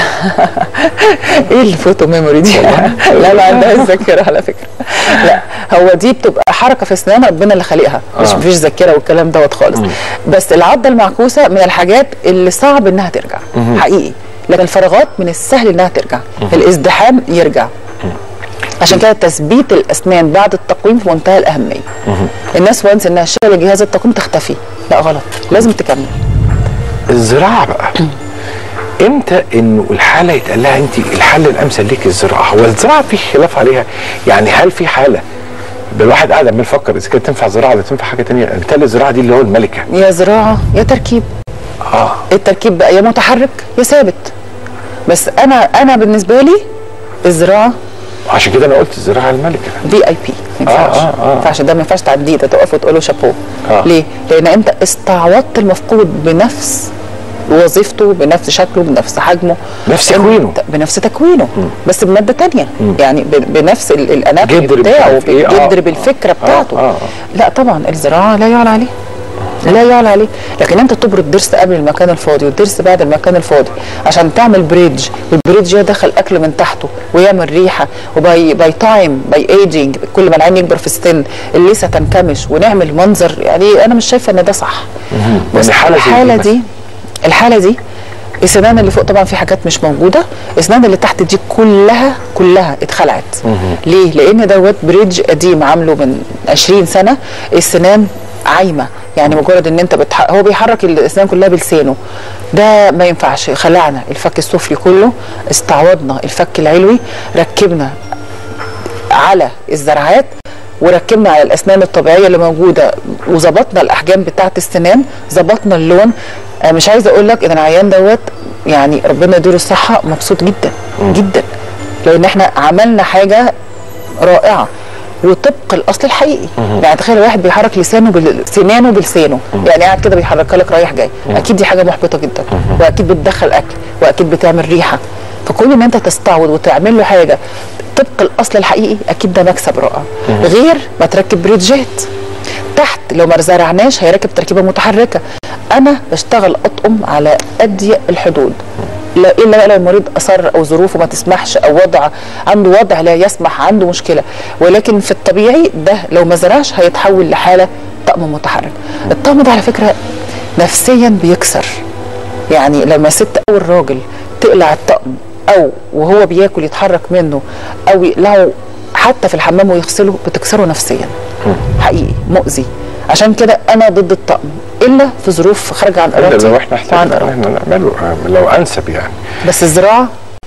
ايه الفوتو ميموري دي لا ما عندهاش ذاكره على فكره لا هو دي بتبقى حركه في اسنان ربنا اللي خالقها مش آه. مفيش ذاكره والكلام دوت خالص بس العضه المعكوسه من الحاجات اللي صعب انها ترجع حقيقي لكن الفراغات من السهل انها ترجع الازدحام يرجع عشان كده تثبيت الاسنان بعد التقويم في منتهى الاهميه الناس وانس انها شايله جهاز التقويم تختفي لا غلط لازم تكمل الزراعه بقى امتى انه الحاله يتقال لها انت الحل الامثل ليك الزراعه هو الزراعه في خلاف عليها يعني هل في حاله ده الواحد قاعد عمال يفكر اذا كانت تنفع زراعه ولا تنفع حاجه ثانيه بالتالي الزراعه دي اللي هو الملكه يا زراعه يا تركيب اه التركيب بقى يا متحرك يا ثابت بس انا انا بالنسبه لي الزراعه عشان كده انا قلت الزراعه الملكه في اي بي ما ينفعش آه، آه. ما ينفعش ده ما ينفعش تعديه ده تقف وتقول له شابوه آه. ليه؟ لان انت استعوضت المفقود بنفس وظيفته بنفس شكله بنفس حجمه نفس أنت- تكوينه. بنفس تكوينه بس بماده تانية يعني ب- بنفس ال- الاناتومي جدر مش بتاعه عارف إيه، آه. بالجدر بالفكره بتاعته آه، آه. لا طبعا الزراعه لا يعلى عليه لا يعلى عليه لكن انت تبرد ضرس قبل المكان الفاضي والضرس بعد المكان الفاضي عشان تعمل بريدج والبريدج يدخل اكل من تحته ويعمل ريحه وباي باي تايم باي ايجينج كل ما العين يكبر في السن اللثه تنكمش ونعمل منظر يعني انا مش شايفه ان ده صح بس يعني حالة زي دي الحاله مثلا. دي الحاله دي السنان اللي فوق طبعا في حاجات مش موجوده السنان اللي تحت دي كلها كلها اتخلعت ليه لان دوت بريدج قديم عامله من 20 سنه السنان عايمه يعني مجرد ان انت بتح... هو بيحرك الاسنان كلها بلسانه ده ما ينفعش خلعنا الفك السفلي كله استعوضنا الفك العلوي ركبنا على الزرعات وركبنا على الاسنان الطبيعيه اللي موجوده وظبطنا الاحجام بتاعه السنان ظبطنا اللون أنا مش عايزه اقول لك ان العيان دوت يعني ربنا يديله الصحه مبسوط جدا جدا لان احنا عملنا حاجه رائعه وطبق الاصل الحقيقي يعني تخيل واحد بيحرك لسانه بال... سنانه بلسانه يعني قاعد كده بيحركها لك رايح جاي اكيد دي حاجه محبطه جدا واكيد بتدخل اكل واكيد بتعمل ريحه فكون ان انت تستعوض وتعمل له حاجه طبق الاصل الحقيقي اكيد ده مكسب رائع غير ما تركب بريدجات تحت لو ما زرعناش هيركب تركيبه متحركه انا بشتغل اطقم على اضيق الحدود لا الا بقى لو المريض اصر او ظروفه ما تسمحش او وضع عنده وضع لا يسمح عنده مشكله ولكن في الطبيعي ده لو ما زرعش هيتحول لحاله طقم متحرك الطقم ده على فكره نفسيا بيكسر يعني لما الست او الراجل تقلع الطقم او وهو بياكل يتحرك منه او يقلعه حتى في الحمام ويغسله بتكسره نفسيا حقيقي مؤذي عشان كده انا ضد الطقم الا في ظروف خارجه عن الا ارادتي لو احنا وعن احتاجنا ارادتي احنا نعمله آه، لو انسب يعني بس الزراعه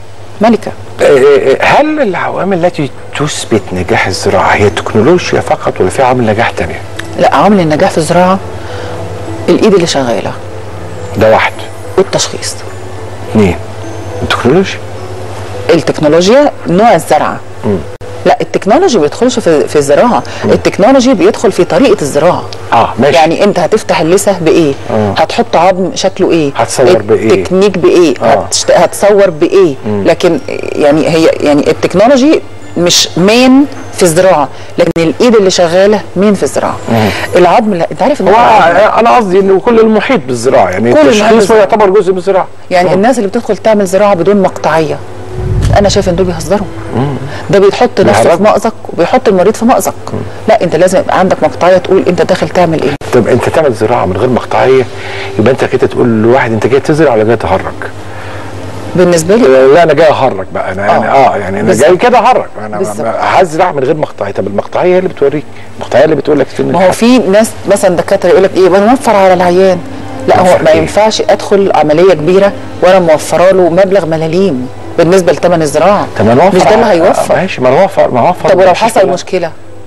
ملكه آه، آه، هل العوامل التي تثبت نجاح الزراعه هي التكنولوجيا فقط ولا في عوامل نجاح تانية؟ لا عوامل النجاح في الزراعه الايد اللي شغاله ده واحد والتشخيص اثنين التكنولوجيا التكنولوجيا نوع الزرعه لا التكنولوجي ما بيدخلش في في الزراعه التكنولوجي بيدخل في طريقه الزراعه اه ماشي يعني انت هتفتح اللثه بايه آه. هتحط عظم شكله ايه هتصور بإيه؟ التكنيك بايه آه. هتشت... هتصور بايه لكن يعني هي يعني التكنولوجي مش مين في الزراعه لكن الايد اللي شغاله مين في الزراعه العظم لا انت عارف ان هو العظم- انا قصدي انه كل المحيط بالزراعه يعني كل المحيط التشخيص هو بالزراعة. يعتبر جزء من الزراعه يعني الناس اللي بتدخل تعمل زراعه بدون مقطعيه انا شايف ان دول بيهزروا ده بيحط نفسه في بيهرجوا. مأزق وبيحط المريض في مأزق لا انت لازم يبقى عندك مقطعيه تقول انت داخل تعمل ايه طب انت تعمل زراعه من غير مقطعيه يبقى انت كده تقول لواحد انت جاي تزرع ولا جاي تهرج؟ بالنسبه لي لا انا جاي اهرج بقى انا يعني آه. اه يعني انا بالظبط. جاي كده اهرج انا بالظبط. هزرع من غير مقطعيه طب المقطعيه هي اللي بتوريك المقطعيه اللي بتقول لك فين ما هو الحق. في ناس مثلا دكاتره يقول لك ايه بنوفر على العيان لا هو موفر ما إيه؟ ينفعش ادخل عمليه كبيره وانا موفره له مبلغ ملاليم بالنسبه لثمن الزراعه طب ما نوفر مش ده اللي على- هيوفر ماشي ما نوفر ما اوفر طب ولو مش حصل مشكلة. مشكله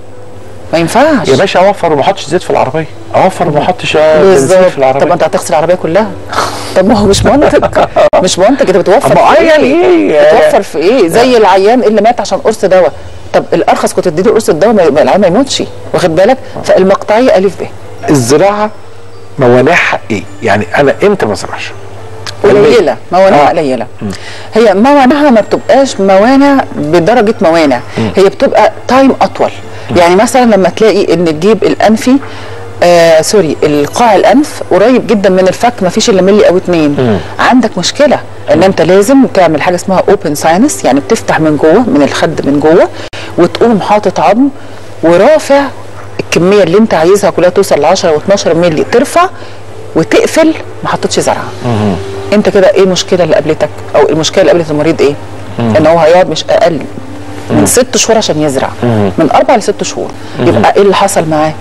ما ينفعش يا باشا اوفر وما احطش زيت في العربيه اوفر وما احطش آه، بنزين بالظبط في العربيه طب ما انت هتغسل العربيه كلها طب ما هو مش منطق مش منطق انت بتوفر أما في يعني ايه؟ إيه؟ بتوفر في ايه؟ زي العيان اللي مات عشان قرص دواء طب الارخص كنت تديله قرص الدواء ما ما العيان ما يموتش واخد بالك؟ فالمقطعيه الف ب الزراعه موانعها ايه؟ يعني انا امتى ما ازرعش؟ قليله موانعها آه. قليله هي موانعها ما بتبقاش موانع بدرجه موانع هي بتبقى تايم اطول يعني مثلا لما تلاقي ان الجيب الانفي آه سوري القاع الانف قريب جدا من الفك ما فيش الا ملي او اتنين عندك مشكله ان انت لازم تعمل حاجه اسمها اوبن ساينس يعني بتفتح من جوه من الخد من جوه وتقوم حاطط عظم ورافع الكميه اللي انت عايزها كلها توصل ل 10 و12 ملي ترفع وتقفل ما حطيتش زرعه انت كده ايه المشكله اللي قابلتك او المشكله اللي قابلت المريض ايه ان هو هيقعد مش اقل من ست شهور عشان يزرع من اربع لست شهور يبقى ايه اللي حصل معاه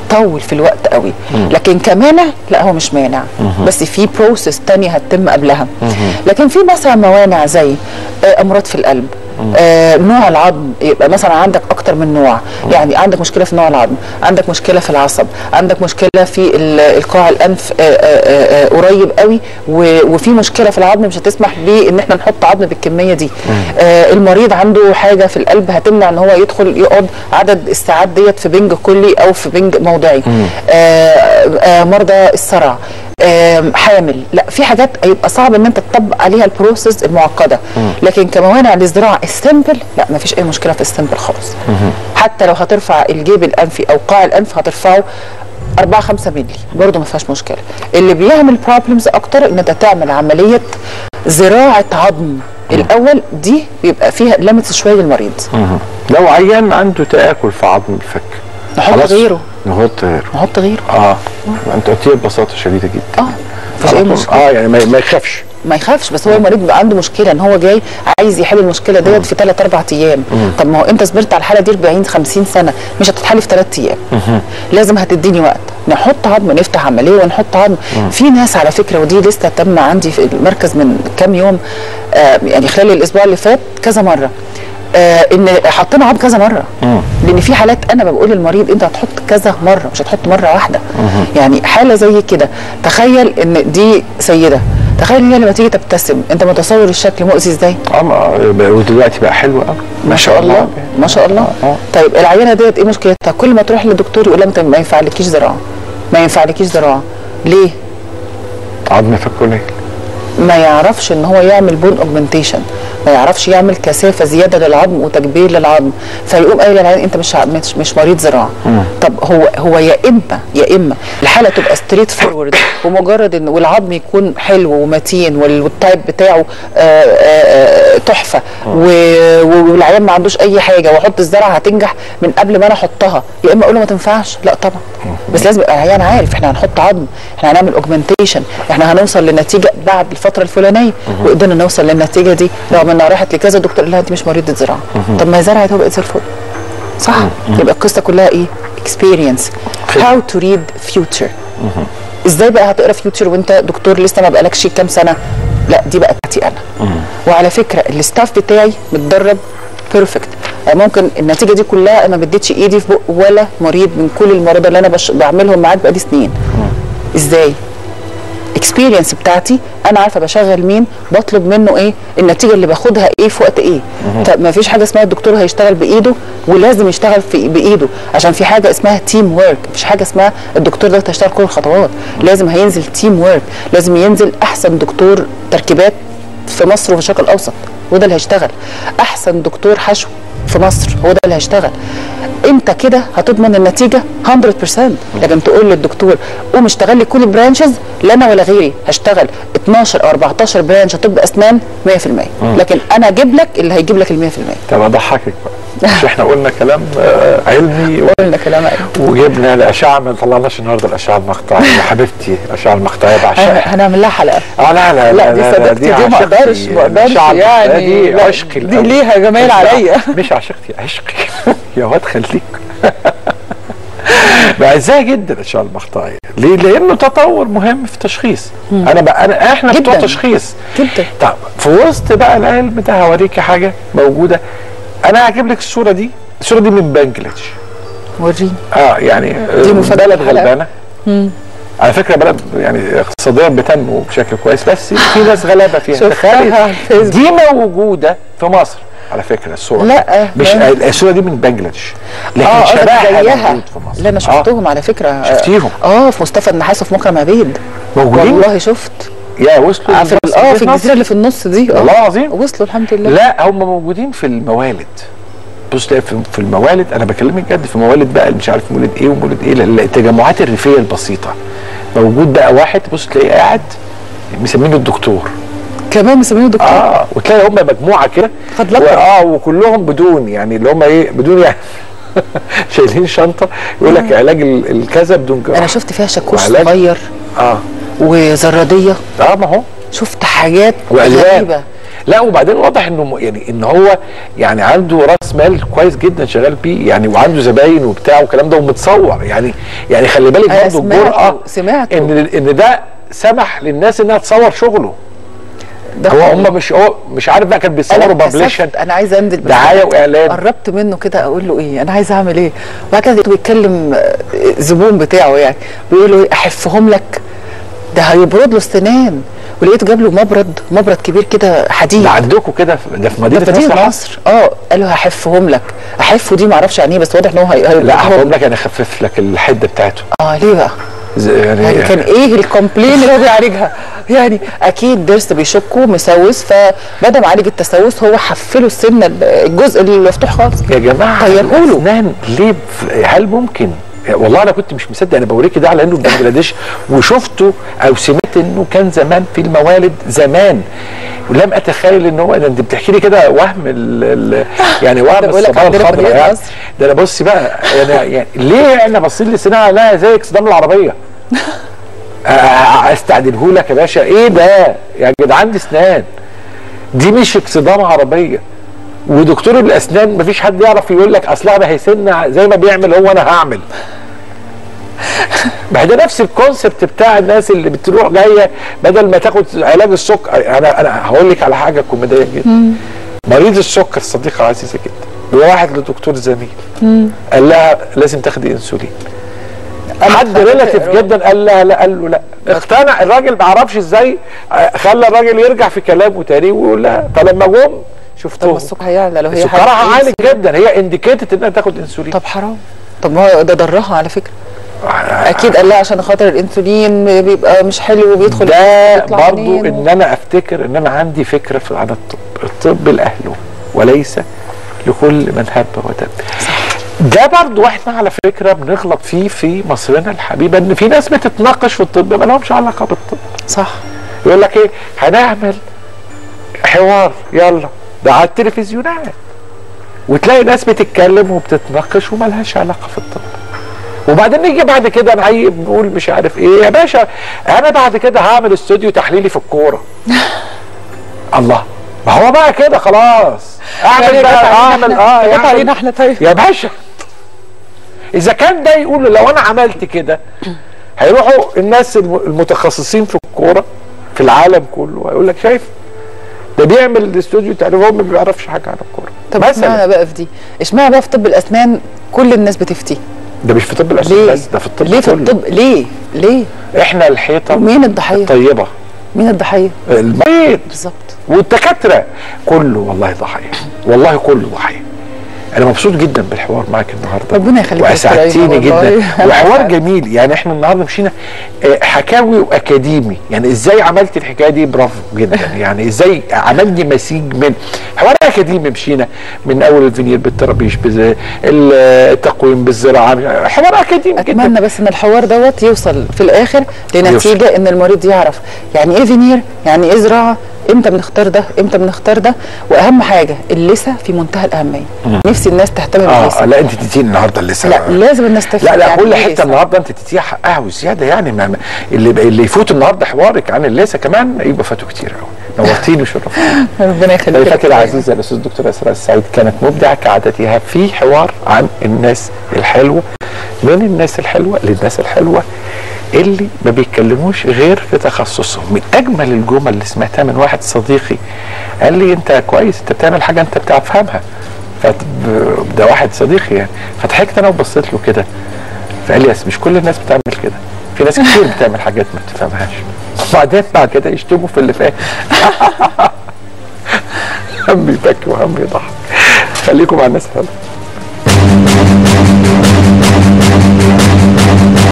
بيطول في الوقت قوي لكن كمانع لا هو مش مانع بس في بروسيس تانية هتتم قبلها لكن في مثلا موانع زي آه، امراض في القلب آه نوع العظم يبقى مثلا عندك اكتر من نوع يعني عندك مشكله في نوع العظم عندك مشكله في العصب عندك مشكله في ال- القاع الانف آه آه آه قريب قوي و- وفي مشكله في العظم مش هتسمح بيه ان احنا نحط عظم بالكميه دي آه المريض عنده حاجه في القلب هتمنع ان هو يدخل يقعد عدد الساعات ديت في بنج كلي او في بنج موضعي آه آه مرضى الصرع آم، حامل لا في حاجات هيبقى صعب ان انت تطبق عليها البروسيس المعقده لكن كموانع للزراعه السمبل لا ما فيش اي مشكله في السمبل خالص حتى لو هترفع الجيب الانفي او قاع الانف هترفعه 4 5 مللي برضه ما فيهاش مشكله اللي بيعمل بروبلمز اكتر ان انت تعمل عمليه زراعه عظم الاول دي بيبقى فيها ليميتس شويه للمريض لو عيان عنده تآكل في عظم الفك نحط خلاص، غيره نحط غيره نحط غيره اه انت قلتيها ببساطه شديده جدا اه مفيش اي على طول. مشكله اه يعني ما, ما يخافش ما يخافش بس هو المريض بيبقى عنده مشكله ان هو جاي عايز يحل المشكله ديت في 3 4 ايام طب ما هو انت صبرت على الحاله دي 40 50 سنه مش هتتحل في 3 ايام لازم هتديني وقت نحط عظم نفتح عمليه ونحط عظم في ناس على فكره ودي لسه تم عندي في المركز من كام يوم آه يعني خلال الاسبوع اللي فات كذا مره آه ان حطينا عظم كذا مره لان في حالات انا بقول للمريض انت هتحط كذا مره مش هتحط مره واحده يعني حاله زي كده تخيل ان دي سيده تخيل ان هي لما تيجي تبتسم انت متصور الشكل مؤذي ازاي اه ما- ودلوقتي بقى حلو قوي ما شاء الله ما شاء الله آه. طيب العيانه ديت ايه مشكلتها كل ما تروح للدكتور يقول لها انت ما ينفعلكيش زراعه ما ينفعلكيش زراعه ليه عظم فك قليل ما يعرفش ان هو يعمل بون اوجمنتيشن ما يعرفش يعمل كثافه زياده للعظم وتكبير للعظم فيقوم قايل للعيان انت مش ع- مش, مش مريض زراعه طب هو هو يا اما يا اما الحاله تبقى ستريت فورورد ومجرد ان والعظم يكون حلو ومتين وال- والتايب بتاعه آه، آه، آه، تحفه و- والعيان ما عندوش اي حاجه واحط الزرعه هتنجح من قبل ما انا احطها يا اما اقول له ما تنفعش لا طبعا بس لازم يبقى العيان عارف احنا هنحط عظم احنا هنعمل اوجمنتيشن احنا هنوصل لنتيجه بعد الفتره الفلانيه وقدرنا نوصل للنتيجه دي رغم انها راحت لكذا دكتور قال لها انت مش مريضه زراعه طب ما هي زرعت وبقت زي الفل صح يبقى القصه كلها ايه اكسبيرينس هاو تو ريد فيوتشر ازاي بقى هتقرا فيوتشر وانت دكتور لسه ما بقالكش كام سنه لا دي بقى بتاعتي انا وعلى فكره الستاف بتاعي متدرب بيرفكت ممكن النتيجه دي كلها انا ما اديتش ايدي في بق ولا مريض من كل المرضى اللي انا بش... بعملهم معاك بقالي سنين ازاي اكسبيرينس بتاعتي انا عارفه بشغل مين بطلب منه ايه النتيجه اللي باخدها ايه في وقت ايه طب ما فيش حاجه اسمها الدكتور هيشتغل بايده ولازم يشتغل في بايده عشان في حاجه اسمها تيم ورك مفيش حاجه اسمها الدكتور ده هيشتغل كل الخطوات لازم هينزل تيم ورك لازم ينزل احسن دكتور تركيبات في مصر وفي الشرق الاوسط وده اللي هيشتغل احسن دكتور حشو في مصر هو ده اللي هيشتغل انت كده هتضمن النتيجه 100% لكن تقول للدكتور قوم اشتغل لي كل البرانشز لا انا ولا غيري هشتغل 12 او 14 برانش طب اسنان 100% لكن انا اجيب لك اللي هيجيب لك ال 100% طب اضحكك بقى مش احنا قلنا كلام آه، علمي قلنا كلام عادي. وجبنا الاشعه ما طلعناش النهارده الاشعه المقطعيه يا حبيبتي الاشعه المقطعيه بعشقها هنعمل لها حلقه اه لا لا لا دي صديقتي دي ما عشقتي. اقدرش ما اقدرش الأشعة المقطعية يعني دي لا، عشقي دي الأول. ليها جمال مش عليا ع- مش عشقتي عشقي يا واد خليك بعزها جدا الاشعه المقطعيه ليه؟ لانه تطور مهم في التشخيص انا بقى انا احنا بتوع جداً. تشخيص جدا طب في وسط بقى العلم ده هوريكي حاجه موجوده انا هجيب لك الصوره دي الصوره دي من بنجلاديش وريني اه يعني دي آه، مفاجأة بلد الحلقة. غلبانه على فكره بلد يعني اقتصاديا بتنمو بشكل كويس بس في ناس غلابه فيها شفتها تخيل على الفيسبوك. دي موجوده في مصر على فكره الصوره لا، مش ما- الصوره دي من بنجلاديش لكن اه قصدك شبهها زيها موجود في مصر لا انا شفتهم على فكره شفتيهم؟ اه في مصطفى النحاس وفي مكرم عبيد موجودين والله شفت يا وصلوا آه، في لمصر اه في مصر. الجزيره اللي في النص دي اه والله العظيم وصلوا الحمد لله لا هم موجودين في الموالد بص تلاقي في في الموالد انا بكلمك جد في موالد بقى مش عارف مولد ايه ومولد ايه ال- التجمعات الريفيه البسيطه موجود بقى واحد بص تلاقيه قاعد مسمينه الدكتور كمان مسمينه دكتور اه وتلاقي هم مجموعه كده خد لقب. و- اه وكلهم بدون يعني اللي هم ايه بدون يعني شايلين شنطه يقول لك علاج ال- الكذا بدون جراحه انا شفت فيها شاكوش وعلاج- صغير اه وزراديه اه ما هو شفت حاجات والوان غريبه لا وبعدين واضح انه م- يعني ان هو يعني عنده راس مال كويس جدا شغال بيه يعني وعنده زباين وبتاع والكلام ده ومتصور يعني يعني خلي بالك أنا برضه سمعته- الجرأه سمعته. ان ان ده سمح للناس انها تصور شغله ده هو حقيقي. هم مش هو مش عارف بقى كان بيصوروا انا بابليشن اتكسفت انا عايزه انزل بس دعاية وإعلان. قربت منه كده اقول له ايه انا عايزه اعمل ايه وبعد كده لقيته بيتكلم آه، زبون بتاعه يعني بيقول له إيه، احفهم لك ده هيبرد له السنان ولقيته جاب له مبرد مبرد كبير كده حديد ده عندكم كده في- ده في مدينه ده في نصر مدينه نصر اه قال له هحفهم لك احفه دي معرفش يعني ايه بس واضح ان هو هي... هي- لا هو- هقول لك انا اخفف لك الحده بتاعته اه ليه بقى؟ زي- يعني, يعني كان ايه الكومبلين اللي هو بيعالجها يعني اكيد ضرس بيشكه مسوس فبدل ما عالج التسوس هو حفله السنه الجزء اللي مفتوح خالص يا جماعه طيروا له الاسنان ليه ب- هل ممكن والله انا كنت مش مصدق انا بوريكي ده على انه في بنجلاديش وشفته او سمعت انه كان زمان في الموالد زمان ولم اتخيل ان هو ده انت بتحكي لي كده وهم ال ال يعني وهم ده بقول لك الصباح عندنا في الخضراء مدينة يعني نصر. ده انا بصي بقى يعني, يعني ليه احنا باصين للسنان لا زي اكسدام العربيه استعدله لك يا باشا ايه ده يا جدعان دي اسنان دي مش اكسدام عربيه ودكتور الاسنان مفيش حد يعرف يقول لك اصلها ما هي سنه زي ما بيعمل هو انا هعمل ما هي ده نفس الكونسبت بتاع الناس اللي بتروح جايه بدل ما تاخد علاج السكر انا انا هقول لك على حاجه كوميديه جدا مريض السكر صديقه عزيزه جدا واحد لدكتور زميل قال لها لازم تاخدي انسولين حد ريلاتيف جدا قال لها لا قال له لا اقتنع الراجل ما اعرفش ازاي آه، خلى الراجل يرجع في كلامه تاني ويقول لها فلما جم طب شفتهم ما السكر هيعلى لو هي سكرها حاجة عالي كويسة. جدا هي انديكيتد انها تاخد انسولين طب حرام طب ما هو ده ضرها على فكره اكيد قال لها عشان خاطر الانسولين بيبقى مش حلو وبيدخل ده يطلع برضو منين ان انا افتكر ان انا عندي فكره في عن الطب الطب لاهله وليس لكل من هب ودب ده برضو احنا على فكره بنغلط فيه في مصرنا الحبيبه ان في ناس بتتناقش في الطب ما لهمش علاقه بالطب صح يقول لك ايه هنعمل حوار يلا ده على التلفزيونات وتلاقي ناس بتتكلم وبتتناقش وملهاش علاقه في الطب وبعدين نيجي بعد كده نعيب نقول مش عارف ايه يا باشا انا بعد كده هعمل استوديو تحليلي في الكوره الله ما هو بقى كده خلاص اعمل يعني بقى جت علينا اعمل احنا- اه جت يعمل- علينا احنا طيب يا باشا اذا كان ده يقول له لو انا عملت كده هيروحوا الناس الم- المتخصصين في الكوره في العالم كله هيقول لك شايف ده بيعمل الاستوديو تقريبا هو ما بيعرفش حاجه عن الكوره طب اشمعنى بقى في دي اشمعنى بقى في طب الاسنان كل الناس بتفتي ده مش في طب الاسنان ليه بس ده في الطب ليه في كله. الطب ليه ليه احنا الحيطه ومين الضحيه الطيبه مين الضحيه المريض بالظبط والدكاتره كله والله ضحيه والله كله ضحيه انا مبسوط جدا بالحوار معاك النهارده ربنا يخليك يا دكتور واسعدتيني أيمن جدا والله. وحوار جميل يعني احنا النهارده مشينا آه، حكاوي واكاديمي يعني ازاي عملت الحكايه دي برافو جدا يعني ازاي عملني مسيج من حوار اكاديمي مشينا من اول الفينير بالترابيش بز- التقويم بالزراعه حوار اكاديمي جدا اتمنى بس ان الحوار دوت يوصل في الاخر لنتيجه ان المريض يعرف يعني ايه فينير يعني ايه زراعه امتى بنختار ده امتى بنختار ده واهم حاجه اللثه في منتهى الاهميه مم. نفسي الناس تهتم اه باللثه لا انت تديني النهارده لسه لا لازم الناس تفهم لا لا يعني كل إيه حته لثة. النهارده انت تديها حقها وزياده يعني ما ما- اللي اللي يفوت النهارده حوارك عن الليسه كمان يبقى فاتوا كتير قوي نورتيني وشرفتيني ربنا يخليك يا ضيفتي دكتور العزيزه الاستاذ الدكتوره اسراء السعيد كانت مبدعه كعادتها في حوار عن الناس الحلوه من الناس الحلوه للناس الحلوه اللي ما بيتكلموش غير في تخصصهم من اجمل الجمل اللي سمعتها من واحد صديقي قال لي انت كويس انت بتعمل حاجه انت بتفهمها فت... ده واحد صديقي يعني فضحكت انا وبصيت له كده فقال لي بس مش كل الناس بتعمل كده في ناس كتير بتعمل حاجات ما بتفهمهاش وبعدين بعد كده يشتموا في اللي فات هم يبكي وهم يضحك خليكم مع الناس الحلوه